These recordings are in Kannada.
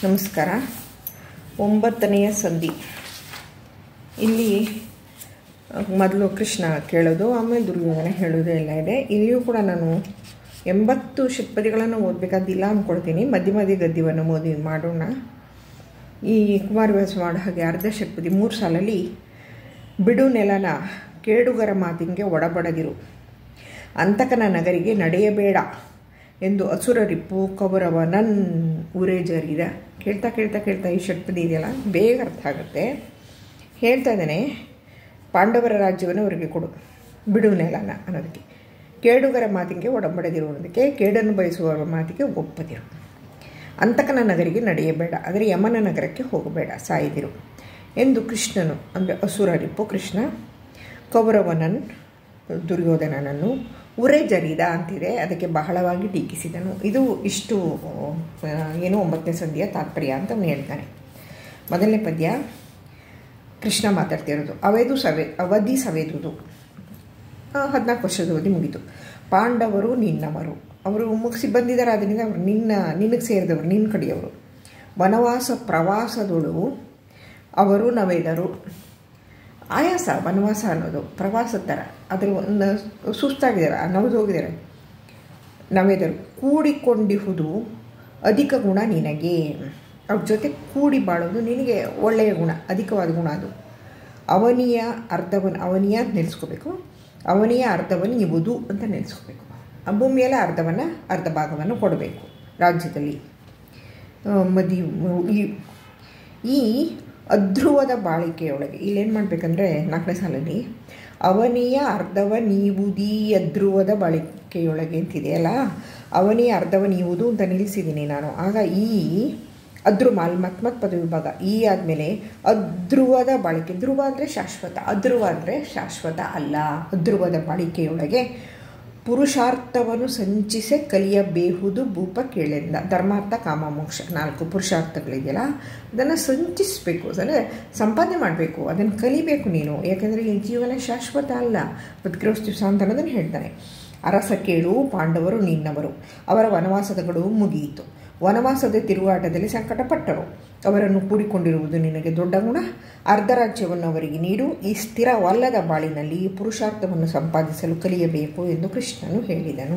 ನಮಸ್ಕಾರ ಒಂಬತ್ತನೆಯ ಸಂಧಿ ಇಲ್ಲಿ ಮೊದಲು ಕೃಷ್ಣ ಕೇಳೋದು ಆಮೇಲೆ ದುರ್ಯೋಧನ ಹೇಳೋದು ಎಲ್ಲ ಇದೆ ಇಲ್ಲಿಯೂ ಕೂಡ ನಾನು ಎಂಬತ್ತು ಷಟ್ಪದಿಗಳನ್ನು ಓದಬೇಕಾದಿಲ್ಲ ಅಂದ್ಕೊಳ್ತೀನಿ ಮಧ್ಯ ಮಧ್ಯ ಗದ್ಯವನ್ನು ಓದಿ ಮಾಡೋಣ ಈ ಕುಮಾರವ್ಯಾಸ ಮಾಡೋ ಹಾಗೆ ಅರ್ಧ ಷಟ್ಪದಿ ಮೂರು ಸಾಲಲ್ಲಿ ಬಿಡು ನೆಲನ ಕೇಡುಗರ ಮಾತಿಗೆ ಒಡಬಡದಿರು ಅಂತಕನ ನಗರಿಗೆ ನಡೆಯಬೇಡ ಎಂದು ಅಸುರರಿಪ್ಪು ಕೌರವ ನನ್ ಊರೇ ಜರಿದ ಕೇಳ್ತಾ ಕೇಳ್ತಾ ಕೇಳ್ತಾ ಈ ಷಟ್ಪದಿ ಇದೆಯಲ್ಲ ಬೇಗ ಅರ್ಥ ಆಗುತ್ತೆ ಹೇಳ್ತಾ ಇದ್ದಾನೆ ಪಾಂಡವರ ರಾಜ್ಯವನ್ನು ಅವರಿಗೆ ಕೊಡು ಬಿಡು ನೆಲನ ಅನ್ನೋದಕ್ಕೆ ಕೇಡುಗರ ಮಾತಿಗೆ ಒಡಂಬಡದಿರು ಅನ್ನೋದಕ್ಕೆ ಕೇಡನ್ನು ಬಯಸುವವರ ಮಾತಿಗೆ ಒಪ್ಪದಿರು ಅಂತಕನ ನಗರಿಗೆ ನಡೆಯಬೇಡ ಆದರೆ ಯಮನ ನಗರಕ್ಕೆ ಹೋಗಬೇಡ ಸಾಯದಿರು ಎಂದು ಕೃಷ್ಣನು ಅಂದರೆ ಅಸುರರಿಪ್ಪು ಕೃಷ್ಣ ಕೌರವನನ್ ದುರ್ಯೋಧನನನ್ನು ಉರೆ ಜರಿದ ಅಂತಿದೆ ಅದಕ್ಕೆ ಬಹಳವಾಗಿ ಟೀಕಿಸಿದನು ಇದು ಇಷ್ಟು ಏನು ಒಂಬತ್ತನೇ ಸಂಧಿಯ ತಾತ್ಪರ್ಯ ಅಂತ ಅವನು ಹೇಳ್ತಾನೆ ಮೊದಲನೇ ಪದ್ಯ ಕೃಷ್ಣ ಮಾತಾಡ್ತಿರೋದು ಅವೆದು ಸವೆ ಅವಧಿ ಸವೆದುದು ಹದಿನಾಲ್ಕು ವರ್ಷದ ಅವಧಿ ಮುಗೀತು ಪಾಂಡವರು ನಿನ್ನವರು ಅವರು ಮುಗಿಸಿ ಬಂದಿದ್ದಾರೆ ಅದರಿಂದ ಅವರು ನಿನ್ನ ನಿನಗೆ ಸೇರಿದವರು ನಿನ್ನ ಕಡೆಯವರು ವನವಾಸ ಪ್ರವಾಸದೊಳು ಅವರು ನವೆದರು ಆಯಾಸ ವನವಾಸ ಅನ್ನೋದು ಪ್ರವಾಸದ ಥರ ಅದ್ರ ಒಂದು ಸುಸ್ತಾಗಿದ್ದಾರೆ ನವದು ಹೋಗಿದ್ದಾರೆ ನವೆದರು ಕೂಡಿಕೊಂಡಿಹುದು ಅಧಿಕ ಗುಣ ನಿನಗೆ ಅವ್ರ ಜೊತೆ ಕೂಡಿ ಬಾಳೋದು ನಿನಗೆ ಒಳ್ಳೆಯ ಗುಣ ಅಧಿಕವಾದ ಗುಣ ಅದು ಅವನಿಯ ಅರ್ಧವನ್ನು ಅವನಿಯ ನೆನೆಸ್ಕೋಬೇಕು ಅವನಿಯ ಅರ್ಧವನ್ನು ಇವುದು ಅಂತ ನೆನೆಸ್ಕೋಬೇಕು ಆ ಭೂಮಿಯಲ್ಲ ಅರ್ಧವನ್ನು ಅರ್ಧ ಭಾಗವನ್ನು ಕೊಡಬೇಕು ರಾಜ್ಯದಲ್ಲಿ ಮದಿ ಈ ಅಧ್ರುವದ ಬಾಳಿಕೆಯೊಳಗೆ ಇಲ್ಲೇನು ಮಾಡಬೇಕಂದ್ರೆ ನಾಲ್ಕನೇ ಸಾಲಲ್ಲಿ ಅವನಿಯ ಅರ್ಧವ ನೀವುದೀ ಅಧ್ರುವದ ಬಾಳಿಕೆಯೊಳಗೆ ಅಂತಿದೆಯಲ್ಲ ಅವನಿಯ ಅರ್ಧವ ನೀವುದು ಅಂತ ನಿಲ್ಲಿಸಿದ್ದೀನಿ ನಾನು ಆಗ ಈ ಅಧ್ರು ಮಾಲ್ ಮತ್ ಮತ್ ಪದ ವಿಭಾಗ ಈ ಆದಮೇಲೆ ಅಧ್ರುವದ ಬಾಳಿಕೆ ಧ್ರುವ ಅಂದರೆ ಶಾಶ್ವತ ಅಧ್ರುವ ಅಂದರೆ ಶಾಶ್ವತ ಅಲ್ಲ ಅಧ್ರುವದ ಬಾಳಿಕೆಯೊಳಗೆ ಪುರುಷಾರ್ಥವನ್ನು ಸಂಚಿಸೆ ಕಲಿಯಬೇಹುದು ಭೂಪ ಕೇಳೆಂದ ಧರ್ಮಾರ್ಥ ಕಾಮ ಮೋಕ್ಷ ನಾಲ್ಕು ಪುರುಷಾರ್ಥಗಳಿದೆಯಲ್ಲ ಅದನ್ನು ಸಂಚಿಸಬೇಕು ಅಂದರೆ ಸಂಪಾದನೆ ಮಾಡಬೇಕು ಅದನ್ನು ಕಲಿಬೇಕು ನೀನು ಯಾಕೆಂದರೆ ಈ ಜೀವನ ಶಾಶ್ವತ ಅಲ್ಲ ಬದುಕಿರೋಷ್ಟು ದಿವಸ ಅಂತ ಅನ್ನೋದನ್ನು ಹೇಳ್ತಾನೆ ಅರಸ ಕೇಳು ಪಾಂಡವರು ನಿನ್ನವರು ಅವರ ವನವಾಸದ ಗಡುವು ಮುಗಿಯಿತು ವನವಾಸದ ತಿರುಗಾಟದಲ್ಲಿ ಸಂಕಟಪಟ್ಟರು ಅವರನ್ನು ಕೂಡಿಕೊಂಡಿರುವುದು ನಿನಗೆ ದೊಡ್ಡ ಗುಣ ಅರ್ಧ ರಾಜ್ಯವನ್ನು ಅವರಿಗೆ ನೀಡು ಈ ಸ್ಥಿರವಲ್ಲದ ಬಾಳಿನಲ್ಲಿ ಪುರುಷಾರ್ಥವನ್ನು ಸಂಪಾದಿಸಲು ಕಲಿಯಬೇಕು ಎಂದು ಕೃಷ್ಣನು ಹೇಳಿದನು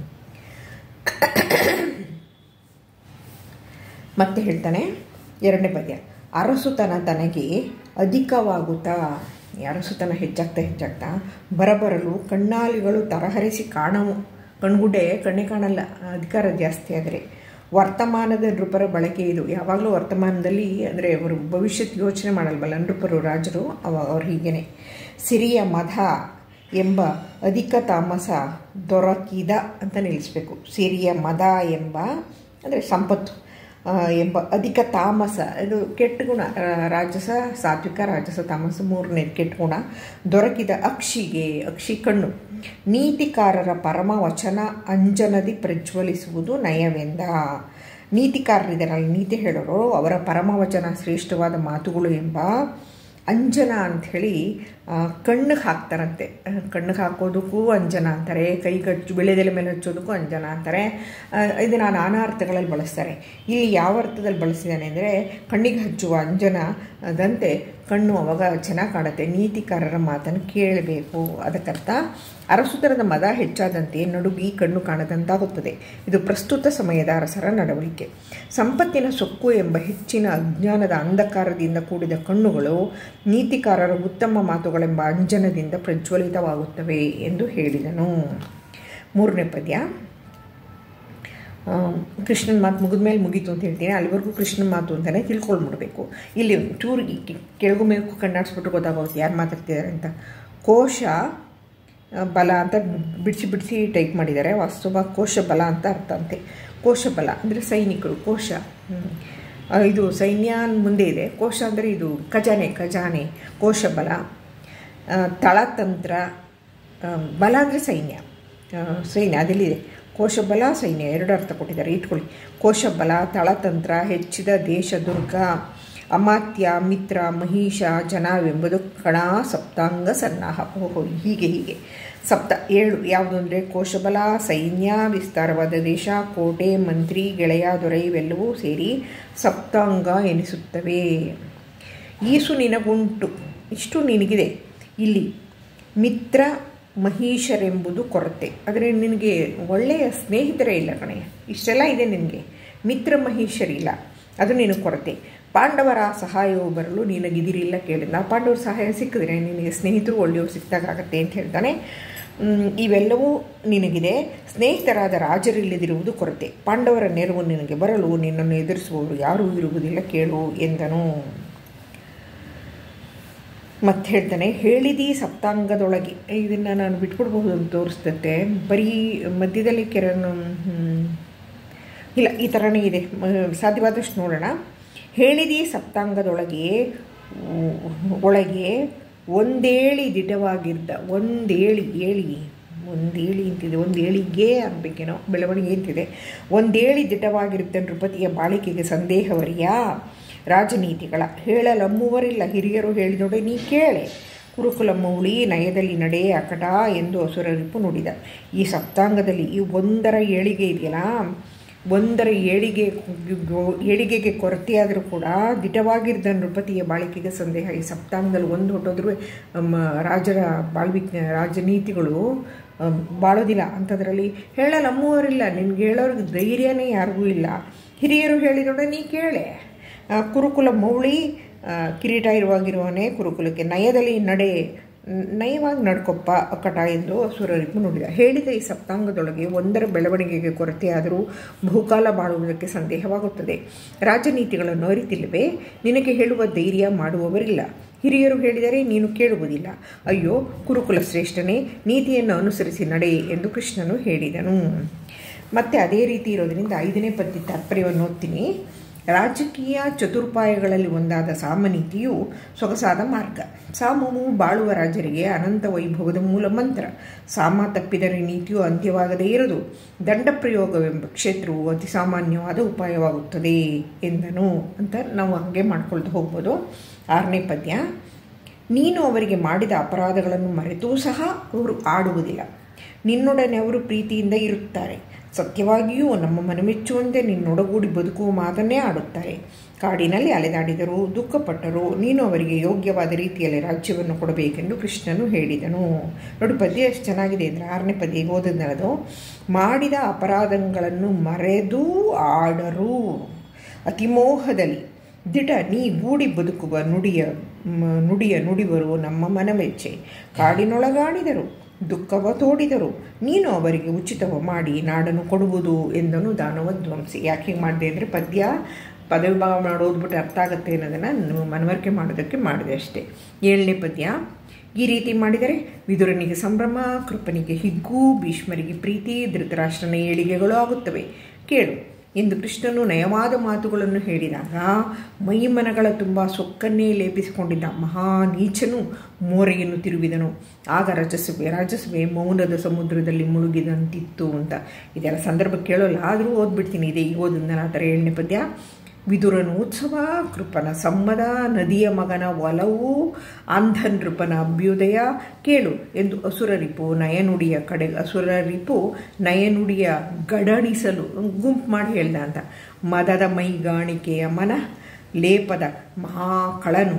ಮತ್ತೆ ಹೇಳ್ತಾನೆ ಎರಡನೇ ಪದ್ಯ ಅರಸುತನ ತನಗೆ ಅಧಿಕವಾಗುತ್ತಾ ಅರಸುತನ ಹೆಚ್ಚಾಗ್ತಾ ಹೆಚ್ಚಾಗ್ತಾ ಬರಬರಲು ಕಣ್ಣಾಲಿಗಳು ತರಹರಿಸಿ ಕಾಣವು ಕಣ್ಗುಡ್ಡೆ ಕಣ್ಣೆ ಕಾಣಲ್ಲ ಅಧಿಕಾರ ಜಾಸ್ತಿ ಆದರೆ ವರ್ತಮಾನದ ನೃಪರ ಬಳಕೆ ಇದು ಯಾವಾಗಲೂ ವರ್ತಮಾನದಲ್ಲಿ ಅಂದರೆ ಅವರು ಭವಿಷ್ಯದ ಯೋಚನೆ ಮಾಡಲ್ವಲ್ಲ ನೃಪರು ರಾಜರು ಅವ ಅವ್ರು ಹೀಗೇನೆ ಸಿರಿಯ ಮಧ ಎಂಬ ಅಧಿಕ ತಾಮಸ ದೊರಕಿದ ಅಂತ ನಿಲ್ಲಿಸಬೇಕು ಸಿರಿಯ ಮದ ಎಂಬ ಅಂದರೆ ಸಂಪತ್ತು ಎಂಬ ಅಧಿಕ ತಾಮಸ ಇದು ಕೆಟ್ಟ ಗುಣ ರಾಜಸ ಸಾತ್ವಿಕ ರಾಜಸ ತಾಮಸ ಮೂರನೇ ಕೆಟ್ಟ ಗುಣ ದೊರಕಿದ ಅಕ್ಷಿಗೆ ಅಕ್ಷಿ ಕಣ್ಣು ನೀತಿಕಾರರ ಪರಮ ವಚನ ಅಂಜನದಿ ಪ್ರಜ್ವಲಿಸುವುದು ನಯವೆಂದ ನೀತಿಕಾರರಿದ್ದಾರಲ್ಲ ನೀತಿ ಹೇಳೋರು ಅವರ ಪರಮವಚನ ಶ್ರೇಷ್ಠವಾದ ಮಾತುಗಳು ಎಂಬ ಅಂಜನ ಅಂಥೇಳಿ ಕಣ್ಣಿಗೆ ಹಾಕ್ತಾರಂತೆ ಕಣ್ಣಿಗೆ ಹಾಕೋದಕ್ಕೂ ಅಂಜನ ಅಂತಾರೆ ಕೈಗಚ್ಚು ಬೆಳೆದೆಲೆ ಮೇಲೆ ಹಚ್ಚೋದಕ್ಕೂ ಅಂಜನ ಅಂತಾರೆ ಇದನ್ನು ನಾನಾ ಅರ್ಥಗಳಲ್ಲಿ ಬಳಸ್ತಾರೆ ಇಲ್ಲಿ ಯಾವ ಅರ್ಥದಲ್ಲಿ ಬಳಸಿದ್ದಾನೆ ಅಂದರೆ ಕಣ್ಣಿಗೆ ಹಚ್ಚುವ ಅಂಜನದಂತೆ ಕಣ್ಣು ಅವಾಗ ಚೆನ್ನಾಗಿ ಕಾಣುತ್ತೆ ನೀತಿಕಾರರ ಮಾತನ್ನು ಕೇಳಬೇಕು ಅದಕ್ಕರ್ಥ ಅರಸುತನದ ಮದ ಹೆಚ್ಚಾದಂತೆ ನಡುಗಿ ಕಣ್ಣು ಕಾಣದಂತಾಗುತ್ತದೆ ಇದು ಪ್ರಸ್ತುತ ಸಮಯದ ಅರಸರ ನಡವಳಿಕೆ ಸಂಪತ್ತಿನ ಸೊಕ್ಕು ಎಂಬ ಹೆಚ್ಚಿನ ಅಜ್ಞಾನದ ಅಂಧಕಾರದಿಂದ ಕೂಡಿದ ಕಣ್ಣುಗಳು ನೀತಿಕಾರರ ಉತ್ತಮ ಮಾತುಗಳೆಂಬ ಅಂಜನದಿಂದ ಪ್ರಜ್ವಲಿತವಾಗುತ್ತವೆ ಎಂದು ಹೇಳಿದನು ಮೂರನೇ ಪದ್ಯ ಕೃಷ್ಣನ ಮಾತು ಮುಗಿದ ಮೇಲೆ ಮುಗೀತು ಅಂತ ಹೇಳ್ತೀನಿ ಅಲ್ಲಿವರೆಗೂ ಕೃಷ್ಣನ ಮಾತು ಅಂತಲೇ ತಿಳ್ಕೊಳ್ಬಿಡ್ಬೇಕು ಇಲ್ಲಿ ಚೂರು ಕೆಳಗು ಮೇಲಕ್ಕೂ ಕಣ್ಣಾಡಿಸ್ಬಿಟ್ಟು ಗೊತ್ತಾಗೋಗುತ್ತೆ ಯಾರು ಮಾತಾಡ್ತಿದ್ದಾರೆ ಅಂತ ಕೋಶ ಬಲ ಅಂತ ಬಿಡಿಸಿ ಬಿಡಿಸಿ ಟೈಪ್ ಮಾಡಿದ್ದಾರೆ ವಾಸ್ತವ ಕೋಶ ಬಲ ಅಂತ ಅರ್ಥ ಅಂತೆ ಕೋಶ ಬಲ ಅಂದರೆ ಸೈನಿಕರು ಕೋಶ ಇದು ಸೈನ್ಯ ಮುಂದೆ ಇದೆ ಕೋಶ ಅಂದರೆ ಇದು ಖಜಾನೆ ಖಜಾನೆ ಕೋಶ ಬಲ ತಳತಂತ್ರ ಬಲ ಅಂದರೆ ಸೈನ್ಯ ಸೈನ್ಯ ಅದೆಲ್ಲಿದೆ ಕೋಶಬಲ ಸೈನ್ಯ ಎರಡು ಅರ್ಥ ಕೊಟ್ಟಿದ್ದಾರೆ ಇಟ್ಕೊಳ್ಳಿ ಕೋಶಬಲ ತಳತಂತ್ರ ಹೆಚ್ಚಿದ ದೇಶ ದುರ್ಗ ಅಮಾತ್ಯ ಮಿತ್ರ ಮಹಿಷ ಜನವೆಂಬುದು ಕಣ ಸಪ್ತಾಂಗ ಸನ್ನಾಹ ಓಹೋ ಹೀಗೆ ಹೀಗೆ ಸಪ್ತ ಏಳು ಯಾವುದು ಅಂದರೆ ಕೋಶಬಲ ಸೈನ್ಯ ವಿಸ್ತಾರವಾದ ದೇಶ ಕೋಟೆ ಮಂತ್ರಿ ಗೆಳೆಯ ದೊರೆ ಇವೆಲ್ಲವೂ ಸೇರಿ ಸಪ್ತಾಂಗ ಎನಿಸುತ್ತವೆ ಈಸು ನಿನಗುಂಟು ಇಷ್ಟು ನಿನಗಿದೆ ಇಲ್ಲಿ ಮಿತ್ರ ಮಹಿಷರೆಂಬುದು ಕೊರತೆ ಆದರೆ ನಿನಗೆ ಒಳ್ಳೆಯ ಸ್ನೇಹಿತರೇ ಇಲ್ಲ ಕಣೆ ಇಷ್ಟೆಲ್ಲ ಇದೆ ನಿನಗೆ ಮಿತ್ರ ಮಹಿಷರಿಲ್ಲ ಅದು ನಿನಗೆ ಕೊರತೆ ಪಾಂಡವರ ಸಹಾಯವು ಬರಲು ನಿನಗಿದಿರಿಲ್ಲ ಕೇಳಿದ ಪಾಂಡವರ ಸಹಾಯ ಸಿಕ್ಕಿದ್ರೆ ನಿನಗೆ ಸ್ನೇಹಿತರು ಒಳ್ಳೆಯವರು ಸಿಕ್ಕಾಗತ್ತೆ ಅಂತ ಹೇಳ್ತಾನೆ ಇವೆಲ್ಲವೂ ನಿನಗಿದೆ ಸ್ನೇಹಿತರಾದ ರಾಜರಿಲ್ಲದಿರುವುದು ಕೊರತೆ ಪಾಂಡವರ ನೆರವು ನಿನಗೆ ಬರಲು ನಿನ್ನನ್ನು ಎದುರಿಸುವವರು ಯಾರೂ ಇರುವುದಿಲ್ಲ ಕೇಳು ಎಂದನು ಮತ್ತೆ ಹೇಳ್ತಾನೆ ಹೇಳಿದಿ ಸಪ್ತಾಂಗದೊಳಗೆ ಇದನ್ನು ನಾನು ಬಿಟ್ಬಿಡ್ಬೋದು ಅಂತ ತೋರಿಸ್ತತೆ ಬರೀ ಮಧ್ಯದಲ್ಲಿ ಕೆರನು ಇಲ್ಲ ಈ ಥರನೇ ಇದೆ ಸಾಧ್ಯವಾದಷ್ಟು ನೋಡೋಣ ಹೇಳಿದಿ ಸಪ್ತಾಂಗದೊಳಗೆ ಒಳಗೆ ಒಂದೇಳಿ ದಿಟವಾಗಿದ್ದ ಒಂದೇಳಿ ಏಳಿ ಒಂದೇಳಿ ಅಂತಿದೆ ಒಂದು ಏಳಿಗೆ ಆಗಬೇಕೇನೋ ಬೆಳವಣಿಗೆ ಅಂತಿದೆ ಒಂದೇಳಿ ದಿಟವಾಗಿರುತ್ತೆ ನೃಪತಿಯ ಬಾಳಿಕೆಗೆ ಸಂದೇಹವರಿಯಾ ರಾಜನೀತಿಗಳ ಹೇಳಲಮ್ಮುವರಿಲ್ಲ ಹಿರಿಯರು ಹೇಳಿದೊಡೆ ನೀ ಕೇಳೆ ಕುರುಕುಲ ಮೌಳಿ ನಯದಲ್ಲಿ ನಡೆ ಅಕಟ ಎಂದು ಅಸುರರಿಪು ನುಡಿದ ಈ ಸಪ್ತಾಂಗದಲ್ಲಿ ಈ ಒಂದರ ಏಳಿಗೆ ಇದೆಯಲ್ಲ ಒಂದರ ಏಳಿಗೆ ಏಳಿಗೆಗೆ ಕೊರತೆಯಾದರೂ ಕೂಡ ದಿಟವಾಗಿದ್ದ ನೃಪತಿಯ ಬಾಳಿಕೆಗೆ ಸಂದೇಹ ಈ ಸಪ್ತಾಂಗದಲ್ಲಿ ಒಂದು ಹೊಟ್ಟೋದ್ರೂ ರಾಜರ ಬಾಳ್ವಿಜ್ಞ ರಾಜನೀತಿಗಳು ಬಾಳೋದಿಲ್ಲ ಅಂಥದ್ರಲ್ಲಿ ಹೇಳಲು ಅಮ್ಮುವರಿಲ್ಲ ನಿನ್ಗೆ ಹೇಳೋರಿಗೆ ಧೈರ್ಯನೇ ಯಾರಿಗೂ ಇಲ್ಲ ಹಿರಿಯರು ಹೇಳಿದೊಡೆ ನೀ ಕೇಳೆ ಕುರುಕುಲ ಮೌಳಿ ಕಿರೀಟ ಇರುವಾಗಿರುವವನೇ ಕುರುಕುಲಕ್ಕೆ ನಯದಲ್ಲಿ ನಡೆ ನಯವಾಗಿ ನಡ್ಕೊಪ್ಪ ಅಕ್ಕಟ ಎಂದು ಸುರರಿಪು ನುಡಿದ ಹೇಳಿದ ಈ ಸಪ್ತಾಂಗದೊಳಗೆ ಒಂದರ ಬೆಳವಣಿಗೆಗೆ ಕೊರತೆಯಾದರೂ ಬಹುಕಾಲ ಬಾಳುವುದಕ್ಕೆ ಸಂದೇಹವಾಗುತ್ತದೆ ರಾಜನೀತಿಗಳನ್ನು ಅರಿತಿಲ್ಲವೇ ನಿನಗೆ ಹೇಳುವ ಧೈರ್ಯ ಮಾಡುವವರಿಲ್ಲ ಹಿರಿಯರು ಹೇಳಿದರೆ ನೀನು ಕೇಳುವುದಿಲ್ಲ ಅಯ್ಯೋ ಕುರುಕುಲ ಶ್ರೇಷ್ಠನೇ ನೀತಿಯನ್ನು ಅನುಸರಿಸಿ ನಡೆ ಎಂದು ಕೃಷ್ಣನು ಹೇಳಿದನು ಮತ್ತೆ ಅದೇ ರೀತಿ ಇರೋದರಿಂದ ಐದನೇ ಪದ್ಯ ತಾತ್ಪರ್ಯವನ್ನು ಓದ್ತೀನಿ ರಾಜಕೀಯ ಚತುರ್ಪಾಯಗಳಲ್ಲಿ ಒಂದಾದ ಸಾಮನೀತಿಯು ಸೊಗಸಾದ ಮಾರ್ಗ ಸಾಮವು ಬಾಳುವ ರಾಜರಿಗೆ ಅನಂತ ವೈಭವದ ಮೂಲ ಮಂತ್ರ ಸಾಮ ತಪ್ಪಿದರೆ ನೀತಿಯು ಅಂತ್ಯವಾಗದೇ ಇರದು ದಂಡ ಪ್ರಯೋಗವೆಂಬ ಕ್ಷೇತ್ರವು ಅತಿ ಸಾಮಾನ್ಯವಾದ ಉಪಾಯವಾಗುತ್ತದೆ ಎಂದನು ಅಂತ ನಾವು ಹಾಗೆ ಮಾಡ್ಕೊಳ್ತಾ ಹೋಗ್ಬೋದು ಆರನೇ ಪದ್ಯ ನೀನು ಅವರಿಗೆ ಮಾಡಿದ ಅಪರಾಧಗಳನ್ನು ಮರೆತೂ ಸಹ ಅವರು ಆಡುವುದಿಲ್ಲ ನಿನ್ನೊಡನೆ ಅವರು ಪ್ರೀತಿಯಿಂದ ಇರುತ್ತಾರೆ ಸತ್ಯವಾಗಿಯೂ ನಮ್ಮ ಮನಮೆಚ್ಚುವಂತೆ ನಿನ್ನೊಡಗೂಡಿ ಬದುಕುವ ಮಾತನ್ನೇ ಆಡುತ್ತಾರೆ ಕಾಡಿನಲ್ಲಿ ಅಲೆದಾಡಿದರು ದುಃಖಪಟ್ಟರು ನೀನು ಅವರಿಗೆ ಯೋಗ್ಯವಾದ ರೀತಿಯಲ್ಲಿ ರಾಜ್ಯವನ್ನು ಕೊಡಬೇಕೆಂದು ಕೃಷ್ಣನು ಹೇಳಿದನು ನೋಡಿ ಪದ್ಯ ಎಷ್ಟು ಚೆನ್ನಾಗಿದೆ ಅಂದರೆ ಆರನೇ ಪದ್ಯ ಈಗ ಓದಿದ್ನದು ಮಾಡಿದ ಅಪರಾಧಗಳನ್ನು ಮರೆದು ಆಡರು ಅತಿಮೋಹದಲ್ಲಿ ದಿಟ ನೀ ಗೂಡಿ ಬದುಕುವ ನುಡಿಯ ನುಡಿಯ ನುಡಿವರು ನಮ್ಮ ಮನಮೆಚ್ಚೆ ಕಾಡಿನೊಳಗಾಡಿದರು ದುಃಖವ ತೋಡಿದರು ನೀನು ಅವರಿಗೆ ಉಚಿತವ ಮಾಡಿ ನಾಡನ್ನು ಕೊಡುವುದು ಎಂದನು ದಾನವ ಧ್ವಂಸಿ ಯಾಕೆ ಹೀಗೆ ಮಾಡಿದೆ ಅಂದರೆ ಪದ್ಯ ಪದವಿಭಾಗ ಮಾಡೋದ್ಬಿಟ್ಟು ಅರ್ಥ ಆಗುತ್ತೆ ಅನ್ನೋದನ್ನು ಮನವರಿಕೆ ಮಾಡೋದಕ್ಕೆ ಮಾಡಿದೆ ಅಷ್ಟೇ ಏಳನೇ ಪದ್ಯ ಈ ರೀತಿ ಮಾಡಿದರೆ ವಿದುರನಿಗೆ ಸಂಭ್ರಮ ಕೃಪನಿಗೆ ಹಿಗ್ಗು ಭೀಷ್ಮರಿಗೆ ಪ್ರೀತಿ ಧೃತರಾಷ್ಟ್ರನ ಏಳಿಗೆಗಳು ಆಗುತ್ತವೆ ಕೇಳು ಎಂದು ಕೃಷ್ಣನು ನಯವಾದ ಮಾತುಗಳನ್ನು ಹೇಳಿದಾಗ ಮೈಮನಗಳ ತುಂಬ ಸೊಕ್ಕನ್ನೇ ಲೇಪಿಸಿಕೊಂಡಿದ್ದ ಮಹಾ ನೀಚನು ಮೋರೆಯನ್ನು ತಿರುವಿದನು ಆಗ ರಜಸುವೆ ರಾಜಸುವೆ ಮೌನದ ಸಮುದ್ರದಲ್ಲಿ ಮುಳುಗಿದಂತಿತ್ತು ಅಂತ ಇದೆಲ್ಲ ಸಂದರ್ಭ ಕೇಳೋಲ್ಲ ಆದರೂ ಓದ್ಬಿಡ್ತೀನಿ ಇದೆ ಈಗ ಓದಿದ್ನಲ್ಲ ಆ ಥರ ಏಳನೇ ಪದ್ಯ ವಿದುರನ ಉತ್ಸವ ಕೃಪನ ಸಮ್ಮದ ನದಿಯ ಮಗನ ಒಲವು ಅಂಧ ನೃಪನ ಅಭ್ಯುದಯ ಕೇಳು ಎಂದು ಅಸುರರಿಪು ನಯನುಡಿಯ ಕಡೆ ಅಸುರರಿಪು ನಯನುಡಿಯ ಗಡಣಿಸಲು ಗುಂಪು ಮಾಡಿ ಹೇಳ್ದ ಅಂತ ಮದದ ಮೈಗಾಣಿಕೆಯ ಮನ ಲೇಪದ ಮಹಾಕಳನು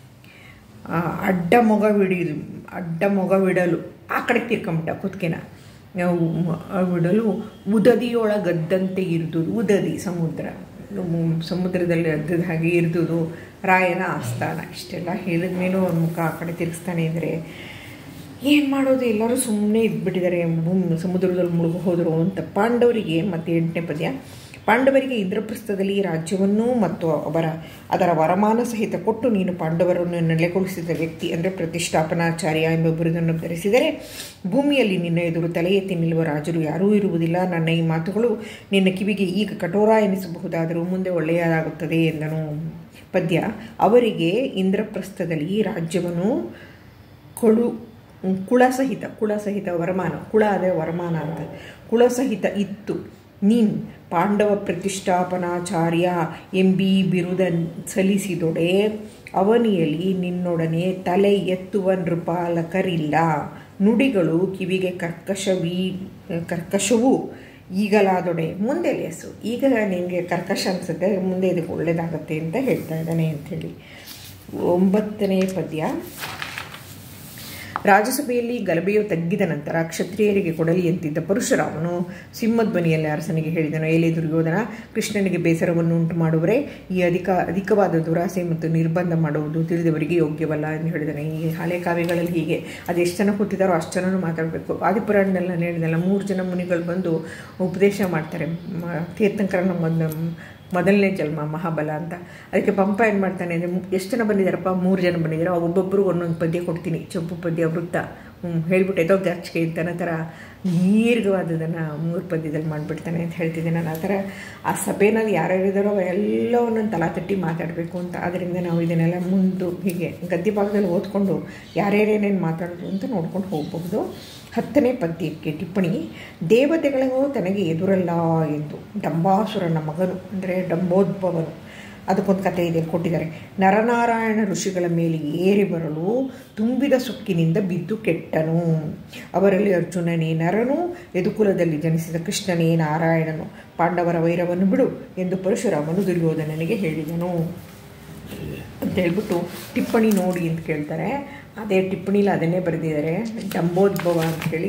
ಅಡ್ಡ ಮೊಗವಿಡಿದು ಅಡ್ಡ ಮೊಗವಿಡಲು ಆ ಕಡೆ ತಿರ್ಕೊಂಬಿಟ್ಟ ಕುತ್ಕೆನ ವಿಡಲು ಉದದಿಯೊಳಗದ್ದಂತೆ ಇರುವುದು ಉದದಿ ಸಮುದ್ರ ಸಮುದ್ರದಲ್ಲಿ ಅದ್ದದ ಹಾಗೆ ಇರ್ದುದು ರಾಯನ ಆಸ್ಥಾನ ಇಷ್ಟೆಲ್ಲ ಹೇಳಿದ ಮೇಲೂ ಅವ್ನ ಮುಖ ಆ ಕಡೆ ತಿರುಗಿಸ್ತಾನೆ ಅಂದರೆ ಏನು ಮಾಡೋದು ಎಲ್ಲರೂ ಸುಮ್ಮನೆ ಇದ್ಬಿಟ್ಟಿದ್ದಾರೆ ಭೂಮಿ ಸಮುದ್ರದಲ್ಲಿ ಮುಳುಗು ಹೋದರು ಅಂತ ಪಾಂಡವರಿಗೆ ಮತ್ತು ಎಂಟನೇ ಪದ್ಯ ಪಾಂಡವರಿಗೆ ಇಂದ್ರಪ್ರಸ್ಥದಲ್ಲಿ ರಾಜ್ಯವನ್ನು ಮತ್ತು ಅವರ ಅದರ ವರಮಾನ ಸಹಿತ ಕೊಟ್ಟು ನೀನು ಪಾಂಡವರನ್ನು ನೆಲೆಗೊಳಿಸಿದ ವ್ಯಕ್ತಿ ಅಂದರೆ ಪ್ರತಿಷ್ಠಾಪನಾಚಾರ್ಯ ಎಂಬ ಬಿರುದನ್ನು ಧರಿಸಿದರೆ ಭೂಮಿಯಲ್ಲಿ ನಿನ್ನ ಎದುರು ತಲೆ ಎತ್ತಿ ನಿಲ್ಲುವ ರಾಜರು ಯಾರೂ ಇರುವುದಿಲ್ಲ ನನ್ನ ಈ ಮಾತುಗಳು ನಿನ್ನ ಕಿವಿಗೆ ಈಗ ಕಠೋರ ಎನಿಸಬಹುದಾದರೂ ಮುಂದೆ ಒಳ್ಳೆಯದಾಗುತ್ತದೆ ಎಂದನು ಪದ್ಯ ಅವರಿಗೆ ಇಂದ್ರಪ್ರಸ್ಥದಲ್ಲಿ ರಾಜ್ಯವನ್ನು ಕೊಳು ಕುಳ ಸಹಿತ ಕುಳ ಸಹಿತ ವರಮಾನ ಕುಳ ಅದೇ ವರಮಾನ ಅಂತ ಕುಳ ಸಹಿತ ಇತ್ತು ನೀನು ಪಾಂಡವ ಪ್ರತಿಷ್ಠಾಪನಾಚಾರ್ಯ ಎಂಬಿ ಬಿರುದ ಸಲ್ಲಿಸಿದೊಡೆ ಅವನಿಯಲ್ಲಿ ನಿನ್ನೊಡನೆ ತಲೆ ಎತ್ತುವ ನೃಪಾಲಕರಿಲ್ಲ ನುಡಿಗಳು ಕಿವಿಗೆ ಕರ್ಕಶವೀ ಕರ್ಕಶವೂ ಈಗಲಾದೊಡೆ ಮುಂದೆ ಲೇಸು ಈಗ ನಿನಗೆ ಕರ್ಕಶ ಅನಿಸುತ್ತೆ ಮುಂದೆ ಇದಕ್ಕೆ ಒಳ್ಳೆಯದಾಗತ್ತೆ ಅಂತ ಹೇಳ್ತಾ ಇದ್ದಾನೆ ಅಂಥೇಳಿ ಒಂಬತ್ತನೇ ಪದ್ಯ ರಾಜಸಭೆಯಲ್ಲಿ ಗಲಭೆಯು ತಗ್ಗಿದ ನಂತರ ಕ್ಷತ್ರಿಯರಿಗೆ ಕೊಡಲಿ ಅಂತಿದ್ದ ಪರಶುರಾಮನು ಸಿಂಹಧ್ವನಿಯಲ್ಲಿ ಅರಸನಿಗೆ ಹೇಳಿದನು ಏಲೇ ದುರ್ಯೋಧನ ಕೃಷ್ಣನಿಗೆ ಬೇಸರವನ್ನು ಉಂಟು ಮಾಡುವರೆ ಈ ಅಧಿಕ ಅಧಿಕವಾದ ದುರಾಸೆ ಮತ್ತು ನಿರ್ಬಂಧ ಮಾಡುವುದು ತಿಳಿದವರಿಗೆ ಯೋಗ್ಯವಲ್ಲ ಎಂದು ಹೇಳಿದನು ಈ ಹಳೆ ಕಾವ್ಯಗಳಲ್ಲಿ ಹೀಗೆ ಅದೆಷ್ಟು ಜನ ಕೂತಿದ್ದಾರೋ ಅಷ್ಟು ಜನನು ಮಾತಾಡಬೇಕು ಆದಿಪುರಾಣದಲ್ಲಿ ನಾನು ಹೇಳಿದೆಲ್ಲ ಮೂರು ಜನ ಮುನಿಗಳು ಬಂದು ಉಪದೇಶ ಮಾಡ್ತಾರೆ ಮ- ತೀರ್ಥಂಕರನ ಮೊದಲ ಮೊದಲನೇ ಜನ್ಮ ಮಹಾಬಲ ಅಂತ ಅದಕ್ಕೆ ಪಂಪ ಏನು ಮಾಡ್ತಾನೆ ಅಂದರೆ ಎಷ್ಟು ಜನ ಬಂದಿದ್ದಾರಪ್ಪ ಮೂರು ಜನ ಬಂದಿದ್ದಾರೆ ಒಬ್ಬೊಬ್ಬರು ಒಂದೊಂದು ಪದ್ಯ ಕೊಡ್ತೀನಿ ಚೊಂಪು ಪದ್ಯ ವೃತ್ತ ಹ್ಮ್, ಹೇಳ್ಬಿಟ್ಟು ಎದೋ ಗಾಚಿಕೆ ಅಂತ ಥರ ದೀರ್ಘವಾದದನ್ನು ಮೂರು ಪದ್ಯದಲ್ಲಿ ಮಾಡಿಬಿಡ್ತಾನೆ ಅಂತ ಹೇಳ್ತಿದ್ದೆ ನಾನು ಆ ಥರ ಆ ಸಭೆನಲ್ಲಿ ಯಾರ್ಯಾರಿದ್ದಾರೋ ಎಲ್ಲ ಒಂದೊಂದು ತಲಾ ತಟ್ಟಿ ಮಾತಾಡಬೇಕು ಅಂತ ಅದರಿಂದ ನಾವು ಇದನ್ನೆಲ್ಲ ಮುಂದೆ ಹೀಗೆ ಗದ್ಯ ಭಾಗದಲ್ಲಿ ಓದ್ಕೊಂಡು ಯಾರ್ಯಾರೇನೇನು ಮಾತಾಡೋದು ಅಂತ ನೋಡ್ಕೊಂಡು ಹೋಗಬಹುದು ಹತ್ತನೇ ಪದ್ಯಕ್ಕೆ ಟಿಪ್ಪಣಿ ದೇವತೆಗಳಿಗೂ ತನಗೆ ಎದುರಲ್ಲ ಎಂದು ಡಂಬಾಸುರನ ಮಗನು ಅಂದರೆ ಡಂಬೋದ್ಭವನು ಅದಕ್ಕೊಂದು ಕಥೆ ಇದೆ ಕೊಟ್ಟಿದ್ದಾರೆ ನರನಾರಾಯಣ ಋಷಿಗಳ ಮೇಲೆ ಏರಿ ಬರಲು ತುಂಬಿದ ಸೊಕ್ಕಿನಿಂದ ಬಿದ್ದು ಕೆಟ್ಟನು ಅವರಲ್ಲಿ ಅರ್ಜುನನೇ ನರನು ಯದುಕುಲದಲ್ಲಿ ಜನಿಸಿದ ಕೃಷ್ಣನೇ ನಾರಾಯಣನು ಪಾಂಡವರ ವೈರವನ್ನು ಬಿಡು ಎಂದು ಪರಶುರಾಮನು ದುರ್ಯೋಧನನಿಗೆ ಹೇಳಿದನು ಅಂತ ಹೇಳ್ಬಿಟ್ಟು ಟಿಪ್ಪಣಿ ನೋಡಿ ಅಂತ ಕೇಳ್ತಾರೆ ಅದೇ ಟಿಪ್ಪಣಿಲಿ ಅದನ್ನೇ ಬರೆದಿದ್ದಾರೆ ಡಂಬೋದ್ಭವ ಅಂಥೇಳಿ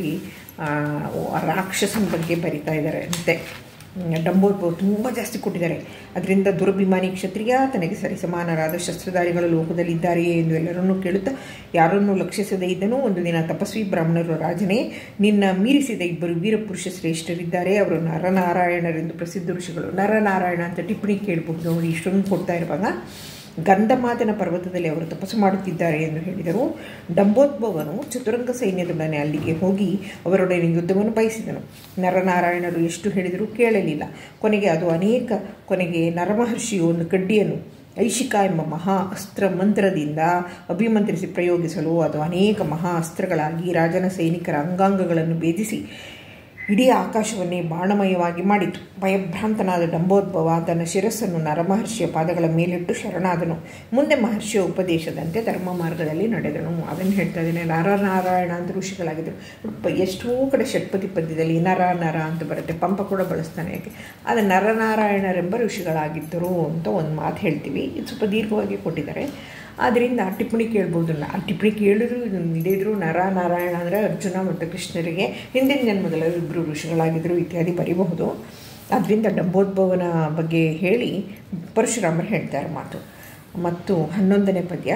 ರಾಕ್ಷಸನ ಬಗ್ಗೆ ಬರಿತಾ ಇದ್ದಾರೆ ಅಂತೆ ಡಂಬೋದ್ಭವ ತುಂಬ ಜಾಸ್ತಿ ಕೊಟ್ಟಿದ್ದಾರೆ ಅದರಿಂದ ದುರಭಿಮಾನಿ ಕ್ಷತ್ರಿಯ ತನಗೆ ಸರಿಸಮಾನರಾದ ಶಸ್ತ್ರಧಾರಿಗಳು ಲೋಕದಲ್ಲಿದ್ದಾರೆಯೇ ಎಂದು ಎಲ್ಲರನ್ನೂ ಕೇಳುತ್ತಾ ಯಾರನ್ನೂ ಲಕ್ಷಿಸದೇ ಇದ್ದನು ಒಂದು ದಿನ ತಪಸ್ವಿ ಬ್ರಾಹ್ಮಣರು ರಾಜನೇ ನಿನ್ನ ಮೀರಿಸಿದ ಇಬ್ಬರು ವೀರಪುರುಷ ಶ್ರೇಷ್ಠರಿದ್ದಾರೆ ಅವರು ನರನಾರಾಯಣರೆಂದು ಪ್ರಸಿದ್ಧ ಋಷಿಗಳು ನರನಾರಾಯಣ ಅಂತ ಟಿಪ್ಪಣಿ ಕೇಳಬಹುದು ನೋಡಿ ಇಷ್ಟೊಂದು ಕೊಡ್ತಾ ಇರುವಾಗ ಗಂಧಮಾದನ ಪರ್ವತದಲ್ಲಿ ಅವರು ತಪಸ್ಸು ಮಾಡುತ್ತಿದ್ದಾರೆ ಎಂದು ಹೇಳಿದರು ಡಂಬೋದ್ಭವನು ಚತುರಂಗ ಸೈನ್ಯದೊಡನೆ ಅಲ್ಲಿಗೆ ಹೋಗಿ ಅವರೊಡನೆ ಯುದ್ಧವನ್ನು ಬಯಸಿದನು ನರನಾರಾಯಣರು ಎಷ್ಟು ಹೇಳಿದರೂ ಕೇಳಲಿಲ್ಲ ಕೊನೆಗೆ ಅದು ಅನೇಕ ಕೊನೆಗೆ ನರಮಹರ್ಷಿಯು ಒಂದು ಕಡ್ಡಿಯನ್ನು ಐಶಿಕ ಎಂಬ ಮಹಾ ಅಸ್ತ್ರ ಮಂತ್ರದಿಂದ ಅಭಿಮಂತ್ರಿಸಿ ಪ್ರಯೋಗಿಸಲು ಅದು ಅನೇಕ ಮಹಾ ಅಸ್ತ್ರಗಳಾಗಿ ರಾಜನ ಸೈನಿಕರ ಅಂಗಾಂಗಗಳನ್ನು ಭೇದಿಸಿ ಇಡೀ ಆಕಾಶವನ್ನೇ ಬಾಣಮಯವಾಗಿ ಮಾಡಿತು ಭಯಭ್ರಾಂತನಾದ ಡಂಬೋದ್ಭವ ತನ್ನ ಶಿರಸ್ಸನ್ನು ನರಮಹರ್ಷಿಯ ಪಾದಗಳ ಮೇಲಿಟ್ಟು ಶರಣಾದನು ಮುಂದೆ ಮಹರ್ಷಿಯ ಉಪದೇಶದಂತೆ ಧರ್ಮ ಮಾರ್ಗದಲ್ಲಿ ನಡೆದನು ಅದನ್ನು ಹೇಳ್ತಾ ಇದ್ದೇನೆ ನರನಾರಾಯಣ ಅಂತ ಋಷಿಗಳಾಗಿದ್ದರು ಪ- ಎಷ್ಟೋ ಕಡೆ ಷಟ್ಪದಿ ಪದ್ಯದಲ್ಲಿ ನರ ನರ ಅಂತ ಬರುತ್ತೆ ಪಂಪ ಕೂಡ ಬಳಸ್ತಾನೆ ಯಾಕೆ ಅದು ನರನಾರಾಯಣರೆಂಬ ಋಷಿಗಳಾಗಿದ್ದರು ಅಂತ ಒಂದು ಮಾತು ಹೇಳ್ತೀವಿ ಇದು ಸ್ವಲ್ಪ ದೀರ್ಘವಾಗಿ ಕೊಟ್ಟಿದ್ದಾರೆ ಆದ್ದರಿಂದ ಆ ಟಿಪ್ಪಣಿ ಕೇಳ್ಬೋದು ನ- ಆ ಟಿಪ್ಪಣಿ ಕೇಳಿದ್ರು ಇದು ನಡೆದ್ರು ನರ ನಾರಾಯಣ ಅಂದರೆ ಅರ್ಜುನ ಮತ್ತು ಕೃಷ್ಣರಿಗೆ ಹಿಂದಿನ ಜನ್ಮದಲ್ಲಿ ಇಬ್ಬರು ಋಷಿಗಳಾಗಿದ್ದರು ಇತ್ಯಾದಿ ಬರೀಬಹುದು ಆದ್ದರಿಂದ ಡಂಬೋದ್ಭವನ ಬಗ್ಗೆ ಹೇಳಿ ಪರಶುರಾಮರು ಹೇಳ್ತಾರೆ ಮಾತು ಮತ್ತು ಹನ್ನೊಂದನೇ ಪದ್ಯ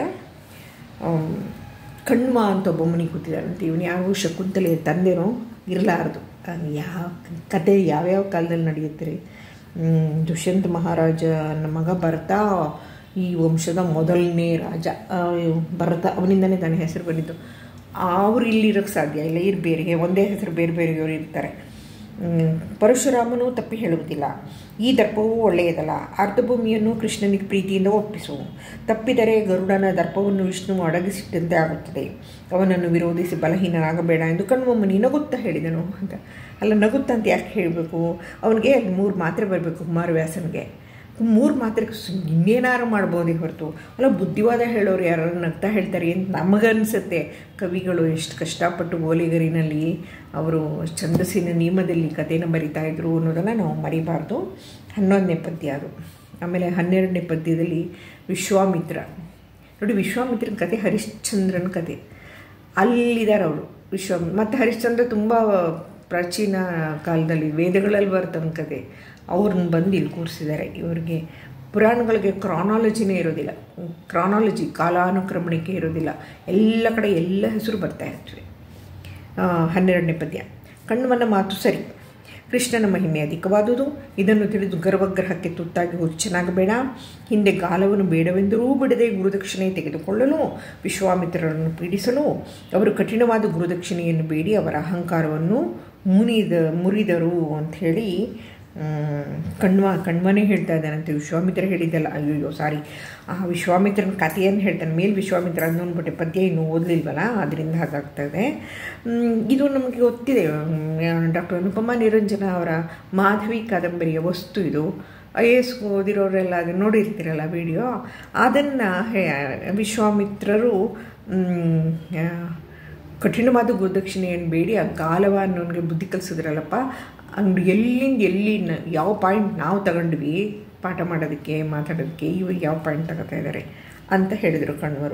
ಆಮ್, ಕಣ್ಮ ಅಂತ ಒಬ್ಬ ಮುನಿ ಕೂತಿದ್ದಾರಂತೆ ಇವನು ಯಾವ ಶಕುಂತಲೆಯ ತಂದೆನೋ ಇರಲಾರದು ಯಾವ ಕತೆ ಯಾವ್ಯಾವ ಕಾಲದಲ್ಲಿ ನಡೆಯುತ್ತೆ ರೀ ಹ್ಮ್, ದುಷ್ಯಂತ ಮಹಾರಾಜನ ಮಗ ಭರತ ಈ ವಂಶದ ಮೊದಲನೇ ರಾಜ ಆ, ಭರತ ಅವನಿಂದನೇ ತನ್ನ ಹೆಸರು ಬಂದಿದ್ದು ಅವ್ರು ಇಲ್ಲಿರೋಕ್ಕೆ ಸಾಧ್ಯ ಇಲ್ಲ ಇರು ಬೇರೆ ಒಂದೇ ಹೆಸರು ಬೇರೆ ಬೇರೆಯವರು ಇರ್ತಾರೆ ಹ್ಮ್, ಪರಶುರಾಮನು ತಪ್ಪಿ ಹೇಳುವುದಿಲ್ಲ ಈ ದರ್ಪವು ಒಳ್ಳೆಯದಲ್ಲ ಅರ್ಧಭೂಮಿಯನ್ನು ಕೃಷ್ಣನಿಗೆ ಪ್ರೀತಿಯಿಂದ ಒಪ್ಪಿಸು ತಪ್ಪಿದರೆ ಗರುಡನ ದರ್ಪವನ್ನು ವಿಷ್ಣು ಅಡಗಿಸಿಟ್ಟಂತೆ ಆಗುತ್ತದೆ ಅವನನ್ನು ವಿರೋಧಿಸಿ ಬಲಹೀನನಾಗಬೇಡ ಎಂದು ಕಣ್ಮಮ್ಮನಿ ನಗುತ್ತಾ ಹೇಳಿದನು ಅಂತ ಅಲ್ಲ ನಗುತ್ತಾ ಅಂತ ಯಾಕೆ ಹೇಳಬೇಕು ಅವನಿಗೆ ಮೂರು ಮಾತ್ರೆ ಬರಬೇಕು ಕುಮಾರವ್ಯಾಸನಿಗೆ ಮೂರು ಮಾತ್ರೆ ಇನ್ನೇನಾರು ಮಾಡ್ಬೋದೇ ಹೊರತು ಅಲ್ಲ ಬುದ್ಧಿವಾದ ಹೇಳೋರು ಯಾರು ನಗ್ತಾ ಹೇಳ್ತಾರೆ ಅಂತ ನಮಗನ್ಸುತ್ತೆ ಕವಿಗಳು ಎಷ್ಟು ಕಷ್ಟಪಟ್ಟು ಓಲಿಗರಿನಲ್ಲಿ ಅವರು ಛಂದಸ್ಸಿನ ನಿಯಮದಲ್ಲಿ ಕಥೆನ ಬರಿತಾ ಇದ್ರು ಅನ್ನೋದನ್ನು ನಾವು ಮರಿಬಾರ್ದು ಹನ್ನೊಂದನೇ ಪದ್ಯ ಅದು ಆಮೇಲೆ ಹನ್ನೆರಡನೇ ಪದ್ಯದಲ್ಲಿ ವಿಶ್ವಾಮಿತ್ರ ನೋಡಿ ವಿಶ್ವಾಮಿತ್ರನ ಕತೆ ಹರಿಶ್ಚಂದ್ರನ ಕತೆ ಅಲ್ಲಿದ್ದಾರೆ ಅವರು ವಿಶ್ವ ಮತ್ತು ಹರಿಶ್ಚಂದ್ರ ತುಂಬ ಪ್ರಾಚೀನ ಕಾಲದಲ್ಲಿ ವೇದಗಳಲ್ಲಿ ಬರ್ತವನ ಕತೆ ಅವ್ರನ್ನ ಬಂದು ಇಲ್ಲಿ ಕೂರಿಸಿದ್ದಾರೆ ಇವರಿಗೆ ಪುರಾಣಗಳಿಗೆ ಕ್ರಾನಾಲಜಿನೇ ಇರೋದಿಲ್ಲ ಕ್ರಾನಾಲಜಿ ಕಾಲಾನುಕ್ರಮಣಿಕೆ ಇರೋದಿಲ್ಲ ಎಲ್ಲ ಕಡೆ ಎಲ್ಲ ಹೆಸರು ಬರ್ತಾ ಇರ್ತವೆ ಆ, ಹನ್ನೆರಡನೇ ಪದ್ಯ ಕಣ್ವನ ಮಾತು ಸರಿ ಕೃಷ್ಣನ ಮಹಿಮೆ ಅಧಿಕವಾದುದು ಇದನ್ನು ತಿಳಿದು ಗರ್ಭಗ್ರಹಕ್ಕೆ ತುತ್ತಾಗಿ ಹುಚ್ಚನಾಗಬೇಡ ಹಿಂದೆ ಗಾಲವನ್ನು ಬೇಡವೆಂದರೂ ಬಿಡದೆ ಗುರುದಕ್ಷಿಣೆ ತೆಗೆದುಕೊಳ್ಳಲು ವಿಶ್ವಾಮಿತ್ರರನ್ನು ಪೀಡಿಸಲು ಅವರು ಕಠಿಣವಾದ ಗುರುದಕ್ಷಿಣೆಯನ್ನು ಬೇಡಿ ಅವರ ಅಹಂಕಾರವನ್ನು ಮುನಿದ ಮುರಿದರು ಅಂಥೇಳಿ ಕಣ್ವ ಕಣ್ವನೇ ಹೇಳ್ತಾ ಇದ್ದಾನಂತೆ ವಿಶ್ವಾಮಿತ್ರ ಹೇಳಿದ್ದಲ್ಲ ಅಯ್ಯೋ ಸಾರಿ ಆ ವಿಶ್ವಾಮಿತ್ರನ ಕಥೆಯನ್ನು ಹೇಳ್ತಾನೆ ಮೇಲ್ ವಿಶ್ವಾಮಿತ್ರ ಅನ್ನೋನ್ಬಿಟ್ಟೆ ಪದ್ಯ ಇನ್ನೂ ಓದಲಿಲ್ವಲ್ಲ ಅದರಿಂದ ಹಾಗಾಗ್ತದೆ ಇದು ನಮಗೆ ಗೊತ್ತಿದೆ ಡಾಕ್ಟರ್ ಅನುಪಮ ನಿರಂಜನ ಅವರ ಮಾಧವಿ ಕಾದಂಬರಿಯ ವಸ್ತು ಇದು ಐ ಎ ಎಸ್ ಓದಿರೋರೆಲ್ಲ ಅದು ನೋಡಿರ್ತೀರಲ್ಲ ವಿಡಿಯೋ ಅದನ್ನು ವಿಶ್ವಾಮಿತ್ರರು ಕಠಿಣವಾದ ಗುರುದಕ್ಷಿಣೆಯನ್ನು ಬೇಡಿ ಆ ಗಾಲವ ಅನ್ನೋನಿಗೆ ಬುದ್ಧಿ ಕಲಿಸಿದ್ರಲ್ಲಪ್ಪ ಅಂಗಡಿ ಎಲ್ಲಿಂದ ಎಲ್ಲಿ ಯಾವ ಪಾಯಿಂಟ್ ನಾವು ತಗೊಂಡ್ವಿ ಪಾಠ ಮಾಡೋದಕ್ಕೆ ಮಾತಾಡೋದಕ್ಕೆ ಇವಾಗ ಯಾವ ಪಾಯಿಂಟ್ ತಗೋತಾ ಇದ್ದಾರೆ ಅಂತ ಹೇಳಿದರು ಕಣ್ವರು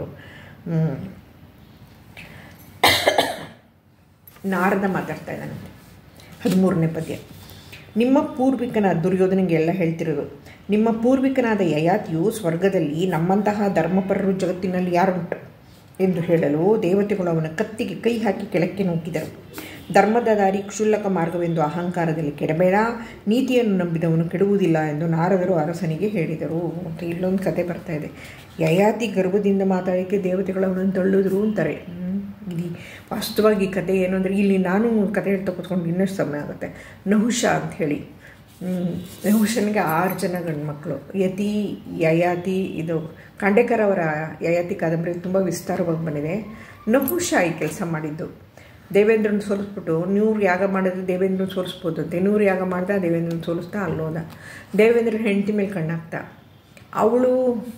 ನಾರದ ಮಾತಾಡ್ತಾ ಇದ್ದಾನಂತೆ ಹದಿಮೂರನೇ ಪದ್ಯ ನಿಮ್ಮ ಪೂರ್ವಿಕನ ದುರ್ಯೋಧನಿಗೆ ಎಲ್ಲ ಹೇಳ್ತಿರೋದು ನಿಮ್ಮ ಪೂರ್ವಿಕನಾದ ಯಯಾತಿಯು ಸ್ವರ್ಗದಲ್ಲಿ ನಮ್ಮಂತಹ ಧರ್ಮಪರರು ಜಗತ್ತಿನಲ್ಲಿ ಯಾರುಂಟು ಎಂದು ಹೇಳಲು ದೇವತೆಗಳು ಅವನ ಕತ್ತಿಗೆ ಕೈ ಹಾಕಿ ಕೆಳಕ್ಕೆ ನೂಕಿದರು ಧರ್ಮದ ದಾರಿ ಕ್ಷುಲ್ಲಕ ಮಾರ್ಗವೆಂದು ಅಹಂಕಾರದಲ್ಲಿ ಕೆಡಬೇಡ ನೀತಿಯನ್ನು ನಂಬಿದವನು ಕೆಡುವುದಿಲ್ಲ ಎಂದು ನಾರದರು ಅರಸನಿಗೆ ಹೇಳಿದರು ಮತ್ತು ಇಲ್ಲೊಂದು ಕತೆ ಬರ್ತಾ ಇದೆ ಯಯಾತಿ ಗರ್ಭದಿಂದ ಮಾತಾಡೋಕ್ಕೆ ದೇವತೆಗಳು ಅವನನ್ನು ತಳ್ಳಿದ್ರು ಅಂತಾರೆ ಇದು ವಾಸ್ತವವಾಗಿ ಕತೆ ಏನು ಅಂದರೆ ಇಲ್ಲಿ ನಾನು ಕತೆ ಹೇಳ್ತಾ ಕೂತ್ಕೊಂಡು ಇನ್ನಷ್ಟು ಸಮಯ ಆಗುತ್ತೆ ನಹುಷ ಅಂತ ಹೇಳಿ ನಹುಷನಿಗೆ ಆರು ಜನ ಗಂಡ್ಮಕ್ಳು ಯತಿ ಯಯಾತಿ ಇದು ಖಂಡೇಕರ್ ಅವರ ಯಯಾತಿ ಕಾದಂಬರಿ ತುಂಬ ವಿಸ್ತಾರವಾಗಿ ಬಂದಿದೆ ನಹುಷ ಈ ಕೆಲಸ ಮಾಡಿದ್ದು ದೇವೇಂದ್ರನ ಸೋಲಿಸ್ಬಿಟ್ಟು ನೂರು ಯಾಗ ಮಾಡಿದ್ರೆ ದೇವೇಂದ್ರನ ಸೋಲಿಸ್ಬೋದು ಅಂತೆ ನೂರು ಯಾಗ ಮಾಡ್ದ ದೇವೇಂದ್ರನ ಸೋಲಿಸ್ತಾ ಅಲ್ಲೋದ ದೇವೇಂದ್ರನ ಹೆಂಡತಿ ಮೇಲೆ ಕಣ್ಣಾಕ್ತಾ ಅವಳು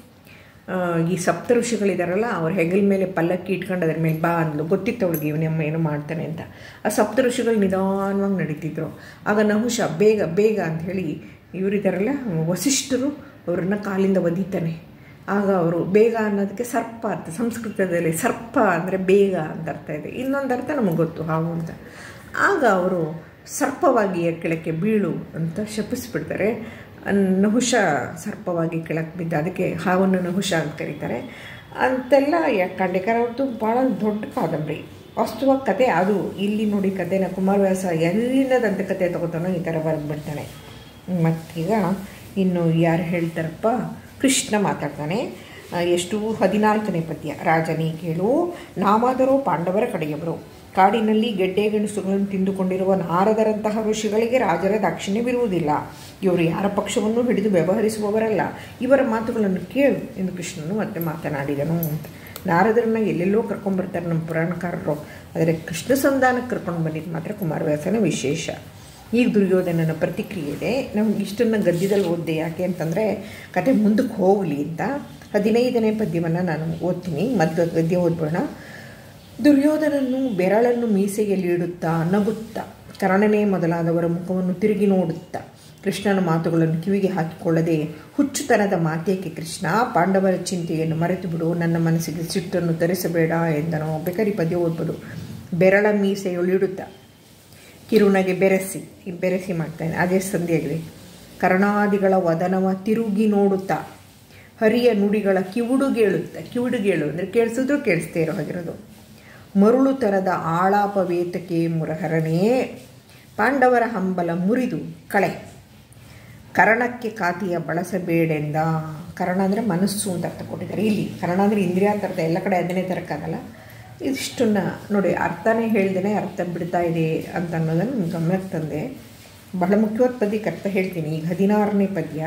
ಈ ಸಪ್ತ ಋಷಿಗಳಿದಾರಲ್ಲ ಅವ್ರ ಹೆಗಲ ಮೇಲೆ ಪಲ್ಲಕ್ಕಿ ಇಟ್ಕೊಂಡು ಅದ್ರ ಮೇಲೆ ಬಾ ಅಂದ್ಲು ಗೊತ್ತಿತ್ತು ಅವಳಿಗೆ ಇವನಮ್ಮ ಏನೋ ಮಾಡ್ತಾನೆ ಅಂತ ಆ ಸಪ್ತ ಋಷಿಗಳು ನಿಧಾನವಾಗಿ ನಡೀತಿದ್ರು ಆಗ ನಹುಷ ಬೇಗ ಬೇಗ ಅಂತ ಹೇಳಿ ಇವರಿದ್ದಾರಲ್ಲ ವಸಿಷ್ಠರು ಅವ್ರನ್ನ ಕಾಲಿಂದ ಒದೀತಾನೆ ಆಗ ಅವರು ಬೇಗ ಅನ್ನೋದಕ್ಕೆ ಸರ್ಪ ಅಂತ ಸಂಸ್ಕೃತದಲ್ಲಿ ಸರ್ಪ ಅಂದರೆ ಬೇಗ ಅಂತ ಅರ್ಥ ಇದೆ ಇನ್ನೊಂದು ಅರ್ಥ ನಮಗೆ ಗೊತ್ತು ಹಾವು ಅಂತ ಆಗ ಅವರು ಸರ್ಪವಾಗಿ ಕೆಳಕ್ಕೆ ಬೀಳು ಅಂತ ಶಪಿಸ್ಬಿಡ್ತಾರೆ ನಹುಷ ಸರ್ಪವಾಗಿ ಕೆಳಕ್ಕೆ ಬಿದ್ದ ಅದಕ್ಕೆ ಹಾವನ್ನು ನಹುಷ ಅಂತ ಕರೀತಾರೆ ಅಂತೆಲ್ಲ ಖಂಡೇಕರ್ ಅವ್ರದ್ದು ಭಾಳ ದೊಡ್ಡ ಕಾದಂಬರಿ ವಾಸ್ತವವಾಗಿ ಕತೆ ಅದು ಇಲ್ಲಿ ನೋಡಿ ಕತೆನ ಕುಮಾರವ್ಯಾಸ ಎಲ್ಲಿಂದ ದಂತಕತೆ ತಗೋತಾನೋ ಈ ಥರ ಬರೆದ್ಬಿಡ್ತಾನೆ ಮತ್ತೀಗ ಇನ್ನು ಯಾರು ಹೇಳ್ತಾರಪ್ಪ ಕೃಷ್ಣ ಮಾತಾಡ್ತಾನೆ ಎಷ್ಟು ಹದಿನಾಲ್ಕನೇ ಪದ್ಯ ರಾಜನೇ ಕೇಳು ನಾವಾದರೂ ಪಾಂಡವರ ಕಡೆಯವರು ಕಾಡಿನಲ್ಲಿ ಗೆಡ್ಡೆ ಗೆಣಸುಗಳನ್ನು ತಿಂದುಕೊಂಡಿರುವ ನಾರದರಂತಹ ಋಷಿಗಳಿಗೆ ರಾಜರ ದಾಕ್ಷಿಣ್ಯವಿರುವುದಿಲ್ಲ ಇವರು ಯಾರ ಪಕ್ಷವನ್ನು ಹಿಡಿದು ವ್ಯವಹರಿಸುವವರಲ್ಲ ಇವರ ಮಾತುಗಳನ್ನು ಕೇಳು ಎಂದು ಕೃಷ್ಣನು ಮತ್ತೆ ಮಾತನಾಡಿದನು ಅಂತ ನಾರದರನ್ನ ಎಲ್ಲೆಲ್ಲೋ ಕರ್ಕೊಂಡ್ಬರ್ತಾರೆ ನಮ್ಮ ಪುರಾಣಕಾರರು ಆದರೆ ಕೃಷ್ಣ ಸಂಧಾನಕ್ಕೆ ಕರ್ಕೊಂಡು ಬಂದಿದ್ದು ಮಾತ್ರ ಕುಮಾರವ್ಯಾಸನ ವಿಶೇಷ ಈಗ ದುರ್ಯೋಧನನ ಪ್ರತಿಕ್ರಿಯೆ ಇದೆ ನಮ್ಗೆ ಇಷ್ಟನ್ನು ಗದ್ಯದಲ್ಲಿ ಓದಿದೆ ಯಾಕೆ ಅಂತಂದರೆ ಕತೆ ಮುಂದಕ್ಕೆ ಹೋಗಲಿ ಅಂತ ಹದಿನೈದನೇ ಪದ್ಯವನ್ನು ನಾನು ಓದ್ತೀನಿ ಮೊದಲು ಗದ್ಯ ಓದ್ಬೋಣ ದುರ್ಯೋಧನನ್ನು ಬೆರಳನ್ನು ಮೀಸೆಯಲ್ಲಿ ಇಡುತ್ತಾ ನಗುತ್ತಾ ಕರ್ಣನೇ ಮೊದಲಾದವರ ಮುಖವನ್ನು ತಿರುಗಿ ನೋಡುತ್ತಾ ಕೃಷ್ಣನ ಮಾತುಗಳನ್ನು ಕಿವಿಗೆ ಹಾಕಿಕೊಳ್ಳದೆ ಹುಚ್ಚುತನದ ಮಾತೇಕೆ ಕೃಷ್ಣ ಪಾಂಡವರ ಚಿಂತೆಯನ್ನು ಮರೆತು ಬಿಡು ನನ್ನ ಮನಸ್ಸಿಗೆ ಸಿಟ್ಟನ್ನು ತರಿಸಬೇಡ ಎಂದನೋ ಬೇಕಾರಿ ಪದ್ಯ ಓದ್ಬೋದು ಬೆರಳ ಮೀಸೆಯೊಳಿಡುತ್ತಾ ಕಿರುನಗೆ ಬೆರೆಸಿ ಈ ಬೆರೆಸಿ ಮಾಡ್ತಾನೆ ಅದೇ ಸಂಧಿಯಾಗಿದೆ ಕರ್ಣಾದಿಗಳ ವದನವ ತಿರುಗಿ ನೋಡುತ್ತಾ ಹರಿಯ ನುಡಿಗಳ ಕಿವುಡುಗೇಳುತ್ತಾ ಕಿವುಡುಗೇಳು ಅಂದರೆ ಕೇಳಿಸಿದ್ರು ಕೇಳಿಸ್ತೇ ಇರೋ ಹಾಗಿರೋದು ಮರುಳು ತರದ ಆಳಾಪವೇತಕೆ ಮುರಹರನೇ ಪಾಂಡವರ ಹಂಬಲ ಮುರಿದು ಕಳೆ ಕರ್ಣಕ್ಕೆ ಕಾತಿಯ ಬಳಸಬೇಡೆಂದ ಕರ್ಣ ಅಂದರೆ ಮನಸ್ಸು ಅಂತ ಅರ್ಥ ಕೊಟ್ಟಿದ್ದಾರೆ ಇಲ್ಲಿ ಕರ್ಣ ಅಂದರೆ ಇಂದ್ರಿಯ ಅಂತ ಅರ್ಥ ಎಲ್ಲ ಕಡೆ ಅದನ್ನೇ ತರಕ್ಕಾಗಲ್ಲ ಇದಿಷ್ಟನ್ನು ನೋಡಿ ಅರ್ಥನೇ ಹೇಳ್ದೇ ಅರ್ಥ ಬಿಡ್ತಾ ಇದೆ ಅಂತ ಅನ್ನೋದನ್ನು ಗಮನಕ್ಕೆ ತಂದೆ ಬಹಳ ಮುಖ್ಯವಾದ ಪದ್ಯಕ್ಕೆ ಅರ್ಥ ಹೇಳ್ತೀನಿ ಈಗ ಹದಿನಾರನೇ ಪದ್ಯ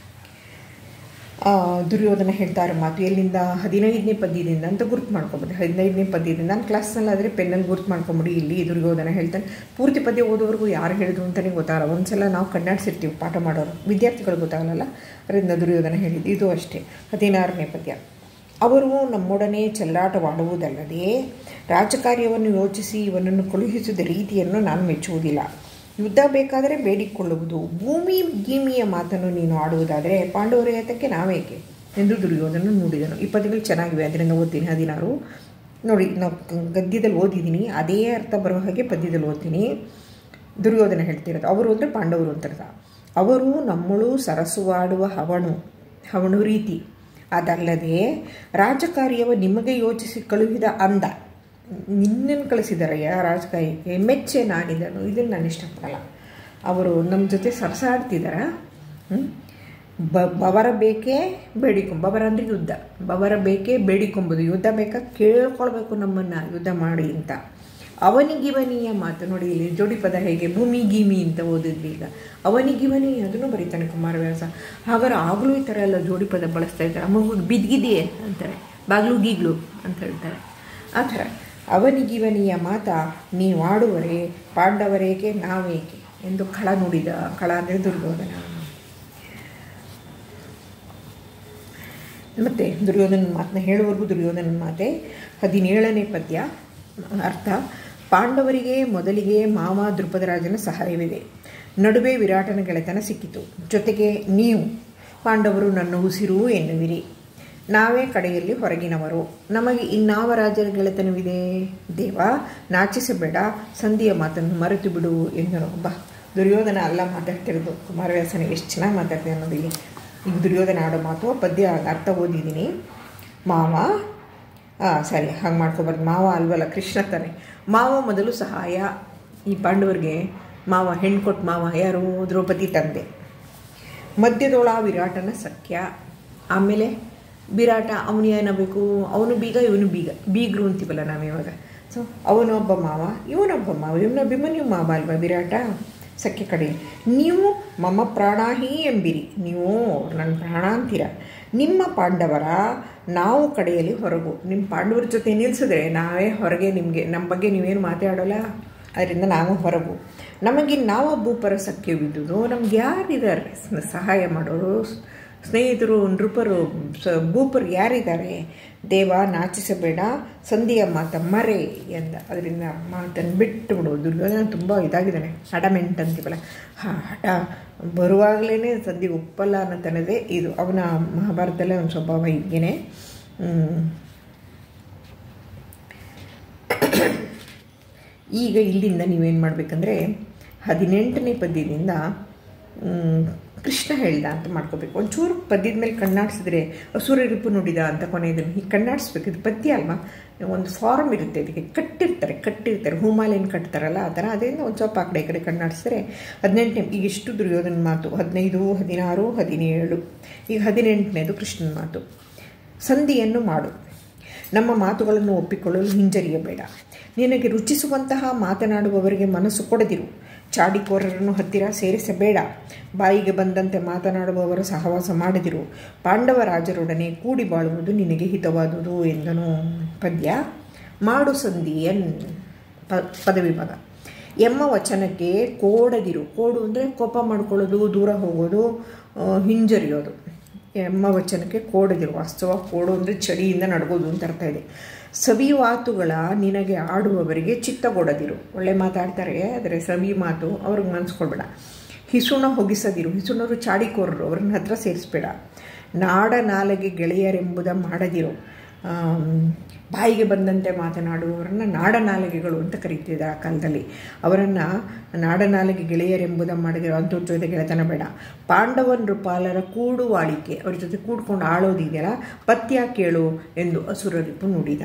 ದುರ್ಯೋಧನ ಹೇಳ್ತಾರೆ ಮಾತು ಎಲ್ಲಿಂದ ಹದಿನೈದನೇ ಪದ್ಯದಿಂದ ಅಂತ ಗುರ್ತು ಮಾಡ್ಕೊಬೋದು ಹದಿನೈದನೇ ಪದ್ಯದಿಂದ ನಾನು ಕ್ಲಾಸ್ನಲ್ಲಿ ಆದರೆ ಪೆನ್ನಲ್ಲಿ ಗುರ್ತು ಮಾಡ್ಕೊಂಬಿಡಿ ಇಲ್ಲಿ ದುರ್ಯೋಧನ ಹೇಳ್ತಾನೆ ಪೂರ್ತಿ ಪದ್ಯ ಓದೋವರೆಗೂ ಯಾರು ಹೇಳಿದ್ರು ಅಂತಲೇ ಗೊತ್ತಾಗಲ್ಲ ಒಂದ್ಸಲ ನಾವು ಕಣ್ಣಾಡಿಸಿರ್ತೀವಿ ಪಾಠ ಮಾಡೋರು ವಿದ್ಯಾರ್ಥಿಗಳು ಗೊತ್ತಾಗಲ್ಲ ಅದರಿಂದ ದುರ್ಯೋಧನ ಹೇಳಿದ್ದು ಇದು ಅಷ್ಟೇ ಹದಿನಾರನೇ ಪದ್ಯ ಅವರು ನಮ್ಮೊಡನೆ ಚೆಲ್ಲಾಟವಾಡುವುದಲ್ಲದೆ ರಾಜಕಾರ್ಯವನ್ನು ಯೋಚಿಸಿ ಇವನನ್ನು ಕಳುಹಿಸಿದ ರೀತಿಯನ್ನು ನಾನು ಮೆಚ್ಚುವುದಿಲ್ಲ ಯುದ್ಧ ಬೇಕಾದರೆ ಬೇಡಿಕೊಳ್ಳುವುದು ಭೂಮಿ ಗೀಮಿಯ ಮಾತನ್ನು ನೀನು ಆಡುವುದಾದರೆ ಪಾಂಡವರ ಏತಕ್ಕೆ ನಾವೇಕೆ ಎಂದು ದುರ್ಯೋಧನ ನುಡಿದನು ಈ ಪದ್ಯಗಳು ಚೆನ್ನಾಗಿವೆ ಅದರಿಂದ ಓದ್ತೀನಿ ಹದಿನಾರು ನೋಡಿ ನಾವು ಗದ್ಯದಲ್ಲಿ ಓದಿದ್ದೀನಿ ಅದೇ ಅರ್ಥ ಬರೋ ಹಾಗೆ ಪದ್ಯದಲ್ಲಿ ಓದ್ತೀನಿ ದುರ್ಯೋಧನ ಹೇಳ್ತಿರೋದು ಅವರು ಅಂದರೆ ಪಾಂಡವರು ಅಂತ ಅರ್ಥ ಅವರು ನಮ್ಮಳು ಸರಸುವಾಡುವ ಹವಣು ಹವಣು ರೀತಿ ಅದಲ್ಲದೆ ರಾಜಕಾರ್ಯವ ನಿಮಗೆ ಯೋಚಿಸಿ ಕಳುಹಿದ ಅಂದ ನಿನ್ನನ್ನು ಕಳಿಸಿದಾರಯ್ಯ ರಾಜಕಾರ್ಯಕ್ಕೆ ಮೆಚ್ಚೆ ನಾನಿದನು ಇದನ್ನು ನಾನು ಇಷ್ಟಪಡಲ್ಲ ಅವರು ನಮ್ಮ ಜೊತೆ ಸರಸಾಡ್ತಿದ್ದಾರ ಬ ಬವರ ಬೇಕೇ ಬೇಡಿಕೊಂಬ ಬವರ ಅಂದರೆ ಯುದ್ಧ ಬವರ ಬೇಕೇ ಬೇಡಿಕೊಂಬೋದು ಯುದ್ಧ ಬೇಕಾ ಕೇಳ್ಕೊಳ್ಬೇಕು ನಮ್ಮನ್ನು ಯುದ್ಧ ಮಾಡಿ ಅಂತ ಅವನಿಗಿವನಿಯ ಮಾತು ನೋಡಿ ಇಲ್ಲಿ ಜೋಡಿ ಪದ ಹೇಗೆ ಭೂಮಿ ಗೀಮಿ ಅಂತ ಓದಿದ್ವಿ ಈಗ ಅವನಿಗಿವನಿ ಅದನ್ನು ಬರೀತಾನೆ ಕುಮಾರವ್ಯಾಸ ಹಾಗಾದ್ರೆ ಆಗಲೂ ಈ ಥರ ಎಲ್ಲ ಜೋಡಿ ಪದ ಬಳಸ್ತಾ ಇದ್ದಾರೆ ಮಗು ಬಿದ್ಗಿದೆಯೇ ಅಂತಾರೆ ಬಾಗ್ಲು ಗೀಗ್ಲು ಅಂತ ಹೇಳ್ತಾರೆ ಆ ಥರ ಅವನಿಗಿವನಿಯ ಮಾತ ನೀವಾಡುವರೇ ಪಾಂಡವರೇಕೆ ನಾವೇಕೆ ಎಂದು ಖಳ ನುಡಿದ ಖಳ ಅಂದರೆ ದುರ್ಯೋಧನ ಮತ್ತು ದುರ್ಯೋಧನ ಮಾತನ್ನ ಹೇಳುವವರೆಗೂ ದುರ್ಯೋಧನ ಮಾತೆ ಹದಿನೇಳನೇ ಪದ್ಯ ಅರ್ಥ ಪಾಂಡವರಿಗೆ ಮೊದಲಿಗೆ ಮಾವ ದೃಪದರಾಜನ ಸಹಾಯವಿದೆ ನಡುವೆ ವಿರಾಟನ ಗೆಳೆತನ ಸಿಕ್ಕಿತು ಜೊತೆಗೆ ನೀವು ಪಾಂಡವರು ನನ್ನ ಉಸಿರು ಎನ್ನುವಿರಿ ನಾವೇ ಕಡೆಯಲ್ಲಿ ಹೊರಗಿನವರು ನಮಗೆ ಇನ್ನಾವ ರಾಜರ ಗೆಳೆತನವಿದೆ ದೇವ ನಾಚಿಸಬೇಡ ಸಂಧಿಯ ಮಾತನ್ನು ಮರೆತು ಬಿಡು ಎಂದನು ಬಾ ದುರ್ಯೋಧನ ಅಲ್ಲ ಮಾತಾಡ್ತಿರೋದು ಕುಮಾರವ್ಯಾಸನ ಎಷ್ಟು ಚೆನ್ನಾಗಿ ಮಾತಾಡ್ತೀನಿ ಅನ್ನೋದು ಇಲ್ಲಿ ಈಗ ದುರ್ಯೋಧನ ಆಡೋ ಮಾತು ಪದ್ಯ ಅರ್ಥ ಓದಿದ್ದೀನಿ ಮಾವ ಹಾಂ ಸರಿ ಹಾಗೆ ಮಾಡ್ಕೊಬಾರ್ದು ಮಾವ ಅಲ್ವಲ್ಲ ಕೃಷ್ಣ ತಾನೆ ಮಾವ ಮೊದಲು ಸಹಾಯ ಈ ಪಾಂಡವರಿಗೆ ಮಾವ ಹೆಣ್ಣು ಕೊಟ್ಟು ಮಾವ ಯಾರು ದ್ರೌಪದಿ ತಂದೆ ಮಧ್ಯದೊಳ ವಿರಾಟನ ಸಖ್ಯ ಆಮೇಲೆ ವಿರಾಟ ಅವನು ಏನಬೇಕು ಅವನು ಬೀಗ ಇವನು ಬೀಗ ಬೀಗರು ಅಂತೀವಲ್ಲ ನಾವು ಇವಾಗ ಸೊ ಅವನೊಬ್ಬ ಮಾವ ಇವನೊಬ್ಬ ಮಾವ ಇವನ ಅಭಿಮನ್ಯು ಮಾವ ಅಲ್ವಾ ವಿರಾಟ ಸಖ್ಯ ಕಡೆ ನೀವು ಮಮ ಪ್ರಾಣಾಹಿ ಎಂಬಿರಿ ನೀವು ನನ್ನ ಪ್ರಾಣ ಅಂತೀರ ನಿಮ್ಮ ಪಾಂಡವರ ನಾವು ಕಡೆಯಲ್ಲಿ ಹೊರಗು ನಿಮ್ಮ ಪಾಂಡವರ ಜೊತೆ ನಿಲ್ಲಿಸಿದ್ರೆ ನಾವೇ ಹೊರಗೆ ನಿಮಗೆ ನಮ್ಮ ಬಗ್ಗೆ ನೀವೇನು ಮಾತಾಡೋಲ್ಲ ಅದರಿಂದ ನಾವು ಹೊರಗು ನಮಗೆ ನಾವು ಭೂಪರ ಸಖ್ಯವಿದ್ದುದು ನಮ್ಗೆ ಯಾರಿದ್ದಾರೆ ಸಹಾಯ ಮಾಡೋರು ಸ್ನೇಹಿತರು ನೃಪರು ಸ ಭೂಪರು ಯಾರಿದ್ದಾರೆ ದೇವ ನಾಚಿಸಬೇಡ ಸಂಧಿಯ ಮಾತ ಮರೆ ಎಂದ ಅದರಿಂದ ಮಾತನ್ನು ಬಿಟ್ಟು ಬಿಡು ದುರ್ಯೋಧನ ತುಂಬ ಇದಾಗಿದ್ದಾನೆ ಅಡಮೆಂಟ್ ಅಂತೀವಲ್ಲ ಹಾ ಹಠ ಬರುವಾಗಲೇ ಸಂಧಿ ಒಪ್ಪಲ್ಲ ಅನ್ನತನದೇ ಇದು ಅವನ ಮಹಾಭಾರತದಲ್ಲೇ ಒಂದು ಸ್ವಭಾವ ಹೀಗೇನೆ ಈಗ ಇಲ್ಲಿಂದ ನೀವೇನು ಮಾಡಬೇಕಂದ್ರೆ ಹದಿನೆಂಟನೇ ಪದ್ಯದಿಂದ ಕೃಷ್ಣ ಹೇಳ್ದ ಅಂತ ಮಾಡ್ಕೋಬೇಕು ಒಂಚೂರು ಪದ್ಯದ ಮೇಲೆ ಕಣ್ಣಾಡಿಸಿದ್ರೆ ಅಸುರ ರಿಪು ನುಡಿದ ಅಂತ ಕೊನೆಯದನ್ನು ಹೀಗೆ ಕಣ್ಣಾಡಿಸ್ಬೇಕು ಇದು ಪದ್ಯ ಅಲ್ವಾ ಒಂದು ಫಾರ್ಮ್ ಇರುತ್ತೆ ಇದಕ್ಕೆ ಕಟ್ಟಿರ್ತಾರೆ ಕಟ್ಟಿರ್ತಾರೆ ಹೂಮಾಲೇನು ಕಟ್ತಾರಲ್ಲ ಆ ಥರ ಅದರಿಂದ ಒಂದು ಸ್ವಲ್ಪ ಆ ಕಡೆ ಈ ಕಡೆ ಕಣ್ಣಾಡಿಸಿದ್ರೆ ಹದಿನೆಂಟನೇ ಈಗ ಇಷ್ಟು ದುರ್ಯೋಧನ ಮಾತು ಹದಿನೈದು ಹದಿನಾರು ಹದಿನೇಳು ಈಗ ಹದಿನೆಂಟನೇದು ಕೃಷ್ಣನ ಮಾತು ಸಂಧಿಯನ್ನು ಮಾಡು ನಮ್ಮ ಮಾತುಗಳನ್ನು ಒಪ್ಪಿಕೊಳ್ಳಲು ಹಿಂಜರಿಯಬೇಡ ನಿನಗೆ ರುಚಿಸುವಂತಹ ಮಾತನಾಡುವವರಿಗೆ ಮನಸ್ಸು ಕೊಡದಿರು ಚಾಡಿಕೋರರನ್ನು ಹತ್ತಿರ ಸೇರಿಸಬೇಡ ಬಾಯಿಗೆ ಬಂದಂತೆ ಮಾತನಾಡುವವರ ಸಹವಾಸ ಮಾಡದಿರು ಪಾಂಡವ ರಾಜರೊಡನೆ ಕೂಡಿ ಬಾಳುವುದು ನಿನಗೆ ಹಿತವಾದುದು ಎಂದನು ಪದ್ಯ ಮಾಡು ಸಂಧಿಯನ್ ಪ ಪದವಿ ಭಾಗ ಎಮ್ಮ ವಚನಕ್ಕೆ ಕೋಡದಿರು ಕೋಡು ಅಂದರೆ ಕೋಪ ಮಾಡ್ಕೊಳ್ಳೋದು ದೂರ ಹೋಗೋದು ಹಿಂಜರಿಯೋದು ಎಮ್ಮ ವಚನಕ್ಕೆ ಕೋಡದಿರು ವಾಸ್ತವ ಕೋಡು ಅಂದರೆ ಚಳಿಯಿಂದ ನಡ್ಗೋದು ಅಂತ ಅರ್ಥ ಇದೆ ಸವಿ ಮಾತುಗಳ ನಿನಗೆ ಆಡುವವರಿಗೆ ಚಿತ್ತಗೊಡದಿರು ಒಳ್ಳೆ ಮಾತಾಡ್ತಾರೆ ಆದರೆ ಸವಿ ಮಾತು ಅವ್ರಿಗೆ ಮನ್ಸ್ಕೊಳ್ಬೇಡ ಹಿಸುಣ ಹೊಗಿಸದಿರು ಹಿಸುಣರು ಚಾಡಿಕೋರರು ಅವ್ರನ್ನ ಹತ್ರ ಸೇರಿಸ್ಬೇಡ ನಾಡ ನಾಲೆಗೆ ಗೆಳೆಯರೆಂಬುದ ಮಾಡದಿರು ಬಾಯಿಗೆ ಬಂದಂತೆ ಮಾತನಾಡುವವರನ್ನು ನಾಡನಾಲಿಗೆಗಳು ಅಂತ ಕರೀತಿದ್ದ ಆ ಕಾಲದಲ್ಲಿ ಅವರನ್ನು ನಾಡನಾಲಿಗೆ ಗೆಳೆಯರೆಂಬುದ ಮಾಡಿದಿರೋ ಅಂಥವ್ರ ಜೊತೆ ಗೆಳೆತನ ಬೇಡ ಪಾಂಡವ ನೃಪಾಲರ ಕೂಡುವಾಳಿಕೆ ಅವ್ರ ಜೊತೆ ಕೂಡ್ಕೊಂಡು ಆಳೋದಿದೆಯಲ್ಲ ಪತ್ಯ ಕೇಳು ಎಂದು ಅಸುರರಿಪು ನುಡಿದ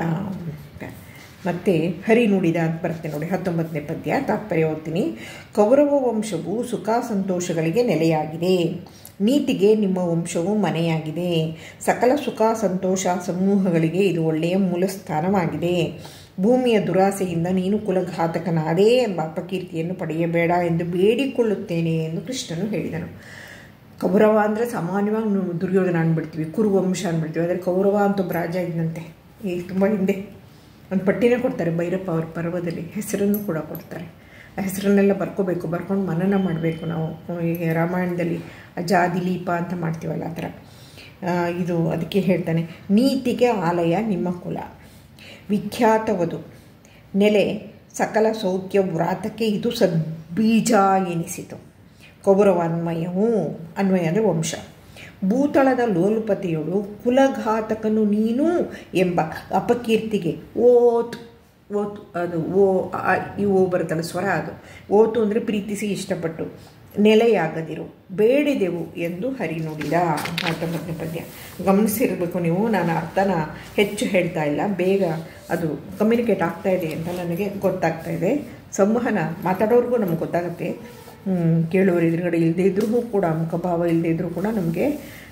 ಮತ್ತು ಹರಿ ನುಡಿದ ಅಂತ ಬರುತ್ತೆ ನೋಡಿ ಹತ್ತೊಂಬತ್ತನೇ ಪದ್ಯ ತಾತ್ಪರ್ಯ ಓದ್ತೀನಿ ಕೌರವ ವಂಶವು ಸುಖ ಸಂತೋಷಗಳಿಗೆ ನೆಲೆಯಾಗಿದೆ ನೀತಿಗೆ ನಿಮ್ಮ ವಂಶವು ಮನೆಯಾಗಿದೆ ಸಕಲ ಸುಖ ಸಂತೋಷ ಸಮೂಹಗಳಿಗೆ ಇದು ಒಳ್ಳೆಯ ಮೂಲ ಸ್ಥಾನವಾಗಿದೆ ಭೂಮಿಯ ದುರಾಸೆಯಿಂದ ನೀನು ಕುಲಘಾತಕನಾದೇ ಎಂಬ ಅಪಕೀರ್ತಿಯನ್ನು ಪಡೆಯಬೇಡ ಎಂದು ಬೇಡಿಕೊಳ್ಳುತ್ತೇನೆ ಎಂದು ಕೃಷ್ಣನು ಹೇಳಿದನು ಕೌರವ ಅಂದರೆ ಸಾಮಾನ್ಯವಾಗಿ ನಾವು ದುರ್ಯೋಧನ ಅಂದ್ಬಿಡ್ತೀವಿ ಕುರುವಂಶ ಅಂದ್ಬಿಡ್ತೀವಿ ಆದರೆ ಕೌರವ ಅಂತ ಒಬ್ಬ ರಾಜ ಇದ್ದಂತೆ ಈಗ ತುಂಬ ಹಿಂದೆ ಒಂದು ಪಟ್ಟಿನೇ ಕೊಡ್ತಾರೆ ಭೈರಪ್ಪ ಅವ್ರ ಪರ್ವದಲ್ಲಿ ಹೆಸರನ್ನು ಕೂಡ ಕೊಡ್ತಾರೆ ಆ ಹೆಸರನ್ನೆಲ್ಲ ಬರ್ಕೋಬೇಕು ಬರ್ಕೊಂಡು ಮನನ ಮಾಡಬೇಕು ನಾವು ಈಗ ರಾಮಾಯಣದಲ್ಲಿ ಅಜಾ ದಿಲೀಪ ಅಂತ ಮಾಡ್ತೀವಲ್ಲ ಆ ಥರ ಇದು ಅದಕ್ಕೆ ಹೇಳ್ತಾನೆ ನೀತಿಗೆ ಆಲಯ ನಿಮ್ಮ ಕುಲ ವಿಖ್ಯಾತವದು ನೆಲೆ ಸಕಲ ಸೌಖ್ಯ ವ್ರಾತಕ್ಕೆ ಇದು ಸದ್ಬೀಜ ಎನಿಸಿತು ಕೌರವ ಅನ್ವಯವು ಅನ್ವಯ ಅಂದರೆ ವಂಶ ಭೂತಳದ ಲೋಲುಪತೆಯೊಳು ಕುಲಘಾತಕನು ನೀನು ಎಂಬ ಅಪಕೀರ್ತಿಗೆ ಓತು ಓತು ಅದು ಓ ಈ ಓ ಬರುತ್ತಲ್ಲ ಸ್ವರ ಅದು ಓತು ಅಂದರೆ ಪ್ರೀತಿಸಿ ಇಷ್ಟಪಟ್ಟು ನೆಲೆಯಾಗದಿರು ಬೇಡಿದೆವು ಎಂದು ಹರಿ ನುಡಿದ ಹತ್ತೊಂಬತ್ತನೇ ಪದ್ಯ ಗಮನಿಸಿರಬೇಕು ನೀವು ನಾನು ಅರ್ಥನ ಹೆಚ್ಚು ಹೇಳ್ತಾ ಇಲ್ಲ ಬೇಗ ಅದು ಕಮ್ಯುನಿಕೇಟ್ ಆಗ್ತಾ ಇದೆ ಅಂತ ನನಗೆ ಗೊತ್ತಾಗ್ತಾ ಇದೆ ಸಂವಹನ ಮಾತಾಡೋರಿಗೂ ನಮ್ಗೆ ಗೊತ್ತಾಗುತ್ತೆ ಕೇಳೋರು ಎದುರುಗಡೆ ಇಲ್ಲದೇ ಇದ್ರೂ ಕೂಡ ಮುಖಭಾವ ಇಲ್ಲದೇ ಇದ್ರೂ ಕೂಡ ನಮಗೆ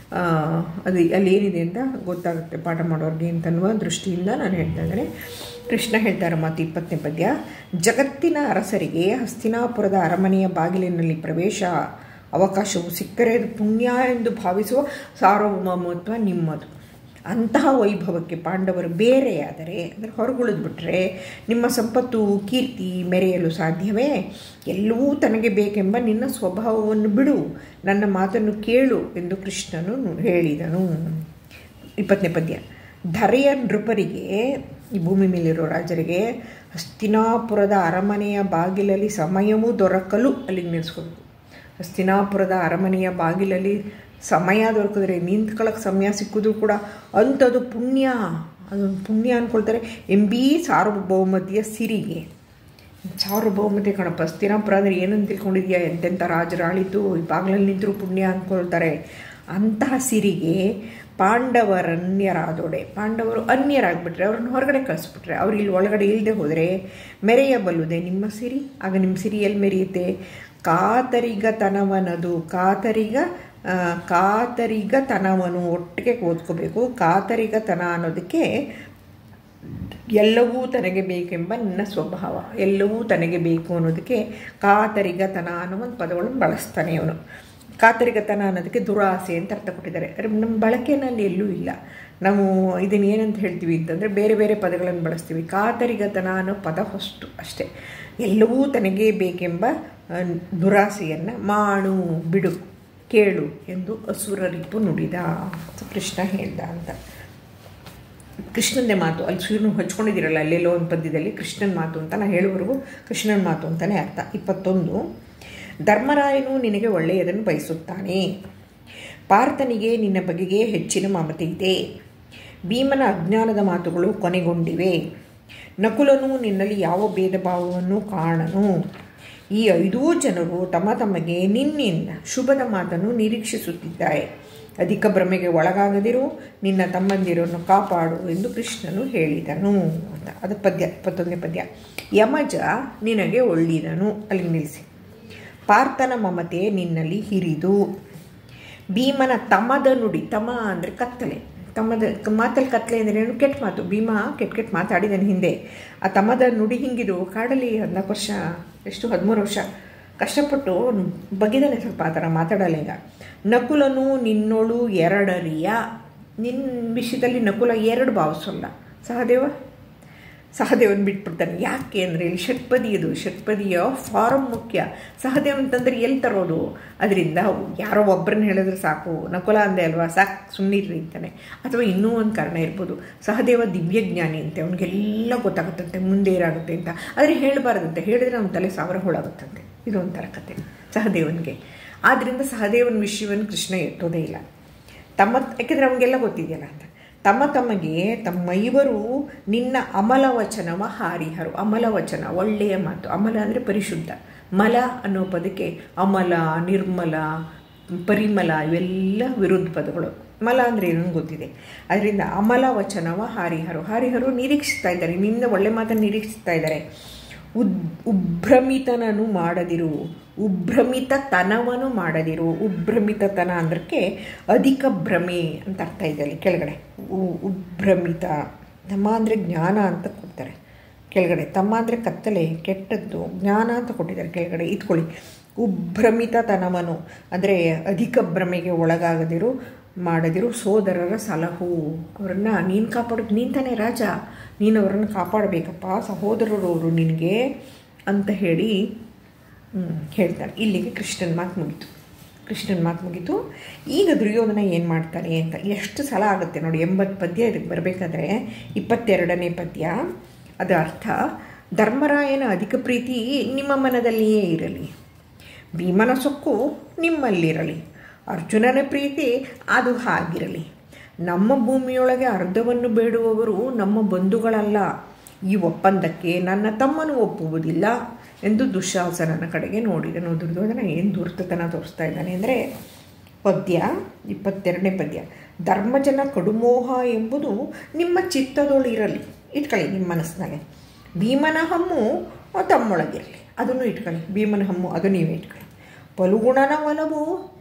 ಅದು ಅಲ್ಲಿ ಏನಿದೆ ಅಂತ ಗೊತ್ತಾಗುತ್ತೆ ಪಾಠ ಮಾಡೋರಿಗೆ ಅಂತನ್ನುವ ದೃಷ್ಟಿಯಿಂದ ನಾನು ಹೇಳ್ತಾ ಇದ್ದೇನೆ ಕೃಷ್ಣ ಹೇಳ್ತಾರೆ ಮಾತು ಇಪ್ಪತ್ತನೇ ಪದ್ಯ ಜಗತ್ತಿನ ಅರಸರಿಗೆ ಹಸ್ತಿನಾಪುರದ ಅರಮನೆಯ ಬಾಗಿಲಿನಲ್ಲಿ ಪ್ರವೇಶ ಅವಕಾಶವು ಸಿಕ್ಕರೆ ಅದು ಪುಣ್ಯ ಎಂದು ಭಾವಿಸುವ ಸಾರ್ವಭೌಮತ್ವ ನಿಮ್ಮದು ಅಂತಹ ವೈಭವಕ್ಕೆ ಪಾಂಡವರು ಬೇರೆಯಾದರೆ ಅಂದರೆ ಹೊರಗುಳಿದು ಬಿಟ್ಟರೆ ನಿಮ್ಮ ಸಂಪತ್ತು ಕೀರ್ತಿ ಮೆರೆಯಲು ಸಾಧ್ಯವೇ ಎಲ್ಲವೂ ತನಗೆ ಬೇಕೆಂಬ ನಿನ್ನ ಸ್ವಭಾವವನ್ನು ಬಿಡು ನನ್ನ ಮಾತನ್ನು ಕೇಳು ಎಂದು ಕೃಷ್ಣನು ಹೇಳಿದನು ಇಪ್ಪತ್ತನೇ ಪದ್ಯ ಧರೆಯ ನೃಪರಿಗೆ ಈ ಭೂಮಿ ಮೇಲಿರೋ ರಾಜರಿಗೆ ಹಸ್ತಿನಾಪುರದ ಅರಮನೆಯ ಬಾಗಿಲಲ್ಲಿ ಸಮಯವೂ ದೊರಕಲು ಅಲ್ಲಿಗೆ ನಿಲ್ಲಿಸ್ಕೊಬೇಕು ಹಸ್ತಿನಾಪುರದ ಅರಮನೆಯ ಬಾಗಿಲಲ್ಲಿ ಸಮಯ ದೊರಕಿದ್ರೆ ನಿಂತ್ಕೊಳ್ಳೋಕೆ ಸಮಯ ಸಿಕ್ಕಿದ್ರು ಕೂಡ ಅಂಥದ್ದು ಪುಣ್ಯ ಅದೊಂದು ಪುಣ್ಯ ಅಂದ್ಕೊಳ್ತಾರೆ ಎಂಬೀ ಸಾರ್ವಭೌಮತಿಯ ಸಿರಿಗೆ ಸಾರ್ವಭೌಮತೆ ಕಣಪ್ಪ ಹಸ್ತಿನಾಪುರ ಅಂದರೆ ಏನಂತ ತಿಳ್ಕೊಂಡಿದ್ಯಾ ಎಂತೆಂಥ ರಾಜರಾಳಿತು ಈ ಬಾಗಿಲಲ್ಲಿ ನಿಂತರೂ ಪುಣ್ಯ ಅಂದ್ಕೊಳ್ತಾರೆ ಅಂತಹ ಸಿರಿಗೆ ಪಾಂಡವರನ್ಯರಾದೊಡೆ ಪಾಂಡವರು ಅನ್ಯರಾಗ್ಬಿಟ್ರೆ ಅವ್ರನ್ನ ಹೊರಗಡೆ ಕಳಿಸ್ಬಿಟ್ರೆ ಅವ್ರು ಇಲ್ಲಿ ಒಳಗಡೆ ಇಲ್ಲದೆ ಹೋದರೆ ಮೆರೆಯಬಲ್ಲುದೆ ನಿಮ್ಮ ಸಿರಿ ಆಗ ನಿಮ್ಮ ಸಿರಿ ಎಲ್ಲಿ ಮೆರೆಯುತ್ತೆ ಕಾತರಿಗತನವನದು ಕಾತರಿಗ ಕಾತರಿಗತನವನು ಒಟ್ಟಿಗೆ ಓದ್ಕೋಬೇಕು ಕಾತರಿಗತನ ಅನ್ನೋದಕ್ಕೆ ಎಲ್ಲವೂ ತನಗೆ ಬೇಕೆಂಬ ನನ್ನ ಸ್ವಭಾವ ಎಲ್ಲವೂ ತನಗೆ ಬೇಕು ಅನ್ನೋದಕ್ಕೆ ಕಾತರಿಗತನ ಅನ್ನೋ ಒಂದು ಪದಗಳನ್ನು ಬಳಸ್ತಾನೆ ಅವನು ಕಾತರಿಗತನ ಅನ್ನೋದಕ್ಕೆ ದುರಾಸೆ ಅಂತ ಅರ್ಥ ಕೊಟ್ಟಿದ್ದಾರೆ ನಮ್ಮ ಬಳಕೆಯಲ್ಲಿ ಎಲ್ಲೂ ಇಲ್ಲ ನಾವು ಇದನ್ನು ಏನಂತ ಹೇಳ್ತೀವಿ ಅಂತಂದರೆ ಬೇರೆ ಬೇರೆ ಪದಗಳನ್ನು ಬಳಸ್ತೀವಿ ಕಾತರಿಗತನ ಅನ್ನೋ ಪದ ಹೊಸ್ತು ಅಷ್ಟೇ ಎಲ್ಲವೂ ತನಗೇ ಬೇಕೆಂಬ ದುರಾಸೆಯನ್ನು ಮಾಡು ಬಿಡು ಕೇಳು ಎಂದು ಅಸುರರಿಪ್ಪು ನುಡಿದ ಕೃಷ್ಣ ಹೇಳ್ದ ಅಂತ ಕೃಷ್ಣಂದೇ ಮಾತು ಅಲ್ಲಿ ಸೂರ್ಯನ ಹಚ್ಕೊಂಡಿದ್ದೀರಲ್ಲ ಅಲ್ಲೆಲ್ಲೋ ಒಂದು ಪದ್ಯದಲ್ಲಿ ಕೃಷ್ಣನ ಮಾತು ಅಂತ ನಾನು ಹೇಳುವವರೆಗೂ ಕೃಷ್ಣನ ಮಾತು ಅಂತಲೇ ಅರ್ಥ ಇಪ್ಪತ್ತೊಂದು ಧರ್ಮರಾಯನು ನಿನಗೆ ಒಳ್ಳೆಯದನ್ನು ಬಯಸುತ್ತಾನೆ ಪಾರ್ಥನಿಗೆ ನಿನ್ನ ಬಗೆಗೆ ಹೆಚ್ಚಿನ ಮಮತೆ ಇದೆ ಭೀಮನ ಅಜ್ಞಾನದ ಮಾತುಗಳು ಕೊನೆಗೊಂಡಿವೆ ನಕುಲನು ನಿನ್ನಲ್ಲಿ ಯಾವ ಭೇದ ಭಾವವನ್ನು ಕಾಣನು ಈ ಐದೂ ಜನರು ತಮ್ಮ ತಮಗೆ ನಿನ್ನಿಂದ ಶುಭದ ಮಾತನ್ನು ನಿರೀಕ್ಷಿಸುತ್ತಿದ್ದಾರೆ ಅಧಿಕ ಭ್ರಮೆಗೆ ಒಳಗಾಗದಿರು ನಿನ್ನ ತಮ್ಮಂದಿರನ್ನು ಕಾಪಾಡು ಎಂದು ಕೃಷ್ಣನು ಹೇಳಿದನು ಅಂತ ಅದು ಪದ್ಯ ಇಪ್ಪತ್ತೊಂದನೇ ಪದ್ಯ ಯಮಜ ನಿನಗೆ ಒಳ್ಳಿದನು ಅಲ್ಲಿ ನಿಲ್ಲಿಸಿ ಪಾರ್ಥನ ಮಮತೆ ನಿನ್ನಲ್ಲಿ ಹಿರಿದು ಭೀಮನ ತಮದ ನುಡಿ ತಮ ಅಂದರೆ ಕತ್ತಲೆ ತಮ್ಮದ ಮಾತಲ್ಲಿ ಕತ್ತಲೆ ಅಂದರೆ ಏನು ಕೆಟ್ಟ ಮಾತು ಭೀಮ ಕೆಟ್ಟ ಕೆಟ್ಟ ಮಾತಾಡಿದಾನೆ ಹಿಂದೆ ಆ ತಮ್ಮದ ನುಡಿ ಹಿಂಗಿದು ಕಾಡಲ್ಲಿ ಹದಿನಾಲ್ಕು ವರ್ಷ ಎಷ್ಟು ಹದಿಮೂರು ವರ್ಷ ಕಷ್ಟಪಟ್ಟು ಬಗ್ಗಿದಾನೆ ಸ್ವಲ್ಪ ಆ ಥರ ಮಾತಾಡಲ್ಲ ಈಗ ನಕುಲನು ನಿನ್ನೋಳು ಎರಡರಿಯ ನಿನ್ನ ವಿಷಯದಲ್ಲಿ ನಕುಲ ಎರಡು ಭಾವಿಸೋಲ್ಲ ಸಹದೇವ ಸಹದೇವನ್ ಬಿಟ್ಬಿಡ್ತಾನೆ ಯಾಕೆ ಅಂದರೆ ಇಲ್ಲಿ ಷಟ್ಪದಿ ಇದು ಷಟ್ಪದಿಯ ಫಾರಮ್ ಮುಖ್ಯ ಸಹದೇವ್ ಅಂತಂದ್ರೆ ಎಲ್ಲಿ ತರೋದು ಅದರಿಂದ ಯಾರೋ ಒಬ್ಬರನ್ನ ಹೇಳಿದ್ರೆ ಸಾಕು ನಕುಲ ಅಂದೆ ಅಲ್ವಾ ಸಾಕು ಸುಮ್ಮನಿರ್ರಿ ಅಂತಾನೆ ಅಥವಾ ಇನ್ನೂ ಒಂದು ಕಾರಣ ಇರ್ಬೋದು ಸಹದೇವ ದಿವ್ಯಜ್ಞಾನಿ ಅಂತೆ ಅವನಿಗೆಲ್ಲ ಗೊತ್ತಾಗುತ್ತಂತೆ ಮುಂದೆ ಏನಾಗುತ್ತೆ ಅಂತ ಆದರೆ ಹೇಳಬಾರ್ದಂತೆ ಹೇಳಿದ್ರೆ ನಮ್ಮ ತಲೆ ಸಾವಿರ ಹೋಳಾಗುತ್ತಂತೆ ಇದು ಒಂಥರ ಕತೆ ಸಹದೇವನಿಗೆ ಆದ್ದರಿಂದ ಸಹದೇವನ ವಿಷಯವನ್ನು ಕೃಷ್ಣ ಎತ್ತೋದೇ ಇಲ್ಲ ತಮ್ಮ ಯಾಕೆಂದರೆ ಅವನಿಗೆಲ್ಲ ಗೊತ್ತಿದೆಯಲ್ಲ ಅಂತ ತಮ್ಮ ತಮಗೆ ತಮ್ಮ ಇವರು ನಿನ್ನ ಅಮಲ ವಚನವ ಹಾರಿಹರು ಅಮಲ ವಚನ ಒಳ್ಳೆಯ ಮಾತು ಅಮಲ ಅಂದರೆ ಪರಿಶುದ್ಧ ಮಲ ಅನ್ನೋ ಪದಕ್ಕೆ ಅಮಲ ನಿರ್ಮಲ ಪರಿಮಲ ಇವೆಲ್ಲ ವಿರುದ್ಧ ಪದಗಳು ಮಲ ಅಂದರೆ ಏನೋ ಗೊತ್ತಿದೆ ಅದರಿಂದ ಅಮಲ ವಚನವ ಹಾರಿಹರು ಹಾರಿಹರು ನಿರೀಕ್ಷಿಸ್ತಾ ಇದ್ದಾರೆ ನಿನ್ನ ಒಳ್ಳೆ ಮಾತನ್ನು ನಿರೀಕ್ಷಿಸ್ತಾ ಇದ್ದಾರೆ ಉದ್ ಉಭ್ರಮಿತನನು ಮಾಡದಿರು ಉಭ್ರಮಿತ ತನವನ್ನು ಮಾಡದಿರು ಉಭ್ರಮಿತತನ ಅಂದ್ರಕ್ಕೆ ಅಧಿಕ ಭ್ರಮೆ ಅಂತ ಅರ್ಥ ಇದೆ ಅಲ್ಲಿ ಕೆಳಗಡೆ ಉಭ್ರಮಿತ ತಮ್ಮ ಅಂದರೆ ಜ್ಞಾನ ಅಂತ ಕೊಡ್ತಾರೆ ಕೆಳಗಡೆ ತಮ್ಮ ಅಂದರೆ ಕತ್ತಲೆ ಕೆಟ್ಟದ್ದು ಜ್ಞಾನ ಅಂತ ಕೊಟ್ಟಿದ್ದಾರೆ ಕೆಳಗಡೆ ಇಟ್ಕೊಳ್ಳಿ ಉಭ್ರಮಿತತನವನು ಅಂದರೆ ಅಧಿಕ ಭ್ರಮೆಗೆ ಒಳಗಾಗದಿರು ಮಾಡದಿರು ಸೋದರರ ಸಲಹು ಅವರನ್ನು ನೀನು ಕಾಪಾಡೋದು ನೀನು ತಾನೇ ರಾಜ ನೀನು ಅವರನ್ನು ಕಾಪಾಡಬೇಕಪ್ಪ ಸಹೋದರರು ಅವರು ನಿನಗೆ ಅಂತ ಹೇಳಿ ಹೇಳ್ತಾರೆ ಇಲ್ಲಿಗೆ ಕೃಷ್ಣನ ಮಾತು ಮುಗೀತು ಕೃಷ್ಣನ ಮಾತು ಮುಗೀತು ಈಗ ದುರ್ಯೋಧನ ಏನು ಮಾಡ್ತಾನೆ ಅಂತ ಎಷ್ಟು ಸಲ ಆಗುತ್ತೆ ನೋಡಿ ಎಂಬತ್ತು ಪದ್ಯ ಇದಕ್ಕೆ ಬರಬೇಕಾದ್ರೆ ಇಪ್ಪತ್ತೆರಡನೇ ಪದ್ಯ ಅದರ ಅರ್ಥ ಧರ್ಮರಾಯನ ಅಧಿಕ ಪ್ರೀತಿ ನಿಮ್ಮ ಮನದಲ್ಲಿಯೇ ಇರಲಿ ಭೀಮನ ಸೊಕ್ಕು ನಿಮ್ಮಲ್ಲಿರಲಿ ಅರ್ಜುನನ ಪ್ರೀತಿ ಅದು ಹಾಗಿರಲಿ ನಮ್ಮ ಭೂಮಿಯೊಳಗೆ ಅರ್ಧವನ್ನು ಬೇಡುವವರು ನಮ್ಮ ಬಂಧುಗಳಲ್ಲ ಈ ಒಪ್ಪಂದಕ್ಕೆ ನನ್ನ ತಮ್ಮನು ಒಪ್ಪುವುದಿಲ್ಲ ಎಂದು ದುಶ್ಯಾಸನನ ಕಡೆಗೆ ನೋಡಿದನು ದುರ್ಯೋಧನ ಏನು ಧೂರ್ತತನ ತೋರಿಸ್ತಾ ಇದ್ದಾನೆ ಅಂದರೆ ಪದ್ಯ ಇಪ್ಪತ್ತೆರಡನೇ ಪದ್ಯ ಧರ್ಮಜನ ಕಡುಮೋಹ ಎಂಬುದು ನಿಮ್ಮ ಚಿತ್ತದೊಳಿರಲಿ ಇಟ್ಕೊಳ್ಳಿ ನಿಮ್ಮ ಮನಸ್ಸಿನಲ್ಲಿ ಭೀಮನ ಹಮ್ಮು ತಮ್ಮೊಳಗಿರಲಿ ಅದನ್ನು ಇಟ್ಕೊಳ್ಳಿ ಭೀಮನ ಹಮ್ಮು ಅದು ನೀವೇ ಇಟ್ಕೊಳ್ಳಿ ಪಲುಗುಣನ ಒಲವು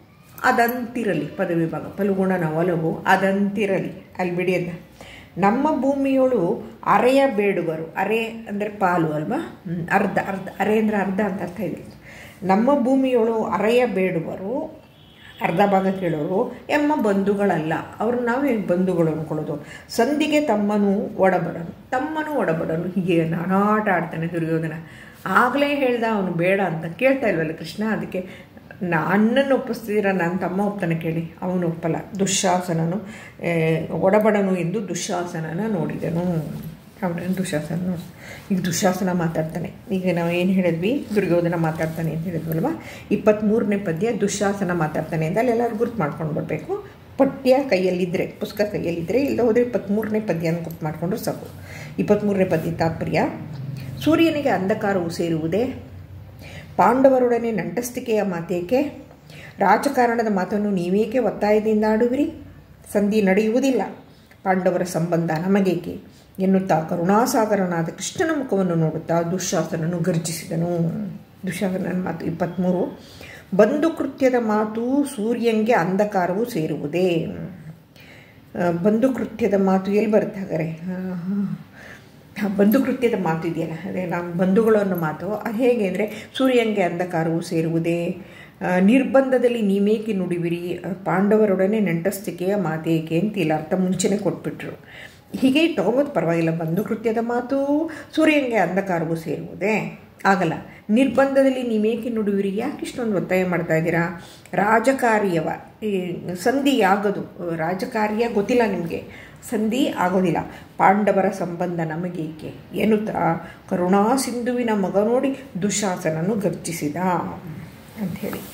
ಅದಂತಿರಲಿ ಪದವಿಭಾಗ ಫಲಗುಣನ ಒಲವು ಅದಂತಿರಲಿ ಅಲ್ಲಿ ಬಿಡಿ ಅದನ್ನ ನಮ್ಮ ಭೂಮಿಯೊಳು ಅರೆಯ ಬೇಡುವರು ಅರೆ ಅಂದರೆ ಪಾಲು ಅಲ್ವಾ ಹ್ಮ್, ಅರ್ಧ ಅರ್ಧ ಅರೆ ಅಂದರೆ ಅರ್ಧ ಅಂತ ಅರ್ಥ ಇದೆ ನಮ್ಮ ಭೂಮಿಯೊಳು ಅರೆಯ ಬೇಡುವರು ಅರ್ಧ ಭಾಗ ಕೇಳೋರು ಎಮ್ಮ ಬಂಧುಗಳಲ್ಲ ಅವ್ರು ನಾವೇ ಬಂಧುಗಳು ಅಂದ್ಕೊಳ್ಳೋದು ಸಂಧಿಗೆ ತಮ್ಮನು ಒಡಬಡನು ತಮ್ಮನು ಒಡಬಡನು ಹೀಗೆ ನಾನಾಟ ಆಡ್ತಾನೆ ದುರ್ಯೋಧನ ಆಗಲೇ ಹೇಳ್ದ ಅವನು ಬೇಡ ಅಂತ ಕೇಳ್ತಾ ಇಲ್ವಲ್ಲ ಕೃಷ್ಣ ಅದಕ್ಕೆ ನನ್ನನ್ನು ಒಪ್ಪಿಸ್ತಿದ್ದೀರ ನನ್ನ ತಮ್ಮ ಒಪ್ತಾನೆ ಕೇಳಿ ಅವನು ಒಪ್ಪಲ್ಲ ದುಶ್ಯಾಸನನು ಏ, ಒಡಬಡನು ಎಂದು ದುಶ್ಯಾಸನನ ನೋಡಿದನು ಅವನೇನು ದುಶಾಸನ ನೋಡಿ ಈಗ ದುಶಾಸನ ಮಾತಾಡ್ತಾನೆ ಈಗ ನಾವು ಏನು ಹೇಳಿದ್ವಿ ದುರ್ಯೋಧನ ಮಾತಾಡ್ತಾನೆ ಅಂತ ಹೇಳಿದ್ವಲ್ವ ಇಪ್ಪತ್ತ್ಮೂರನೇ ಪದ್ಯ ದುಶಾಸನ ಮಾತಾಡ್ತಾನೆ ಅಂತ ಅಲ್ಲೆಲ್ಲರೂ ಗುರ್ತು ಮಾಡ್ಕೊಂಡು ಬರಬೇಕು ಪಠ್ಯ ಕೈಯಲ್ಲಿದ್ದರೆ ಪುಸ್ತಕ ಕೈಯಲ್ಲಿದ್ದರೆ ಇಲ್ಲ ಹೋದರೆ ಇಪ್ಪತ್ತ್ಮೂರನೇ ಪದ್ಯನ ಗುರ್ತು ಮಾಡಿಕೊಂಡ್ರೆ ಸಾಕು ಇಪ್ಪತ್ತ್ಮೂರನೇ ಪದ್ಯ ತಾತ್ಪರ್ಯ ಸೂರ್ಯನಿಗೆ ಅಂಧಕಾರವು ಸೇರುವುದೇ ಪಾಂಡವರೊಡನೆ ನಂಟಸ್ತಿಕೆಯ ಮಾತೇಕೆ ರಾಜಕಾರಣದ ಮಾತನ್ನು ನೀವೇಕೆ ಒತ್ತಾಯದಿಂದ ಆಡುವಿರಿ ಸಂಧಿ ನಡೆಯುವುದಿಲ್ಲ ಪಾಂಡವರ ಸಂಬಂಧ ನಮಗೇಕೆ ಎನ್ನುತ್ತಾ ಕರುಣಾಸಾಗರನಾದ ಕೃಷ್ಣನ ಮುಖವನ್ನು ನೋಡುತ್ತಾ ದುಶ್ಯಾಸನನು ಗರ್ಜಿಸಿದನು ದುಶ್ಯಾಸನನ ಮಾತು ಇಪ್ಪತ್ತ್ಮೂರು ಬಂಧು ಕೃತ್ಯದ ಮಾತು ಸೂರ್ಯಂಗೆ ಅಂಧಕಾರವು ಸೇರುವುದೇ ಆ, ಬಂಧು ಕೃತ್ಯದ ಮಾತು ಎಲ್ಲಿ ಬರುತ್ತೆ ಹಾಗಾರೆ ಆ, ಆ, ಬಂಧು ಕೃತ್ಯದ ಮಾತು ಇದೆಯಲ್ಲ ಅದೇ ನಮ್ಮ ಬಂಧುಗಳು ಅನ್ನೋ ಮಾತು ಅದು ಹೇಗೆ ಅಂದರೆ ಸೂರ್ಯಂಗೆ ಅಂಧಕಾರವು ಸೇರುವುದೇ ಆ, ನಿರ್ಬಂಧದಲ್ಲಿ ನೀವೇಕೆ ನುಡಿವಿರಿ ಆ, ಪಾಂಡವರೊಡನೆ ನೆಂಟಸ್ತಿಕೆಯ ಮಾತೇಕೆ ಅಂತ ಇಲ್ಲ ಅರ್ಥ ಮುಂಚೆನೇ ಕೊಟ್ಬಿಟ್ರು ಹೀಗೆ ತಗೋಬೋದು ಪರವಾಗಿಲ್ಲ ಬಂಧು ಕೃತ್ಯದ ಮಾತು ಸೂರ್ಯಂಗೆ ಅಂಧಕಾರವು ಸೇರುವುದೇ ಆಗಲ್ಲ ನಿರ್ಬಂಧದಲ್ಲಿ ನೀವೇಕೆ ನುಡುವಿರಿ ಯಾಕೆ ಇಷ್ಟೊಂದು ಒತ್ತಾಯ ಮಾಡ್ತಾ ಇದ್ದೀರಾ ರಾಜಕಾರ್ಯವ ಈ ಸಂಧಿ ಆಗೋದು ರಾಜಕಾರ್ಯ ಗೊತ್ತಿಲ್ಲ ನಿಮಗೆ ಸಂಧಿ ಆಗೋದಿಲ್ಲ ಪಾಂಡವರ ಸಂಬಂಧ ನಮಗೇಕೆ ಎನ್ನುತ್ತಾ ಕರುಣಾ ಸಿಂಧುವಿನ ಮಗ ನೋಡಿ ದುಶಾಸನನು ಗರ್ಜಿಸಿದ ಅಂಥೇಳಿ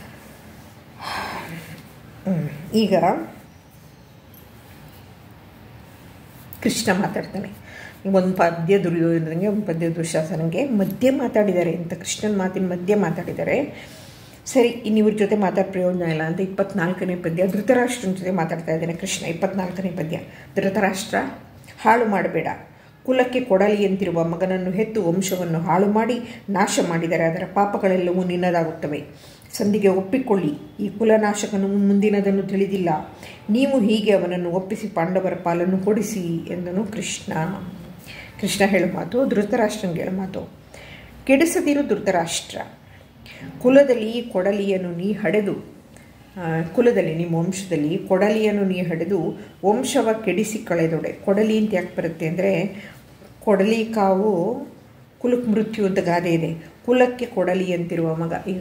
ಹ್ಮ್. ಈಗ ಕೃಷ್ಣ ಮಾತಾಡ್ತಾನೆ ಒಂದು ಪದ್ಯ ದುರ್ಯೋಧನಿಗೆ ಒಂದು ಪದ್ಯ ದುಶ್ಯಾಸನಿಗೆ ಮಧ್ಯೆ ಮಾತಾಡಿದ್ದಾರೆ ಅಂತ ಕೃಷ್ಣನ ಮಾತಿನ ಮಧ್ಯೆ ಮಾತಾಡಿದ್ದಾರೆ ಸರಿ ಇನ್ನು ಇವ್ರ ಜೊತೆ ಮಾತಾಡ ಪ್ರಯೋಜನ ಇಲ್ಲ ಅಂತ ಇಪ್ಪತ್ನಾಲ್ಕನೇ ಪದ್ಯ ಧೃತರಾಷ್ಟ್ರನ ಜೊತೆ ಮಾತಾಡ್ತಾ ಇದ್ದಾನೆ ಕೃಷ್ಣ ಇಪ್ಪತ್ನಾಲ್ಕನೇ ಪದ್ಯ ಧೃತರಾಷ್ಟ್ರ ಹಾಳು ಮಾಡಬೇಡ ಕುಲಕ್ಕೆ ಕೊಡಲಿ ಎಂತಿರುವ ಮಗನನ್ನು ಹೆತ್ತು ವಂಶವನ್ನು ಹಾಳು ಮಾಡಿ ನಾಶ ಮಾಡಿದರೆ ಅದರ ಪಾಪಗಳೆಲ್ಲವೂ ನಿನ್ನದಾಗುತ್ತವೆ ಸಂಧಿಗೆ ಒಪ್ಪಿಕೊಳ್ಳಿ ಈ ಕುಲನಾಶಕನು ಮುಂದಿನದನ್ನು ತಿಳಿದಿಲ್ಲ ನೀವು ಹೀಗೆ ಅವನನ್ನು ಒಪ್ಪಿಸಿ ಪಾಂಡವರ ಪಾಲನ್ನು ಕೊಡಿಸಿ ಎಂದನು ಕೃಷ್ಣ ಕೃಷ್ಣ ಹೇಳೋ ಮಾತು ಧೃತರಾಷ್ಟ್ರಂಗೆ ಹೇಳೋ ಮಾತು ಕೆಡಿಸದಿರು ಧೃತರಾಷ್ಟ್ರ ಕುಲದಲ್ಲಿ ಕೊಡಲಿಯನ್ನು ನೀ ಹಡೆದು ಆ, ಕುಲದಲ್ಲಿ ನಿಮ್ಮ ವಂಶದಲ್ಲಿ ಕೊಡಲಿಯನ್ನು ನೀ ಹಡೆದು ವಂಶವ ಕೆಡಿಸಿ ಕಳೆದೊಡೆ ಕೊಡಲಿ ಅಂತ ಯಾಕೆ ಬರುತ್ತೆ ಅಂದರೆ ಕೊಡಲಿ ಕಾವು ಕುಲಕ್ಕೆ ಮೃತ್ಯು ಅಂತ ಗಾದೆ ಇದೆ ಕುಲಕ್ಕೆ ಕೊಡಲಿ ಅಂತಿರುವ ಮಗ ಈಗ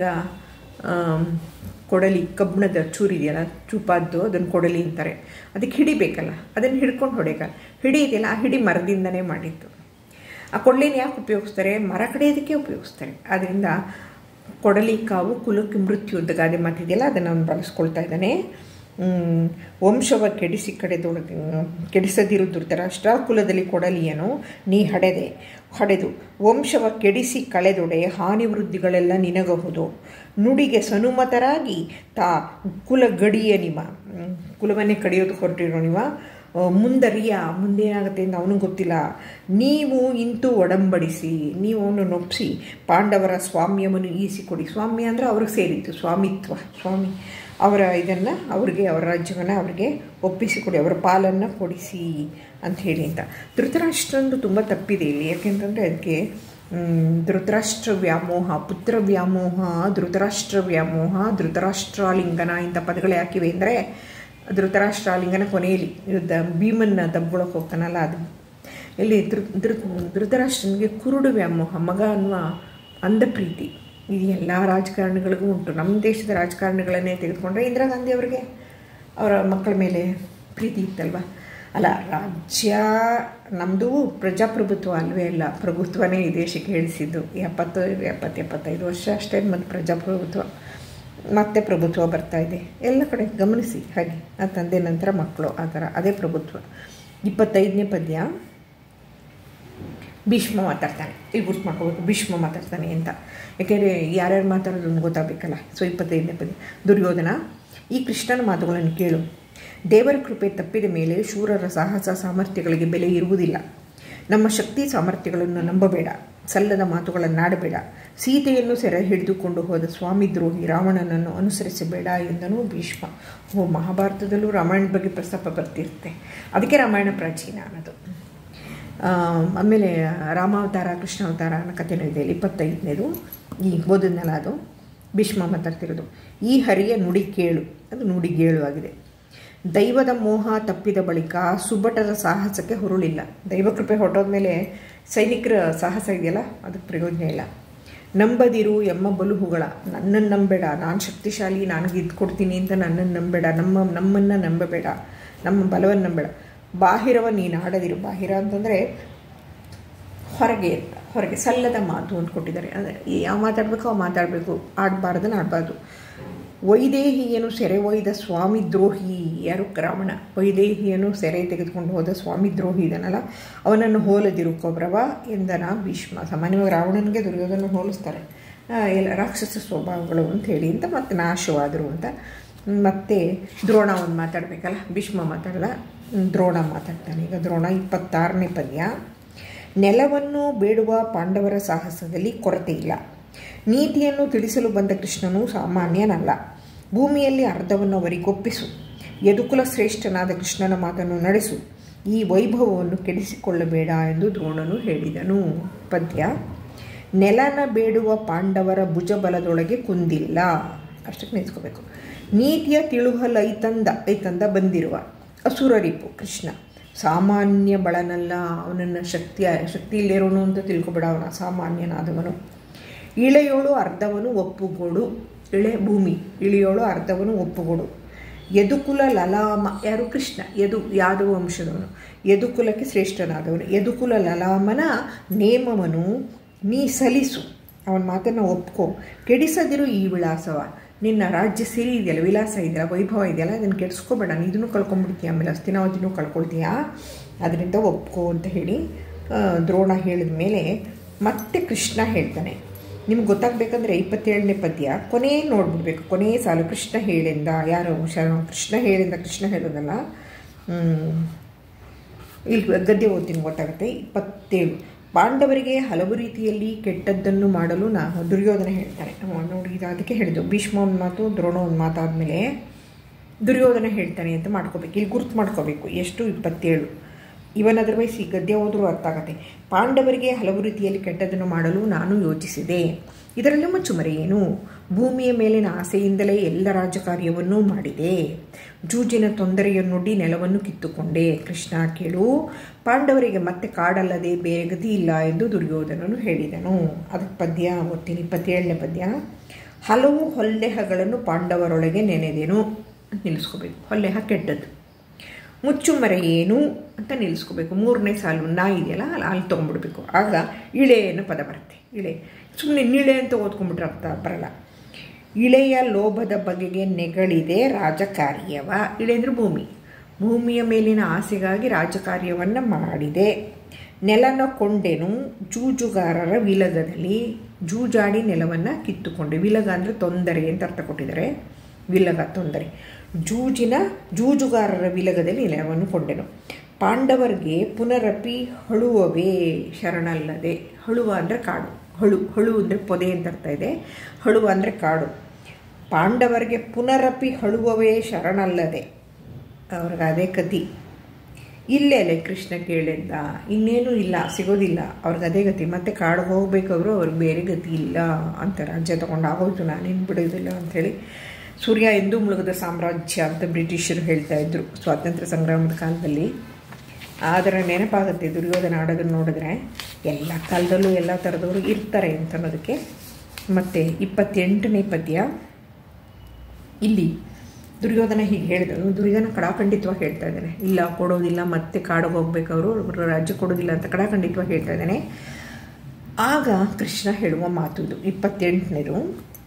ಆಮ್, ಕೊಡಲಿ ಕಬ್ಬಿಣದ ಚೂರಿದೆಯಲ್ಲ ಚೂಪಾದ್ದು ಅದನ್ನು ಕೊಡಲಿ ಅಂತಾರೆ ಅದಕ್ಕೆ ಹಿಡಿಬೇಕಲ್ಲ ಅದನ್ನು ಹಿಡ್ಕೊಂಡು ಹೊಡೆಯಲ್ಲ ಹಿಡಿ ಇದೆಯಲ್ಲ ಆ ಹಿಡಿ ಮರದಿಂದನೇ ಮಾಡಿದ್ದು ಆ ಕೊಡಲಿನ ಯಾಕೆ ಉಪಯೋಗಿಸ್ತಾರೆ ಮರ ಕಡಿಯೋದಕ್ಕೆ ಉಪಯೋಗಿಸ್ತಾರೆ ಆದ್ದರಿಂದ ಕೊಡಲಿ ಕಾವು ಕುಲಕ್ಕೆ ಮೃತ್ಯು ಅಂತ ಗಾದೆ ಮಾತಿದೆಯಲ್ಲ ಅದನ್ನು ಅವನು ಬಳಸ್ಕೊಳ್ತಾ ಇದ್ದಾನೆ ಹ್ಮ್, ವಂಶವ ಕೆಡಿಸಿ ಕಡೆದೊಳಗೆ ಕೆಡಿಸದಿರು ಧೃತರಾಷ್ಟ್ರ ಕುಲದಲ್ಲಿ ಕೊಡಲಿಯನು ನೀ ಹಡೆದೆ ಹಡೆದು ವಂಶವ ಕೆಡಿಸಿ ಕಳೆದೊಡೆ ಹಾನಿ ವೃದ್ಧಿಗಳೆಲ್ಲ ನಿನಗಹುದು ನುಡಿಗೆ ಸನುಮತರಾಗಿ ತಾ ಕುಲ ಗಡಿಯ ನಿಮ ಹ್ಮ್, ಕುಲವನ್ನೇ ಕಡಿಯೋದು ಹೊರಟಿರೋ ನೀವ ಆ, ಮುಂದರಿಯ ಮುಂದೇನಾಗುತ್ತೆ ಅಂತ ಅವನಿಗೆ ಗೊತ್ತಿಲ್ಲ ನೀವು ಇಂತು ಒಡಂಬಡಿಸಿ ನೀವು ಅವನನ್ನು ಒಪ್ಪಿಸಿ ಪಾಂಡವರ ಸ್ವಾಮ್ಯವನ್ನು ಈಸಿಕೊಡಿ ಸ್ವಾಮ್ಯ ಅಂದರೆ ಅವ್ರಿಗೆ ಸೇರಿತ್ತು ಸ್ವಾಮಿತ್ವ ಸ್ವಾಮಿ ಅವರ ಇದನ್ನು ಅವ್ರಿಗೆ ಅವರ ರಾಜ್ಯವನ್ನು ಅವರಿಗೆ ಒಪ್ಪಿಸಿಕೊಡಿ ಅವರ ಪಾಲನ್ನು ಕೊಡಿಸಿ ಅಂತ ಹೇಳಿ ಅಂತ ಧೃತರಾಷ್ಟ್ರಂದು ತುಂಬ ತಪ್ಪಿದೆ ಇಲ್ಲಿ ಯಾಕೆಂತಂದರೆ ಅದಕ್ಕೆ ಮ್, ಧೃತರಾಷ್ಟ್ರ ವ್ಯಾಮೋಹ ಪುತ್ರ ವ್ಯಾಮೋಹ ಧೃತರಾಷ್ಟ್ರ ವ್ಯಾಮೋಹ ಧೃತರಾಷ್ಟ್ರಾಲಿಂಗನ ಇಂಥ ಪದಗಳು ಯಾಕಿವೆ ಅಂದರೆ ಧೃತರಾಷ್ಟ್ರಾಲಿಂಗನ ಕೊನೆಯಲ್ಲಿ ಯುದ್ಧ ಭೀಮನ್ನ ದಬ್ಗೊಳಕ್ಕೆ ಹೋಗ್ತಾನಲ್ಲ ಅದು ಇಲ್ಲಿ ಧೃ ಧೃ ಧೃತರಾಷ್ಟ್ರನಿಗೆ ಕುರುಡು ವ್ಯಾಮೋಹ ಮಗ ಅನ್ನುವ ಅಂಧ ಪ್ರೀತಿ ಇದು ಎಲ್ಲ ರಾಜಕಾರಣಿಗಳಿಗೂ ಉಂಟು ನಮ್ಮ ದೇಶದ ರಾಜಕಾರಣಿಗಳನ್ನೇ ತೆಗೆದುಕೊಂಡ್ರೆ ಇಂದಿರಾ ಗಾಂಧಿ ಅವರಿಗೆ ಅವರ ಮಕ್ಕಳ ಮೇಲೆ ಪ್ರೀತಿ ಇತ್ತಲ್ವ ಅಲ್ಲ ರಾಜ್ಯ ನಮ್ಮದು ಪ್ರಜಾಪ್ರಭುತ್ವ ಅಲ್ವೇ ಅಲ್ಲ ಪ್ರಭುತ್ವನೇ ಈ ದೇಶಕ್ಕೆ ಹೇಳಿಸಿದ್ದು ಎಪ್ಪತ್ತು ಎಪ್ಪತ್ತು ಎಪ್ಪತ್ತೈದು ವರ್ಷ ಅಷ್ಟೇ ಮತ್ತು ಪ್ರಜಾಪ್ರಭುತ್ವ ಮತ್ತೆ ಪ್ರಭುತ್ವ ಬರ್ತಾ ಇದೆ ಎಲ್ಲ ಕಡೆ ಗಮನಿಸಿ ಹಾಗೆ ಆ ತಂದೆ ನಂತರ ಮಕ್ಕಳು ಆ ಥರ ಅದೇ ಪ್ರಭುತ್ವ ಇಪ್ಪತ್ತೈದನೇ ಪದ್ಯ ಭೀಷ್ಮ ಮಾತಾಡ್ತಾನೆ ಇಲ್ಲಿ ಗುರ್ತು ಮಾಡ್ಕೋಬೇಕು ಭೀಷ್ಮ ಮಾತಾಡ್ತಾನೆ ಅಂತ ಯಾಕೆಂದರೆ ಯಾರ್ಯಾರು ಮಾತಾಡೋದು ಗೊತ್ತಾಗಬೇಕಲ್ಲ ಸೊ ಇಪ್ಪತ್ತೈದನೇ ಪದ್ಯ ದುರ್ಯೋಧನ ಈ ಕೃಷ್ಣನ ಮಾತುಗಳನ್ನು ಕೇಳು ದೇವರ ಕೃಪೆ ತಪ್ಪಿದ ಮೇಲೆ ಶೂರರ ಸಾಹಸ ಸಾಮರ್ಥ್ಯಗಳಿಗೆ ಬೆಲೆ ಇರುವುದಿಲ್ಲ ನಮ್ಮ ಶಕ್ತಿ ಸಾಮರ್ಥ್ಯಗಳನ್ನು ನಂಬಬೇಡ ಸಲ್ಲದ ಮಾತುಗಳನ್ನಾಡಬೇಡ ಸೀತೆಯನ್ನು ಸೆರೆ ಹಿಡಿದುಕೊಂಡು ಹೋದ ಸ್ವಾಮಿ ದ್ರೋಹಿ ರಾವಣನನ್ನು ಅನುಸರಿಸಬೇಡ ಎಂದನು ಭೀಷ್ಮ ಓ ಮಹಾಭಾರತದಲ್ಲೂ ರಾಮಾಯಣದ ಬಗ್ಗೆ ಪ್ರಸ್ತಾಪ ಬರ್ತಿರುತ್ತೆ ಅದಕ್ಕೆ ರಾಮಾಯಣ ಪ್ರಾಚೀನ ಅನ್ನೋದು ಆಮೇಲೆ ರಾಮಾವತಾರ ಕೃಷ್ಣಾವತಾರ ಅನ್ನೋ ಕಥೆನೂ ಇದೆ ಇಪ್ಪತ್ತೈದನೇದು ಈ ಓದಿದ್ನಲ್ಲ ಅದು ಭೀಷ್ಮ ಮಾತಾಡ್ತಿರೋದು ಈ ಹರಿಯ ನುಡಿ ಕೇಳು ಅದು ನುಡಿಗೇಳು ಆಗಿದೆ ದೈವದ ಮೋಹ ತಪ್ಪಿದ ಬಳಿಕ ಸುಬಟರ ಸಾಹಸಕ್ಕೆ ಹೊರಳಿಲ್ಲ ದೈವಕೃಪೆ ಹೊರಟೋದ್ಮೇಲೆ ಸೈನಿಕರ ಸಾಹಸ ಇದೆಯಲ್ಲ ಅದಕ್ಕೆ ಪ್ರಯೋಜನ ಇಲ್ಲ ನಂಬದಿರು ಎಮ್ಮ ಬಲುಹುಗಳ ನನ್ನನ್ನು ನಂಬೇಡ ನಾನು ಶಕ್ತಿಶಾಲಿ ನಾನು ಗೆದ್ದು ಕೊಡ್ತೀನಿ ಅಂತ ನನ್ನನ್ನು ನಂಬೇಡ ನಮ್ಮ ನಮ್ಮನ್ನು ನಂಬಬೇಡ ನಮ್ಮ ಬಲವನ್ನು ನಂಬೇಡ ಬಾಹಿರವ ನೀನು ಆಡದಿರು ಬಾಹಿರ ಅಂತಂದರೆ ಹೊರಗೆ ಹೊರಗೆ ಸಲ್ಲದ ಮಾತು ಅಂತ ಕೊಟ್ಟಿದ್ದಾರೆ ಅಂದರೆ ಯಾವ ಮಾತಾಡಬೇಕು ಅವು ಮಾತಾಡಬೇಕು ಆಡಬಾರ್ದನ್ನು ಆಡಬಾರ್ದು ವೈದೇಹಿಯನ್ನು ಸೆರೆ ಒಯ್ದ ಸ್ವಾಮಿ ದ್ರೋಹಿ ಯಾರು ರಾವಣ ವೈದೇಹಿಯನ್ನು ಸೆರೆ ತೆಗೆದುಕೊಂಡು ಹೋದ ಸ್ವಾಮಿ ದ್ರೋಹಿ ಇದನ್ನಲ್ಲ ಅವನನ್ನು ಹೋಲದಿರು ಕೌರವ ಎಂದನ ಭೀಷ್ಮ ಸಾಮಾನ್ಯವಾಗಿ ರಾವಣನಿಗೆ ದುರ್ಯೋಧನ ಹೋಲಿಸ್ತಾರೆ ಎಲ್ಲ ರಾಕ್ಷಸ ಸ್ವಭಾವಗಳು ಅಂತ ಹೇಳಿ ಅಂತ ಮತ್ತೆ ನಾಶವಾದರು ಅಂತ ಮತ್ತೆ ದ್ರೋಣ ಒಂದು ಮಾತಾಡಬೇಕಲ್ಲ ಭೀಷ್ಮ ಮಾತಾಡಲ್ಲ ದ್ರೋಣ ಮಾತಾಡ್ತಾನೆ ಈಗ ದ್ರೋಣ ಇಪ್ಪತ್ತಾರನೇ ಪದ್ಯ ನೆಲವನ್ನು ಬೇಡುವ ಪಾಂಡವರ ಸಾಹಸದಲ್ಲಿ ಕೊರತೆ ಇಲ್ಲ ನೀತಿಯನ್ನು ತಿಳಿಸಲು ಬಂದ ಕೃಷ್ಣನು ಸಾಮಾನ್ಯನಲ್ಲ ಭೂಮಿಯಲ್ಲಿ ಅರ್ಧವನ್ನು ಅವರಿಗೊಪ್ಪಿಸು ಯದುಕುಲ ಶ್ರೇಷ್ಠನಾದ ಕೃಷ್ಣನ ಮಾತನ್ನು ನಡೆಸು ಈ ವೈಭವವನ್ನು ಕೆಡಿಸಿಕೊಳ್ಳಬೇಡ ಎಂದು ದ್ರೋಣನು ಹೇಳಿದನು ಪದ್ಯ ನೆಲನ ಬೇಡುವ ಪಾಂಡವರ ಭುಜಬಲದೊಳಗೆ ಕುಂದಿಲ್ಲ ಅಷ್ಟಕ್ಕೆ ನಿಲ್ಸ್ಕೋಬೇಕು ನೀತಿಯ ತಿಳುಹಲ್ ಐತಂದ ಐತಂದ ಬಂದಿರುವ ಅಸುರರಿಪು ಕೃಷ್ಣ ಸಾಮಾನ್ಯ ಬಳನಲ್ಲ ಅವನನ್ನು ಶಕ್ತಿಯ ಶಕ್ತಿ ಇಲ್ಲಿರೋನು ಅಂತ ತಿಳ್ಕೊಬೇಡ ಅವನ ಸಾಮಾನ್ಯನಾದವನು ಇಳೆಯೋಳು ಅರ್ಧವನು ಒಪ್ಪುಗೋಡು ಇಳೆ ಭೂಮಿ ಇಳಿಯೋಳು ಅರ್ಧವನು ಒಪ್ಪುಗೋಡು ಯದುಕುಲ ಲಲಾಮ ಯಾರು ಕೃಷ್ಣ ಯದು ಯಾದವ ವಂಶದವನು ಯದುಕುಲಕ್ಕೆ ಶ್ರೇಷ್ಠನಾದವನು ಯದುಕುಲ ಲಲಾಮನ ನೇಮವನು ನೀ ಸಲಿಸು ಅವನ ಮಾತನ್ನು ಒಪ್ಕೋ ಕೆಡಿಸದಿರು ಈ ವಿಳಾಸವ ನಿನ್ನ ರಾಜ್ಯ ಸಿರಿ ಇದೆಯಲ್ಲ ವಿಲಾಸ ಇದೆಯಲ್ಲ ವೈಭವ ಇದೆಯಲ್ಲ ಅದನ್ನು ಕೆಡಿಸ್ಕೋಬೇಡ ನೀ ಇದನ್ನು ಕಳ್ಕೊಂಬಿಡ್ತೀಯ ಆಮೇಲೆ ಅಸ್ತಿನಾವತಿನೂ ಕಳ್ಕೊಳ್ತೀಯಾ ಅದರಿಂದ ಒಪ್ಕೋ ಅಂತ ಹೇಳಿ ದ್ರೋಣ ಹೇಳಿದ ಮೇಲೆ ಮತ್ತೆ ಕೃಷ್ಣ ಹೇಳ್ತಾನೆ ನಿಮ್ಗೆ ಗೊತ್ತಾಗಬೇಕಂದ್ರೆ ಇಪ್ಪತ್ತೇಳನೇ ಪದ್ಯ ಕೊನೆ ನೋಡ್ಬಿಡ್ಬೇಕು ಕೊನೆ ಸಾಲು ಕೃಷ್ಣ ಹೇಳಿಂದ ಯಾರು ಶರಣ ಕೃಷ್ಣ ಹೇಳಿಂದ ಕೃಷ್ಣ ಹೇಳೋದಲ್ಲ ಇಲ್ಲಿ ಗದ್ಯ ಓದ್ತೀನಿ ಗೊತ್ತಾಗುತ್ತೆ ಇಪ್ಪತ್ತೇಳು ಪಾಂಡವರಿಗೆ ಹಲವು ರೀತಿಯಲ್ಲಿ ಕೆಟ್ಟದ್ದನ್ನು ಮಾಡಲು ನಾ ದುರ್ಯೋಧನ ಹೇಳ್ತಾರೆ ನೋಡಿ ಇದು ಅದಕ್ಕೆ ಹೇಳಿದ್ದು ಭೀಷ್ಮ ಒಂದು ಮಾತು ದ್ರೋಣ ಒಂದು ಮಾತಾದಮೇಲೆ ದುರ್ಯೋಧನ ಹೇಳ್ತಾನೆ ಅಂತ ಮಾಡ್ಕೋಬೇಕು ಇಲ್ಲಿ ಗುರ್ತು ಮಾಡ್ಕೋಬೇಕು ಎಷ್ಟು ಇಪ್ಪತ್ತೇಳು ಇವನ್ ಅದರ್ವೈಸ್ ಈ ಗದ್ಯ ಹೋದರೂ ಅರ್ಥ ಆಗತ್ತೆ ಪಾಂಡವರಿಗೆ ಹಲವು ರೀತಿಯಲ್ಲಿ ಕೆಟ್ಟದನ್ನು ಮಾಡಲು ನಾನು ಯೋಚಿಸಿದೆ ಇದರಲ್ಲಿ ಮುಚ್ಚುಮರೆ ಏನು ಭೂಮಿಯ ಮೇಲಿನ ಆಸೆಯಿಂದಲೇ ಎಲ್ಲ ರಾಜಕಾರ್ಯವನ್ನೂ ಮಾಡಿದೆ ಜೂಜಿನ ತೊಂದರೆಯನ್ನೊಡ್ಡಿ ನೆಲವನ್ನು ಕಿತ್ತುಕೊಂಡೆ ಕೃಷ್ಣ ಕೇಳು ಪಾಂಡವರಿಗೆ ಮತ್ತೆ ಕಾಡಲ್ಲದೆ ಬೇರೆ ಗತಿ ಇಲ್ಲ ಎಂದು ದುರ್ಯೋಧನನು ಹೇಳಿದನು ಅದಕ್ಕೆ ಪದ್ಯ ಓದ್ತೀನಿ ಇಪ್ಪತ್ತೇಳನೇ ಪದ್ಯ ಹಲವು ಹೊಲ್ಲೆಹಗಳನ್ನು ಪಾಂಡವರೊಳಗೆ ನೆನೆದೆನು ಅಂತ ನಿಲ್ಲಿಸ್ಕೋಬೇಕು ಹೊಲ್ಲೆಹ ಕೆಟ್ಟದ್ದು ಮುಚ್ಚುಮರೆ ಏನು ಅಂತ ನಿಲ್ಲಿಸ್ಕೋಬೇಕು ಮೂರನೇ ಸಾಲು ನಾ ಇದೆಯಲ್ಲ ಅಲ್ಲಿ ಅಲ್ಲಿ ತೊಗೊಂಡ್ಬಿಡ್ಬೇಕು ಆಗ ಇಳೆ ಅನ್ನೋ ಪದ ಬರುತ್ತೆ ಇಳೆ ಸುಮ್ಮನೆ ನಿಳೆ ಅಂತ ಓದ್ಕೊಂಡ್ಬಿಟ್ರೆ ಅರ್ಥ ಬರಲ್ಲ ಇಳೆಯ ಲೋಭದ ಬಗೆಗೆ ನೆಗಳಿದೆ ರಾಜಕಾರ್ಯವ ಇಳೆ ಅಂದರೆ ಭೂಮಿ ಭೂಮಿಯ ಮೇಲಿನ ಆಸೆಗಾಗಿ ರಾಜಕಾರ್ಯವನ್ನು ಮಾಡಿದೆ ನೆಲನ ಕೊಂಡೆನು ಜೂಜುಗಾರರ ವಿಲಗದಲ್ಲಿ ಜೂಜಾಡಿ ನೆಲವನ್ನು ಕಿತ್ತುಕೊಂಡೆ ವಿಲಗ ಅಂದರೆ ತೊಂದರೆ ಅಂತ ಅರ್ಥ ಕೊಟ್ಟಿದ್ದಾರೆ ವಿಲಗ ತೊಂದರೆ ಜೂಜಿನ ಜೂಜುಗಾರರ ವಿಲಗದಲ್ಲಿ ನೆಲವನ್ನು ಕೊಂಡೆನು ಪಾಂಡವರಿಗೆ ಪುನರಪಿ ಹಳುವವೇ ಶರಣಲ್ಲದೆ ಹಳುವ ಅಂದರೆ ಕಾಡು ಹಳು ಹಳು ಅಂದರೆ ಪೊದೆ ಅಂತ ಅರ್ಥ ಇದೆ ಹಳುವ ಅಂದರೆ ಕಾಡು ಪಾಂಡವರಿಗೆ ಪುನರಪಿ ಹಳುವವೇ ಶರಣಲ್ಲದೆ ಅವ್ರಿಗೆ ಅದೇ ಕತಿ ಇಲ್ಲೇ ಅಲ್ಲೇ ಕೃಷ್ಣ ಕೇಳಿದ್ದ ಇನ್ನೇನು ಇಲ್ಲ ಸಿಗೋದಿಲ್ಲ ಅವ್ರಿಗೆ ಅದೇ ಗತಿ ಮತ್ತೆ ಕಾಡಿಗೆ ಹೋಗ್ಬೇಕಾದ್ರು ಅವ್ರಿಗೆ ಬೇರೆ ಗತಿ ಇಲ್ಲ ಅಂತ ರಾಜ್ಯ ತೊಗೊಂಡು ಆಗೋಯ್ತು ನಾನೇನು ಬಿಡೋದಿಲ್ಲ ಅಂಥೇಳಿ ಸೂರ್ಯ ಎಂದೂ ಮುಳುಗದ ಸಾಮ್ರಾಜ್ಯ ಅಂತ ಬ್ರಿಟಿಷರು ಹೇಳ್ತಾ ಇದ್ರು ಸ್ವಾತಂತ್ರ್ಯ ಸಂಗ್ರಾಮದ ಕಾಲದಲ್ಲಿ ಆದರೆ ನೆನಪಾಗುತ್ತೆ ದುರ್ಯೋಧನ ಆಡೋದನ್ನು ನೋಡಿದ್ರೆ ಎಲ್ಲ ಕಾಲದಲ್ಲೂ ಎಲ್ಲ ಥರದವರು ಇರ್ತಾರೆ ಅಂತ ಅನ್ನೋದಕ್ಕೆ ಮತ್ತು ಇಪ್ಪತ್ತೆಂಟನೇ ಪದ್ಯ ಇಲ್ಲಿ ದುರ್ಯೋಧನ ಹೀಗೆ ಹೇಳಿದನು ದುರ್ಯೋಧನ ಕಡಾಖಂಡಿತವಾಗಿ ಹೇಳ್ತಾ ಇದ್ದಾನೆ ಇಲ್ಲ ಕೊಡೋದಿಲ್ಲ ಮತ್ತೆ ಕಾಡಿಗೆ ಹೋಗ್ಬೇಕು ಅವರು ರಾಜ್ಯ ಕೊಡೋದಿಲ್ಲ ಅಂತ ಕಡಾಖಂಡಿತವಾಗಿ ಹೇಳ್ತಾ ಇದ್ದಾನೆ ಆಗ ಕೃಷ್ಣ ಹೇಳುವ ಮಾತು ಇದು ಇಪ್ಪತ್ತೆಂಟನೇದು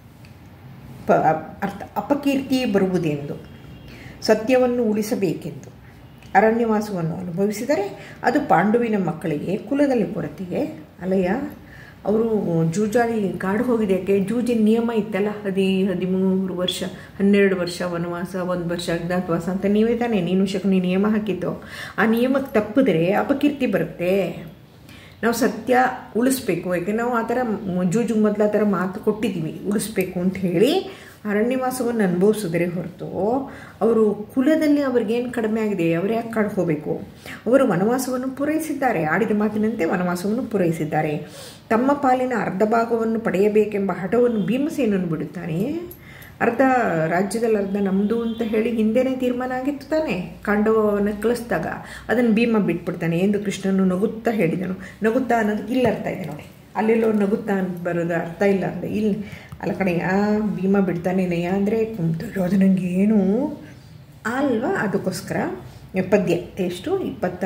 ಪ ಅರ್ಥ ಅಪಕೀರ್ತಿ ಬರುವುದೆಂದು ಸತ್ಯವನ್ನು ಉಳಿಸಬೇಕೆಂದು ಅರಣ್ಯವಾಸವನ್ನು ಅನುಭವಿಸಿದರೆ ಅದು ಪಾಂಡುವಿನ ಮಕ್ಕಳಿಗೆ ಕುಲದಲ್ಲಿ ಕೊರತೆಗೆ ಅಲಯ ಅವರು ಜೂಜಾಡಿ ಕಾಡು ಹೋಗಿದ್ದಕ್ಕೆ ಜೂಜಿನ ನಿಯಮ ಇತ್ತಲ್ಲ ಹದಿ ಹದಿಮೂರು ವರ್ಷ ಹನ್ನೆರಡು ವರ್ಷ ವನವಾಸ ಒಂದು ವರ್ಷ ಅಜ್ಞಾತವಾಸ ಅಂತ ನೀವೇ ತಾನೇ ನೀನು ಶಕುನಿ ನಿಯಮ ಹಾಕಿದ್ದು ಆ ನಿಯಮಕ್ಕೆ ತಪ್ಪಿದ್ರೆ ಅಪಕೀರ್ತಿ ಬರುತ್ತೆ ನಾವು ಸತ್ಯ ಉಳಿಸ್ಬೇಕು ಯಾಕೆ ನಾವು ಆ ಥರ ಜೂಜು ಮೊದಲು ಆ ಥರ ಮಾತು ಕೊಟ್ಟಿದ್ದೀವಿ ಉಳಿಸ್ಬೇಕು ಅಂತ ಹೇಳಿ ಅರಣ್ಯವಾಸವನ್ನು ಅನುಭವಿಸಿದ್ರೆ ಹೊರತು ಅವರು ಕುಲದಲ್ಲಿ ಅವ್ರಿಗೇನು ಕಡಿಮೆ ಆಗಿದೆ ಅವರು ಯಾಕೆ ಕಳ್ಕೋಬೇಕು ಅವರು ವನವಾಸವನ್ನು ಪೂರೈಸಿದ್ದಾರೆ ಆಡಿದ ಮಾತಿನಂತೆ ವನವಾಸವನ್ನು ಪೂರೈಸಿದ್ದಾರೆ ತಮ್ಮ ಪಾಲಿನ ಅರ್ಧ ಭಾಗವನ್ನು ಪಡೆಯಬೇಕೆಂಬ ಹಠವನ್ನು ಭೀಮಸೇನನ್ನು ಬಿಡುತ್ತಾನೆ ಅರ್ಧ ರಾಜ್ಯದಲ್ಲಿ ಅರ್ಧ ನಮ್ಮದು ಅಂತ ಹೇಳಿ ಹಿಂದೆನೇ ತೀರ್ಮಾನ ಆಗಿತ್ತು ತಾನೆ ಕಾಂಡವವನ್ನು ಕಳಿಸಿದಾಗ ಅದನ್ನು ಭೀಮ ಬಿಟ್ಬಿಡ್ತಾನೆ ಎಂದು ಕೃಷ್ಣನು ನಗುತ್ತಾ ಹೇಳಿದನು ನಗುತ್ತಾ ಅನ್ನೋದಕ್ಕೆ ಇಲ್ಲಿ ಅರ್ಥ ಇದೆ ನೋಡಿ ಅಲ್ಲೆಲ್ಲೋ ನಗುತ್ತಾ ಅಂತ ಬರೋದು ಅರ್ಥ ಇಲ್ಲ ಅಂದರೆ ಇಲ್ಲಿ ಅಲ್ಲ ಕಡೆಯ ಭೀಮ ಬಿಡ್ತಾನೇನೆಯ ಅಂದರೆ ದುರ್ಯೋಧನಂಗೆ ಏನು ಅಲ್ವಾ ಅದಕ್ಕೋಸ್ಕರ ಪದ್ಯ ಎಷ್ಟು ಇಪ್ಪತ್ತ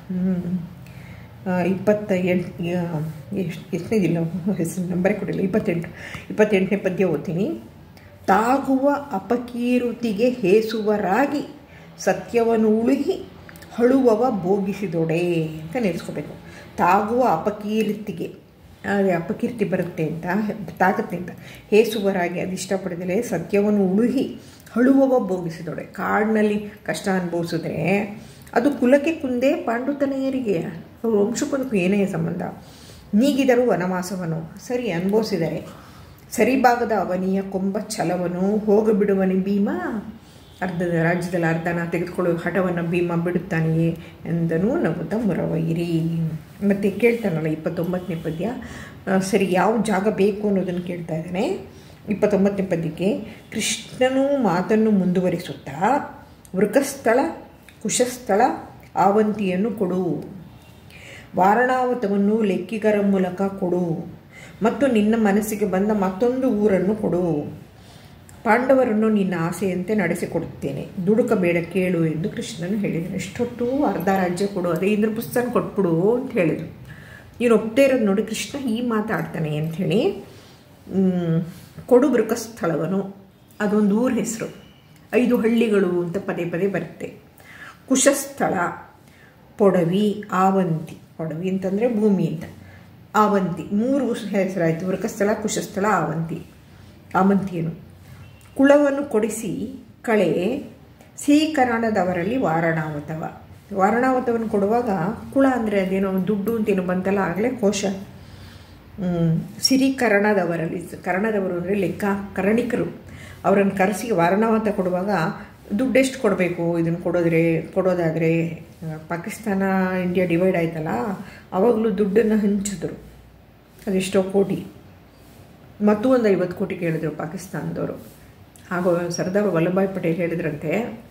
ಇಪ್ಪತ್ತ ಎಂಟು ಎಷ್ಟು ಎಷ್ಟನೇದಿಲ್ಲ ಹೆಸರು ನಂಬರೇ ಕೊಟ್ಟಿಲ್ಲ ಇಪ್ಪತ್ತೆಂಟು ಇಪ್ಪತ್ತೆಂಟನೇ ಪದ್ಯ ಓದ್ತೀನಿ ತಾಗುವ ಅಪಕೀರುತಿಗೆ ಹೇಸುವರಾಗಿ ಸತ್ಯವನ್ನು ಉಳುಗಿ ಹಳುವವ ಭೋಗಿಸಿದೊಡೆ ಅಂತ ನೆನೆಸ್ಕೋಬೇಕು ತಾಗುವ ಅಪಕೀರ್ತಿಗೆ ಅದೇ ಅಪಕೀರ್ತಿ ಬರುತ್ತೆ ಅಂತ ತಾಗುತ್ತೆ ಅಂತ ಹೇಸುವರಾಗಿ ಅದು ಇಷ್ಟಪಡಿದರೆ ಸತ್ಯವನ್ನು ಉಳುಹಿ ಹಳುವವ ಭೋಗಿಸಿದೊಡೆ ಕಾಡಿನಲ್ಲಿ ಕಷ್ಟ ಅನುಭವಿಸಿದ್ರೆ ಅದು ಕುಲಕ್ಕೆ ಕುಂದೆ ಪಾಂಡುತನೆಯರಿಗೆ ಅವ್ರ ವಂಶಕ್ಕದಕ್ಕೂ ಏನೇ ಸಂಬಂಧ ನೀಗಿದರು ವನವಾಸವನು ಸರಿ ಅನುಭವಿಸಿದರೆ ಸರಿಭಾಗದ ಅವನಿಯ ಕೊಂಬ ಛಲವನು ಹೋಗಬಿಡುವನಿ ಭೀಮ ಅರ್ಧದ ರಾಜ್ಯದಲ್ಲಿ ಅರ್ಧನ ತೆಗೆದುಕೊಳ್ಳುವ ಹಠವನ್ನು ಭೀಮ ಬಿಡುತ್ತಾನೆಯೇ ಎಂದನೂ ನಗುತ್ತ ಮುರವೈರಿ ಮತ್ತು ಕೇಳ್ತಾನಲ್ಲ ಇಪ್ಪತ್ತೊಂಬತ್ತನೇ ಪದ್ಯ ಸರಿ ಯಾವ ಜಾಗ ಬೇಕು ಅನ್ನೋದನ್ನು ಕೇಳ್ತಾ ಇದ್ದಾನೆ ಇಪ್ಪತ್ತೊಂಬತ್ತನೇ ಪದ್ಯಕ್ಕೆ ಕೃಷ್ಣನು ಮಾತನ್ನು ಮುಂದುವರಿಸುತ್ತಾ ವೃಕಸ್ಥಳ ಕುಶಸ್ಥಳ ಆವಂತಿಯನ್ನು ಕೊಡು ವಾರಣಾವತವನ್ನು ಲೆಕ್ಕಿಗರ ಮೂಲಕ ಕೊಡು ಮತ್ತು ನಿನ್ನ ಮನಸ್ಸಿಗೆ ಬಂದ ಮತ್ತೊಂದು ಊರನ್ನು ಕೊಡು ಪಾಂಡವರನ್ನು ನಿನ್ನ ಆಸೆಯಂತೆ ನಡೆಸಿಕೊಡುತ್ತೇನೆ ದುಡುಕಬೇಡ ಕೇಳು ಎಂದು ಕೃಷ್ಣನು ಹೇಳಿದನು ಎಷ್ಟೊತ್ತು ಅರ್ಧ ರಾಜ್ಯ ಕೊಡು ಅದೇ ಇಂದ್ರ ಪುಸ್ತಕ ಕೊಟ್ಬಿಡು ಅಂತ ಹೇಳಿದರು ನೀನು ಒಪ್ಪದೇ ಇರೋದು ನೋಡಿ ಕೃಷ್ಣ ಈ ಮಾತಾಡ್ತಾನೆ ಅಂಥೇಳಿ ಕೊಡು ಸ್ಥಳವನು ಅದೊಂದು ಊರ ಹೆಸರು ಐದು ಹಳ್ಳಿಗಳು ಅಂತ ಪದೇ ಪದೇ ಬರುತ್ತೆ ಕುಶಸ್ಥಳ ಪೊಡವಿ ಆವಂತಿ ಪೊಡವಿ ಅಂತಂದರೆ ಭೂಮಿ ಅಂತ ಆವಂತಿ ಮೂರು ಹೆಸರಾಯಿತು ವೃಕಸ್ಥಳ ಕುಶಸ್ಥಳ ಆವಂತಿ ಆವಂತಿಯನು ಕುಳವನ್ನು ಕೊಡಿಸಿ ಕಳೆ ಸಿಹಿಕರಣದವರಲ್ಲಿ ವಾರಣಾವತವ ವಾರಣಾವತವನ್ನು ಕೊಡುವಾಗ ಕುಳ ಅಂದರೆ ಅದೇನೋ ದುಡ್ಡು ಅಂತೇನೋ ಬಂತಲ್ಲ ಆಗಲೇ ಕೋಶ ಸಿರಿಕರಣದವರಲ್ಲಿ ಕರ್ಣದವರು ಅಂದರೆ ಲೆಕ್ಕ ಕರ್ಣಿಕರು ಅವರನ್ನು ಕರೆಸಿ ವಾರಣಾವತ ಕೊಡುವಾಗ ದುಡ್ಡೆಷ್ಟು ಕೊಡಬೇಕು ಇದನ್ನು ಕೊಡೋದ್ರೆ ಕೊಡೋದಾದರೆ ಪಾಕಿಸ್ತಾನ ಇಂಡಿಯಾ ಡಿವೈಡ್ ಆಯ್ತಲ್ಲ ಆವಾಗಲೂ ದುಡ್ಡನ್ನು ಹಂಚಿದ್ರು ಅದೆಷ್ಟೋ ಕೋಟಿ ಮತ್ತು ಒಂದು ಐವತ್ತು ಕೋಟಿ ಕೇಳಿದ್ರು ಪಾಕಿಸ್ತಾನದವರು ಹಾಗೂ ಸರ್ದಾರ್ ವಲ್ಲಭಾಯ್ ಪಟೇಲ್ ಹೇಳಿದ್ರಂತೆ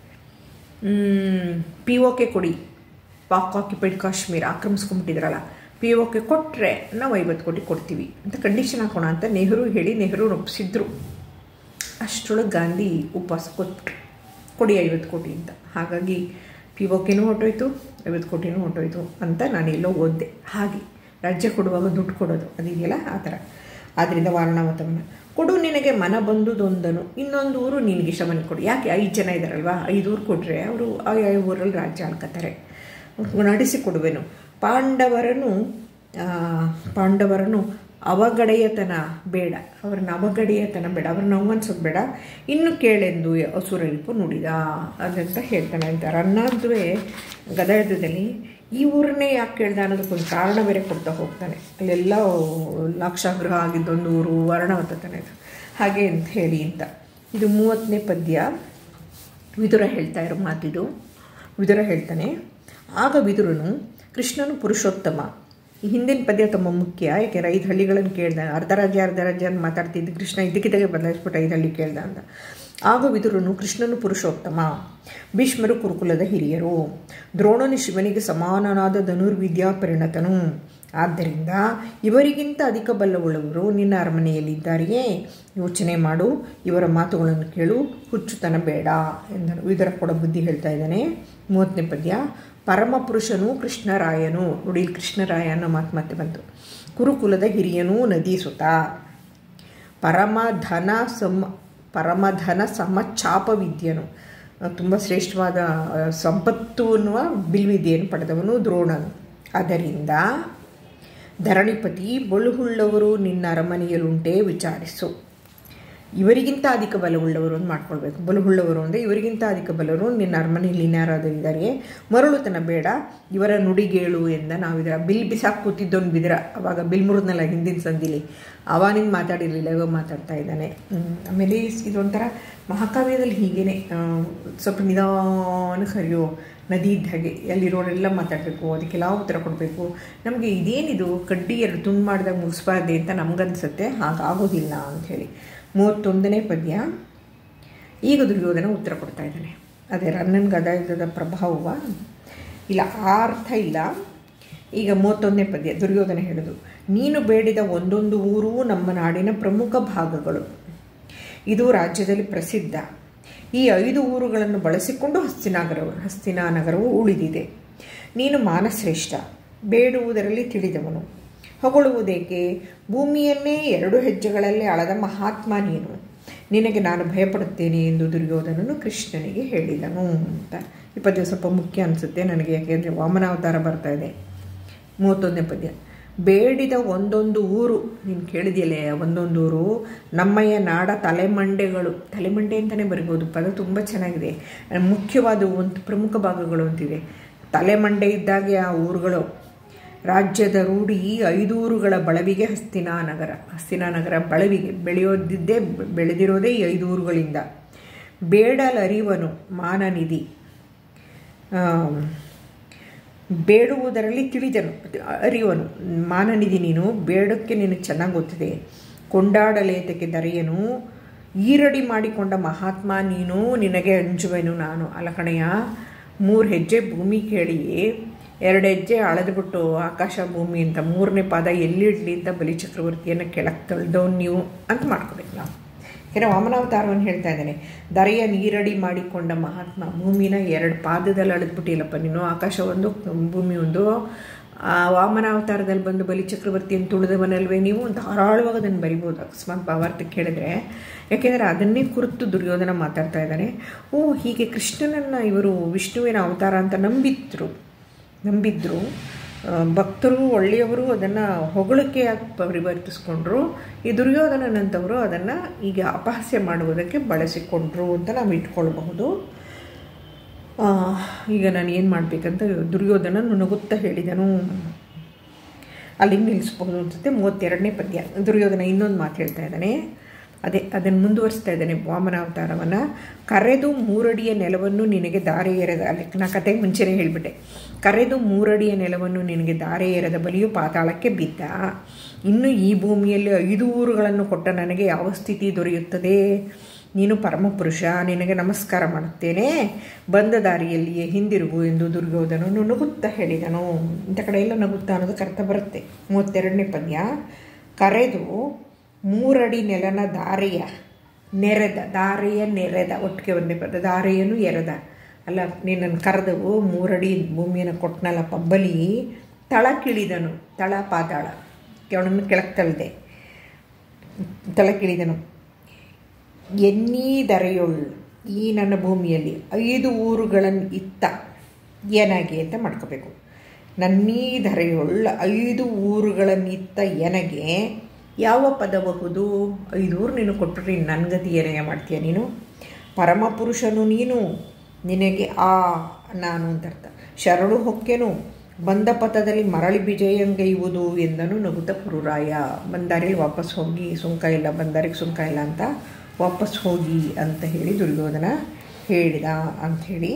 P O K Pak occupied Kashmir ಆಕ್ರಮಿಸ್ಕೊಂಡ್ಬಿಟ್ಟಿದ್ರಲ್ಲ ಪಿ ಒಕೆ ಕೊಟ್ಟರೆ ನಾವು ಐವತ್ತು ಕೋಟಿ ಕೊಡ್ತೀವಿ ಅಂತ ಕಂಡೀಷನ್ ಹಾಕೋಣ ಅಂತ ನೆಹರು ಹೇಳಿ ನೆಹರು ಒಪ್ಪಿಸಿದ್ರು ಅಷ್ಟರೊಳಗೆ ಗಾಂಧಿ ಉಪವಾಸ ಕೊಟ್ಬಿಟ್ರು ಕೊಡಿ ಐವತ್ತು ಕೋಟಿ ಅಂತ ಹಾಗಾಗಿ ಪಿ ಒಕೆನೂ ಹೊಟ್ಟೋಯ್ತು ಐವತ್ತು ಕೋಟಿನೂ ಹೊಟ್ಟೋಯ್ತು ಅಂತ ನಾನು ಎಲ್ಲೋ ಓದಿದೆ ಹಾಗೆ ರಾಜ್ಯ ಕೊಡುವಾಗ ದುಡ್ಡು ಕೊಡೋದು ಅದಿದೆಯಲ್ಲ ಆ ಥರ ಆದ್ದರಿಂದ ವಾರಣಾವತವನ್ನು ಕೊಡು ನಿನಗೆ ಮನ ಬಂದುದೊಂದನು ಇನ್ನೊಂದು ಊರು ನಿನಗೆ ಇಷ್ಟಮನೆ ಕೊಡು ಯಾಕೆ ಐದು ಜನ ಇದ್ದಾರಲ್ವಾ ಐದು ಊರು ಕೊಟ್ಟರೆ ಅವರು ಆ ಊರಲ್ಲಿ ರಾಜ್ಯ ಆಳ್ಕೊತಾರೆ ನಡೆಸಿ ಕೊಡುವೆನು ಪಾಂಡವರನ್ನು ಪಾಂಡವರನ್ನು ಅವಗಡೆಯತನ ಬೇಡ ಅವ್ರನ್ನ ಅವಗಡೆಯತನ ಬೇಡ ಅವ್ರನ್ನ ಅವಮಾನಿಸೋದು ಬೇಡ ಇನ್ನು ಕೇಳೆಂದು ಅಸುರರಿಪು ನುಡಿದ ಅದಂತ ಹೇಳ್ತಾನೆ ಅಂತ ರನ್ನಾದ್ವೇ ಗದಯದಲ್ಲಿ ಈ ಊರನ್ನೇ ಯಾಕೆ ಕೇಳ್ದ ಅನ್ನೋದಕ್ಕೊಂದು ಕಾರಣ ಬೇರೆ ಕೊಡ್ತಾ ಹೋಗ್ತಾನೆ ಅಲ್ಲೆಲ್ಲ ಲಾಕ್ಷಾಗ್ರಹ ಆಗಿದ್ದೊಂದು ಊರು ವರ್ಣವತನೆ ಹಾಗೆ ಅಂತ ಹೇಳಿ ಅಂತ ಇದು ಮೂವತ್ತನೇ ಪದ್ಯ ವಿದುರ ಹೇಳ್ತಾ ಇರೋ ಮಾತಿದು ವಿದುರ ಹೇಳ್ತಾನೆ ಆಗ ವಿದುರನು ಕೃಷ್ಣನು ಪುರುಷೋತ್ತಮ ಈ ಹಿಂದಿನ ಪದ್ಯ ತುಂಬ ಮುಖ್ಯ ಯಾಕೆಂದ್ರೆ ಐದು ಹಳ್ಳಿಗಳನ್ನು ಕೇಳ್ದ ಅರ್ಧ ರಾಜ್ಯ ಅರ್ಧ ರಾಜ್ಯ ಅಂತ ಮಾತಾಡ್ತಿದ್ದು ಕೃಷ್ಣ ಇದಕ್ಕಿದ್ದಾಗೆ ಬದಲಾಯಿಸ್ಬಿಟ್ಟು ಐದು ಹಳ್ಳಿ ಕೇಳ್ದ ಅಂತ ಆಗ ವಿದುರನು ಕೃಷ್ಣನು ಪುರುಷೋತ್ತಮ ಭೀಷ್ಮರು ಕುರುಕುಲದ ಹಿರಿಯರು ದ್ರೋಣನು ಶಿವನಿಗೆ ಸಮಾನನಾದ ಧನುರ್ವಿದ್ಯಾ ಪರಿಣತನು ಆದ್ದರಿಂದ ಇವರಿಗಿಂತ ಅಧಿಕ ಬಲ್ಲವುಳ್ಳವರು ನಿನ್ನ ಅರಮನೆಯಲ್ಲಿದ್ದಾರೆಯೇ ಯೋಚನೆ ಮಾಡು ಇವರ ಮಾತುಗಳನ್ನು ಕೇಳು ಹುಚ್ಚುತನ ಬೇಡ ಎಂದನು ವಿದರ ಕೊಡ ಬುದ್ಧಿ ಹೇಳ್ತಾ ಇದ್ದಾನೆ ಮೂವತ್ತನೇ ಪದ್ಯ ಪರಮಪುರುಷನು ಕೃಷ್ಣರಾಯನು ನೋಡಿ ಕೃಷ್ಣರಾಯ ಅನ್ನೋ ಮಾತು ಮತ್ತೆ ಬಂತು ಕುರುಕುಲದ ಹಿರಿಯನೂ ನದಿ ಸುತ ಪರಮಧನ ಸಮ ಪರಮಧನ ಸಮಚಾಪ ವಿದ್ಯನು ತುಂಬ ಶ್ರೇಷ್ಠವಾದ ಸಂಪತ್ತು ಅನ್ನುವ ಬಿಲ್ವಿದ್ಯೆಯನ್ನು ಪಡೆದವನು ದ್ರೋಣನು ಆದ್ದರಿಂದ ಧರಣಿಪತಿ ಬಳುಹುಳ್ಳವರು ನಿನ್ನ ಅರಮನೆಯಲ್ಲುಂಟೇ ವಿಚಾರಿಸು ಇವರಿಗಿಂತ ಅಧಿಕ ಬಲವುಳ್ಳವರು ಅಂತ ಮಾಡ್ಕೊಳ್ಬೇಕು ಬಲವುಳ್ಳವರು ಅಂದರೆ ಇವರಿಗಿಂತ ಅಧಿಕ ಬಲವರು ನಿನ್ನ ಅರಮನೆಯಲ್ಲಿ ಇನ್ಯಾರಾದರೂ ಇದ್ದಾರೆ ಮರಳುತನ ಬೇಡ ಇವರ ನುಡಿಗೇಳು ಎಂದ ನಾವು ಇದರ ಬಿಲ್ ಬಿಸಾಕ್ ಕೂತಿದ್ದೊಂದು ಬಿದಿರ ಅವಾಗ ಬಿಲ್ ಮುರಿದ್ನಲ್ಲ ಹಿಂದಿನ ಸಂದಿಲಿ ಅವಾನಿಂದ ಮಾತಾಡಿರಲಿಲ್ಲ ಇವಾಗ ಮಾತಾಡ್ತಾ ಇದ್ದಾನೆ ಆಮೇಲೆ ಇದೊಂಥರ ಮಹಾಕಾವ್ಯದಲ್ಲಿ ಹೀಗೇನೆ ಸ್ವಲ್ಪ ನಿಧಾನ ಹರಿಯೋ ನದಿ ಇದ್ದ ಹಾಗೆ ಅಲ್ಲಿರೋರೆಲ್ಲ ಮಾತಾಡಬೇಕು ಅದಕ್ಕೆಲ್ಲ ಉತ್ತರ ಕೊಡಬೇಕು ನಮಗೆ ಇದೇನಿದು ಕಡ್ಡಿ ಎರಡು ತುಂಡು ಮಾಡಿದಾಗ ಮುಗಿಸ್ಬಾರ್ದೆ ಅಂತ ನಮಗನ್ಸುತ್ತೆ ಹಾಗಾಗೋದಿಲ್ಲ ಅಂಥೇಳಿ ಮೂವತ್ತೊಂದನೇ ಪದ್ಯ ಈಗ ದುರ್ಯೋಧನ ಉತ್ತರ ಕೊಡ್ತಾ ಇದ್ದಾನೆ ಅದೇ ರನ್ನನ್ ಗದಾಯುಧದ ಪ್ರಭಾವ ಇಲ್ಲ ಆ ಅರ್ಥ ಇಲ್ಲ ಈಗ ಮೂವತ್ತೊಂದನೇ ಪದ್ಯ ದುರ್ಯೋಧನ ಹೇಳೋದು ನೀನು ಬೇಡಿದ ಒಂದೊಂದು ಊರು ನಮ್ಮ ನಾಡಿನ ಪ್ರಮುಖ ಭಾಗಗಳು ಇದು ರಾಜ್ಯದಲ್ಲಿ ಪ್ರಸಿದ್ಧ ಈ ಐದು ಊರುಗಳನ್ನು ಬಳಸಿಕೊಂಡು ಹಸ್ತಿನಾಗರವು ಹಸ್ತಿನಾ ನಗರವು ಉಳಿದಿದೆ ನೀನು ಮಾನಶ್ರೇಷ್ಠ ಬೇಡುವುದರಲ್ಲಿ ತಿಳಿದವನು ಹೊಗಳುವುದೇಕೆ ಭೂಮಿಯನ್ನೇ ಎರಡು ಹೆಜ್ಜೆಗಳಲ್ಲಿ ಅಳದ ಮಹಾತ್ಮ ನೀನು ನಿನಗೆ ನಾನು ಭಯಪಡುತ್ತೇನೆ ಎಂದು ದುರ್ಯೋಧನನು ಕೃಷ್ಣನಿಗೆ ಹೇಳಿದನು ಅಂತ ಈ ಪದ್ಯ ಸ್ವಲ್ಪ ಮುಖ್ಯ ಅನಿಸುತ್ತೆ ನನಗೆ ಯಾಕೆಂದರೆ ವಾಮನಾವತಾರ ಬರ್ತಾ ಇದೆ ಮೂವತ್ತೊಂದನೇ ಪದ್ಯ ಬೇಡಿದ ಒಂದೊಂದು ಊರು ನೀನು ಕೇಳಿದೆಯಲ್ಲೇ ಒಂದೊಂದು ಊರು ನಮ್ಮಯ್ಯ ನಾಡ ತಲೆಮಂಡೆಗಳು ತಲೆಮಂಡೆ ಅಂತಲೇ ಬರಿಬೋದು ಪದ ತುಂಬ ಚೆನ್ನಾಗಿದೆ ಮುಖ್ಯವಾದ ಒಂದು ಪ್ರಮುಖ ಭಾಗಗಳು ಅಂತಿದೆ ತಲೆಮಂಡೆ ಇದ್ದಾಗೆ ಆ ಊರುಗಳು ರಾಜ್ಯದ ರೂಢಿ ಐದು ಊರುಗಳ ಬಳವಿಗೆ ಹಸ್ತಿನಾ ನಗರ ಹಸ್ತಿನಾ ನಗರ ಬಳವಿಗೆ ಬೆಳೆಯೋದಿದ್ದೇ ಬೆಳೆದಿರೋದೇ ಈ ಐದು ಊರುಗಳಿಂದ ಬೇಡಲರಿವನು ಮಾನನಿಧಿ ಬೇಡುವುದರಲ್ಲಿ ತಿಳಿದನು ಅರಿವನು ಮಾನನಿಧಿ ನೀನು ಬೇಡಕ್ಕೆ ನಿನಗೆ ಚೆನ್ನಾಗಿ ಗೊತ್ತಿದೆ ಕೊಂಡಾಡಲೇತಕ್ಕೆ ದರೆಯನು ಈರಡಿ ಮಾಡಿಕೊಂಡ ಮಹಾತ್ಮ ನೀನು ನಿನಗೆ ಅಂಜುವೆನು ನಾನು ಅಲಕಣೆಯ ಮೂರು ಹೆಜ್ಜೆ ಭೂಮಿ ಕೇಳಿ ಎರಡು ಹೆಜ್ಜೆ ಅಳೆದ್ಬಿಟ್ಟು ಆಕಾಶ ಭೂಮಿ ಅಂತ ಮೂರನೇ ಪಾದ ಎಲ್ಲಿಡ್ಲಿ ಅಂತ ಬಲಿಚಕ್ರವರ್ತಿಯನ್ನು ಕೆಳಕ್ಕೆ ತಳ್ದವ್ ನೀವು ಅಂತ ಮಾಡ್ಕೋಬೇಕು ನಾವು ಯಾಕಂದರೆ ವಾಮನಾವತಾರವನ್ನು ಹೇಳ್ತಾ ಇದ್ದಾನೆ ದರೆಯ ನೀರಡಿ ಮಾಡಿಕೊಂಡ ಮಹಾತ್ಮ ಭೂಮಿನ ಎರಡು ಪಾದದಲ್ಲಿ ಅಳೆದ್ಬಿಟ್ಟಿಲ್ಲಪ್ಪ ನೀನು ಆಕಾಶ ಒಂದು ಭೂಮಿ ಒಂದು ಆ ವಾಮನಾವತಾರದಲ್ಲಿ ಬಂದು ಬಲಿಚಕ್ರವರ್ತಿಯನ್ನು ತುಳಿದವನಲ್ವೇ ನೀವು ಧಾರಾಳವಾಗಿ ಅದನ್ನು ಬರಿಬೋದು ಅಕಸ್ಮಾತ್ ಭಾವಾರ್ಥಕ್ಕೆ ಕೇಳಿದ್ರೆ ಯಾಕೆಂದರೆ ಅದನ್ನೇ ಕುರಿತು ದುರ್ಯೋಧನ ಮಾತಾಡ್ತಾ ಇದ್ದಾನೆ ಓ ಹೀಗೆ ಕೃಷ್ಣನನ್ನು ಇವರು ವಿಷ್ಣುವಿನ ಅವತಾರ ಅಂತ ನಂಬಿದ್ರು ನಂಬಿದ್ರು ಭಕ್ತರು ಒಳ್ಳೆಯವರು ಅದನ್ನು ಹೊಗಳಕ್ಕೆ ಪರಿವರ್ತಿಸ್ಕೊಂಡ್ರು ಈ ದುರ್ಯೋಧನನಂತವರು ಅದನ್ನು ಈಗ ಅಪಹಾಸ್ಯ ಮಾಡುವುದಕ್ಕೆ ಬಳಸಿಕೊಂಡ್ರು ಅಂತ ನಾವು ಇಟ್ಕೊಳ್ಬಹುದು ಈಗ ನಾನು ಏನು ಮಾಡಬೇಕಂತ ದುರ್ಯೋಧನ ನುಣಗುತ್ತಾ ಹೇಳಿದನು ಅಲ್ಲಿಗೆ ನಿಲ್ಲಿಸ್ಬಹುದು ಅನ್ಸುತ್ತೆ ಮೂವತ್ತೆರಡನೇ ಪದ್ಯ ದುರ್ಯೋಧನ ಇನ್ನೊಂದು ಮಾತು ಹೇಳ್ತಾ ಇದ್ದಾನೆ ಅದೇ ಅದನ್ನು ಮುಂದುವರಿಸ್ತಾ ಇದ್ದಾನೆ ವಾಮನಾವತಾರವನ್ನು ಕರೆದು ಮೂರಡಿಯ ನೆಲವನ್ನು ನಿನಗೆ ದಾರೆ ಎರೆದ ಅಲ್ಲಿ ನಾ ಕತೆಗೆ ಮುಂಚೆನೇ ಹೇಳಿಬಿಟ್ಟೆ ಕರೆದು ಮೂರಡಿಯ ನೆಲವನ್ನು ನಿನಗೆ ದಾರೆ ಎರೆದ ಬಲಿಯು ಪಾತಾಳಕ್ಕೆ ಬಿದ್ದ ಇನ್ನು ಈ ಭೂಮಿಯಲ್ಲಿ ಐದು ಊರುಗಳನ್ನು ಕೊಟ್ಟ ನನಗೆ ಯಾವ ಸ್ಥಿತಿ ದೊರೆಯುತ್ತದೆ ನೀನು ಪರಮಪುರುಷ ನಿನಗೆ ನಮಸ್ಕಾರ ಮಾಡುತ್ತೇನೆ ಬಂದ ದಾರಿಯಲ್ಲಿಯೇ ಹಿಂದಿರುಗು ಎಂದು ದುರ್ಯೋಧನನು ನಗುತ್ತಾ ಹೇಳಿದನು ಇಂಥ ಕಡೆ ಎಲ್ಲ ನಗುತ್ತಾ ಅನ್ನೋದಕ್ಕೆ ಅರ್ಥ ಬರುತ್ತೆ ಮೂವತ್ತೆರಡನೇ ಪದ್ಯ ಕರೆದು ಮೂರಡಿ ನೆಲನ ದಾರೆಯ ನೆರೆದ ದಾರೆಯ ನೆರೆದ ಒಟ್ಟಿಗೆ ಒಂದೇ ಪದ ದಾರೆಯನ್ನು ಎರೆದ ಅಲ್ಲ ನೀನನ್ನು ಕರೆದವು ಮೂರಡಿ ಭೂಮಿಯನ್ನು ಕೊಟ್ಟನಲ್ಲ ಪಬ್ಬಲಿ ತಳ ಕಿಳಿದನು ತಳ ಪಾತಾಳ ಅವನನ್ನು ಕೆಳಗೆ ತಳ್ದೆ ತಳ ಕಿಳಿದನು ಎನ್ನೀ ದರೆಯೊಳ್ ಈ ನನ್ನ ಭೂಮಿಯಲ್ಲಿ ಐದು ಊರುಗಳನ್ನು ಇತ್ತ ಏನಾಗಿ ಅಂತ ಮಾಡ್ಕೋಬೇಕು ನನ್ನೀ ಧರೆಯೊಳ್ ಐದು ಊರುಗಳನ್ನಿತ್ತ ಎನಗೆ ಯಾವ ಪದಬಹುದು ಐದೂರು ನೀನು ಕೊಟ್ಟರೆ ನನ್ನ ಗತಿ ಏನೇ ಮಾಡ್ತೀಯ ನೀನು ಪರಮಪುರುಷನು ನೀನು ನಿನಗೆ ಆ ನಾನು ಅಂತ ಅರ್ಥ ಶರಣು ಹೊಕ್ಕೆನು ಬಂದ ಪಥದಲ್ಲಿ ಮರಳಿ ವಿಜಯಂಗೈಯುವುದು ಎಂದನು ನಗುತ್ತ ಪುರುರಾಯ ಬಂದಾರಿಗೆ ವಾಪಸ್ ಹೋಗಿ ಸುಂಕ ಇಲ್ಲ ಬಂದಾರಿಗೆ ಸುಂಕ ಇಲ್ಲ ಅಂತ ವಾಪಸ್ ಹೋಗಿ ಅಂತ ಹೇಳಿ ದುರ್ಯೋಧನ ಹೇಳಿದ ಅಂಥೇಳಿ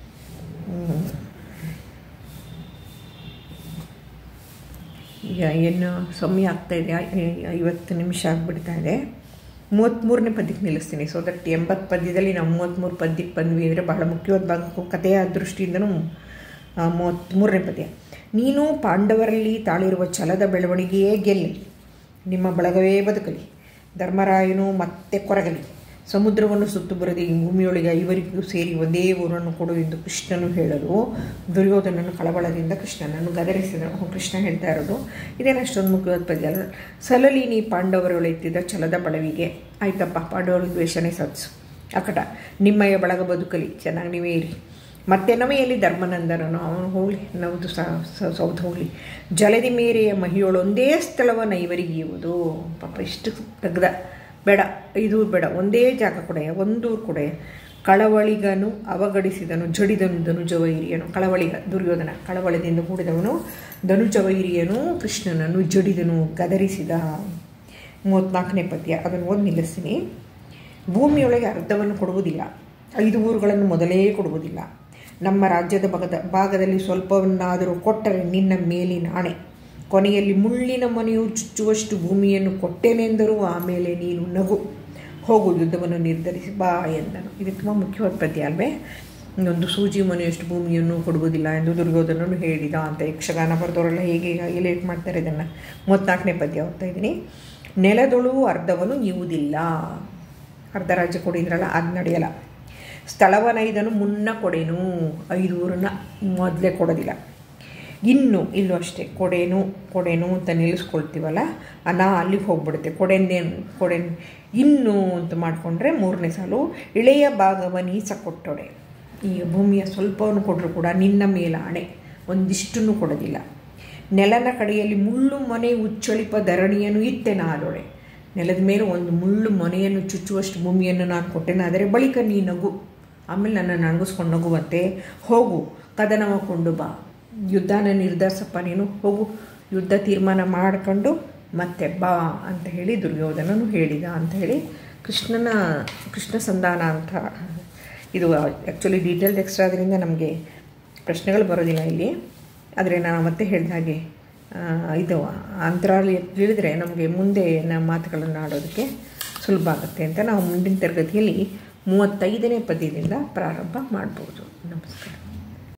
ಈಗ ಏನು ಸಮಯ ಆಗ್ತಾ ಇದೆ ಐವತ್ತು ನಿಮಿಷ ಆಗಿಬಿಡ್ತಾ ಇದೆ ಮೂವತ್ತ್ಮೂರನೇ ಪದ್ಯಕ್ಕೆ ನಿಲ್ಲಿಸ್ತೀನಿ ಸೊ ದಟ್ ಎಂಬತ್ತು ಪದ್ಯದಲ್ಲಿ ನಾವು ಮೂವತ್ತ್ಮೂರು ಪದ್ಯಕ್ಕೆ ಬಂದ್ವಿ ಅಂದರೆ ಬಹಳ ಮುಖ್ಯವಾದ ಭಾಗ ಕಥೆಯ ದೃಷ್ಟಿಯಿಂದನೂ ಮೂವತ್ತ್ಮೂರನೇ ಪದ್ಯ ನೀನು ಪಾಂಡವರಲ್ಲಿ ತಾಳಿರುವ ಛಲದ ಬೆಳವಣಿಗೆಯೇ ಗೆಲ್ಲಲಿ ನಿಮ್ಮ ಬಳಗವೇ ಬದುಕಲಿ ಧರ್ಮರಾಯನು ಮತ್ತೆ ಕೊರಗಲಿ ಸಮುದ್ರವನ್ನು ಸುತ್ತು ಬರದೆ ಈ ಭೂಮಿಯೊಳಗೆ ಐವರಿಗೂ ಸೇರಿ ಒಂದೇ ಊರನ್ನು ಕೊಡು ಎಂದು ಕೃಷ್ಣನು ಹೇಳಲು ದುರ್ಯೋಧನನು ಕಳವಳದಿಂದ ಕೃಷ್ಣನನ್ನು ಗದರಿಸಿದನು ಕೃಷ್ಣ ಹೇಳ್ತಾ ಇರೋದು ಇದೇನು ಅಷ್ಟೊಂದು ಮುಖ್ಯವಾದ ಪದ್ಯ ಅಲ್ಲ ಸಲಲಿ ನೀ ಪಾಂಡವರೊಳೆತ್ತಿದ್ದ ಛಲದ ಬಳವಿಗೆ ಆಯ್ತಪ್ಪ ಪಾಂಡವರ ದ್ವೇಷನೇ ಸಾಧಿಸು ಅಕಟ ನಿಮ್ಮಯ್ಯ ಬಳಗ ಬದುಕಲಿ ಚೆನ್ನಾಗಿ ನೀವೇ ಇರಿ ಮತ್ತೆ ನಮೆಯಲ್ಲಿ ಧರ್ಮನಂದನನು ಅವನು ಹೋಗಲಿ ನವುದು ಸೌಧ ಹೋಗಲಿ ಜಲದಿ ಮೇರೆಯ ಮಹಿಯೊಳೊಂದೇ ಸ್ಥಳವನ್ನು ಇವರಿಗೀಯುವುದು ಪಾಪ ಇಷ್ಟು ತೆಗ್ದ ಬೇಡ ಇದು ಬೇಡ ಒಂದೇ ಜಾಗ ಕೊಡೆಯ ಒಂದೂರು ಕೊಡೆಯ ಕಳವಳಿಗನು ಅವಗಡಿಸಿದನು ಜಡಿದನು ಧನುಜವೈರಿಯನು ಕಳವಳಿಗ ದುರ್ಯೋಧನ ಕಳವಳದಿಂದ ಕೂಡಿದವನು ಧನುಜವೈರಿಯನು ಕೃಷ್ಣನನ್ನು ಜಡಿದನು ಗದರಿಸಿದ ಮೂವತ್ನಾಲ್ಕನೇ ಪದ್ಯ ಅದನ್ನು ಓದಿ ನಿಲ್ಲಿಸ್ತೀನಿ ಭೂಮಿಯೊಳಗೆ ಅರ್ಧವನ್ನು ಕೊಡುವುದಿಲ್ಲ ಐದು ಊರುಗಳನ್ನು ಮೊದಲೇ ಕೊಡುವುದಿಲ್ಲ ನಮ್ಮ ರಾಜ್ಯದ ಭಾಗದ ಭಾಗದಲ್ಲಿ ಸ್ವಲ್ಪವನ್ನಾದರೂ ಕೊಟ್ಟರೆ ನಿನ್ನ ಮೇಲಿನ ಆಣೆ ಕೊನೆಯಲ್ಲಿ ಮುಳ್ಳಿನ ಮನೆಯು ಚುಚ್ಚುವಷ್ಟು ಭೂಮಿಯನ್ನು ಕೊಟ್ಟೆನೆಂದರೂ ಆಮೇಲೆ ನೀನು ನಗು ಹೋಗು ಯುದ್ಧವನ್ನು ನಿರ್ಧರಿಸಿ ಬಾ ಎಂದನು ಇದು ತುಂಬ ಮುಖ್ಯವಾದ ಪದ್ಯ ಅಲ್ವೇ ಇನ್ನೊಂದು ಸೂಜಿ ಮನೆಯಷ್ಟು ಭೂಮಿಯನ್ನು ಕೊಡುವುದಿಲ್ಲ ಎಂದು ದುರ್ಯೋಧನನು ಹೇಳಿದ ಅಂತ ಯಕ್ಷಗಾನ ಬರೆದವರೆಲ್ಲ ಹೇಗೆ ಹೈಲೈಟ್ ಮಾಡ್ತಾರೆ ಇದನ್ನು ಮೂವತ್ನಾಲ್ಕನೇ ಪದ್ಯ ಓದ್ತಾ ಇದ್ದೀನಿ ನೆಲದೊಳು ಅರ್ಧವನ್ನು ನೀವುದಿಲ್ಲ ಅರ್ಧ ರಾಜ್ಯ ಕೊಡಿದ್ರಲ್ಲ ಅದು ನಡೆಯಲ್ಲ ಸ್ಥಳವನೈದನು ಮುನ್ನ ಕೊಡೆನು ಐದು ಊರನ್ನ ಮೊದಲೇ ಕೊಡೋದಿಲ್ಲ ಇನ್ನು ಇಲ್ಲೂ ಅಷ್ಟೇ ಕೊಡೇನು ಕೊಡೇನು ಅಂತ ನಿಲ್ಲಿಸ್ಕೊಳ್ತೀವಲ್ಲ ನಾ ಅಲ್ಲಿಗೆ ಹೋಗ್ಬಿಡುತ್ತೆ ಕೊಡೆನ್ನೇನು ಕೊಡೆನ್ ಇನ್ನು ಅಂತ ಮಾಡಿಕೊಂಡ್ರೆ ಮೂರನೇ ಸಾಲು ಇಳೆಯ ಭಾಗವನೀಸ ಕೊಟ್ಟೊಡೆ ಈ ಭೂಮಿಯ ಸ್ವಲ್ಪವನ್ನು ಕೊಟ್ಟರು ಕೂಡ ನಿನ್ನ ಮೇಲ ಹಣೆ ಒಂದಿಷ್ಟನ್ನು ಕೊಡೋದಿಲ್ಲ ನೆಲನ ಕಡೆಯಲ್ಲಿ ಮುಳ್ಳು ಮನೆ ಉಚ್ಚಳಿಪ ಧರಣಿಯನ್ನು ಇತ್ತೆ ನಾದೊಡೆ ನೆಲದ ಮೇಲೆ ಒಂದು ಮುಳ್ಳು ಮನೆಯನ್ನು ಚುಚ್ಚುವಷ್ಟು ಭೂಮಿಯನ್ನು ನಾನು ಕೊಟ್ಟೆನಾದರೆ ಬಳಿಕ ನೀ ನಗು ಆಮೇಲೆ ನನ್ನನ್ನು ಅಣಗಿಸ್ಕೊಂಡು ನಗುವಂತೆ ಹೋಗು ಕದನವ ಕೊಂಡು ಬಾ ಯುದ್ಧನ ನಿರ್ಧರಿಸಪ್ಪ ನೀನು ಹೋಗು ಯುದ್ಧ ತೀರ್ಮಾನ ಮಾಡ್ಕೊಂಡು ಮತ್ತೆ ಬಾ ಅಂತ ಹೇಳಿ ದುರ್ಯೋಧನನು ಹೇಳಿದ ಅಂತ ಹೇಳಿ ಕೃಷ್ಣನ ಕೃಷ್ಣ ಸಂಧಾನ ಅಂತ ಇದು ಆ್ಯಕ್ಚುಲಿ ಡೀಟೇಲ್ ಟೆಕ್ಸ್ಟ್ ಆದ್ದರಿಂದ ನಮಗೆ ಪ್ರಶ್ನೆಗಳು ಬರೋದಿಲ್ಲ ಇಲ್ಲಿ ಆದರೆ ನಾನು ಮತ್ತೆ ಹೇಳಿದ ಹಾಗೆ ಇದು ಅಂತರಾಲಿ ತಿಳಿದ್ರೆ ನಮಗೆ ಮುಂದೆ ನಮ್ಮ ಮಾತುಗಳನ್ನು ಆಡೋದಕ್ಕೆ ಸುಲಭ ಆಗುತ್ತೆ ಅಂತ ನಾವು ಮುಂದಿನ ತರಗತಿಯಲ್ಲಿ ಮೂವತ್ತೈದನೇ ಪದ್ಯದಿಂದ ಪ್ರಾರಂಭ ಮಾಡ್ಬೋದು ನಮಸ್ಕಾರ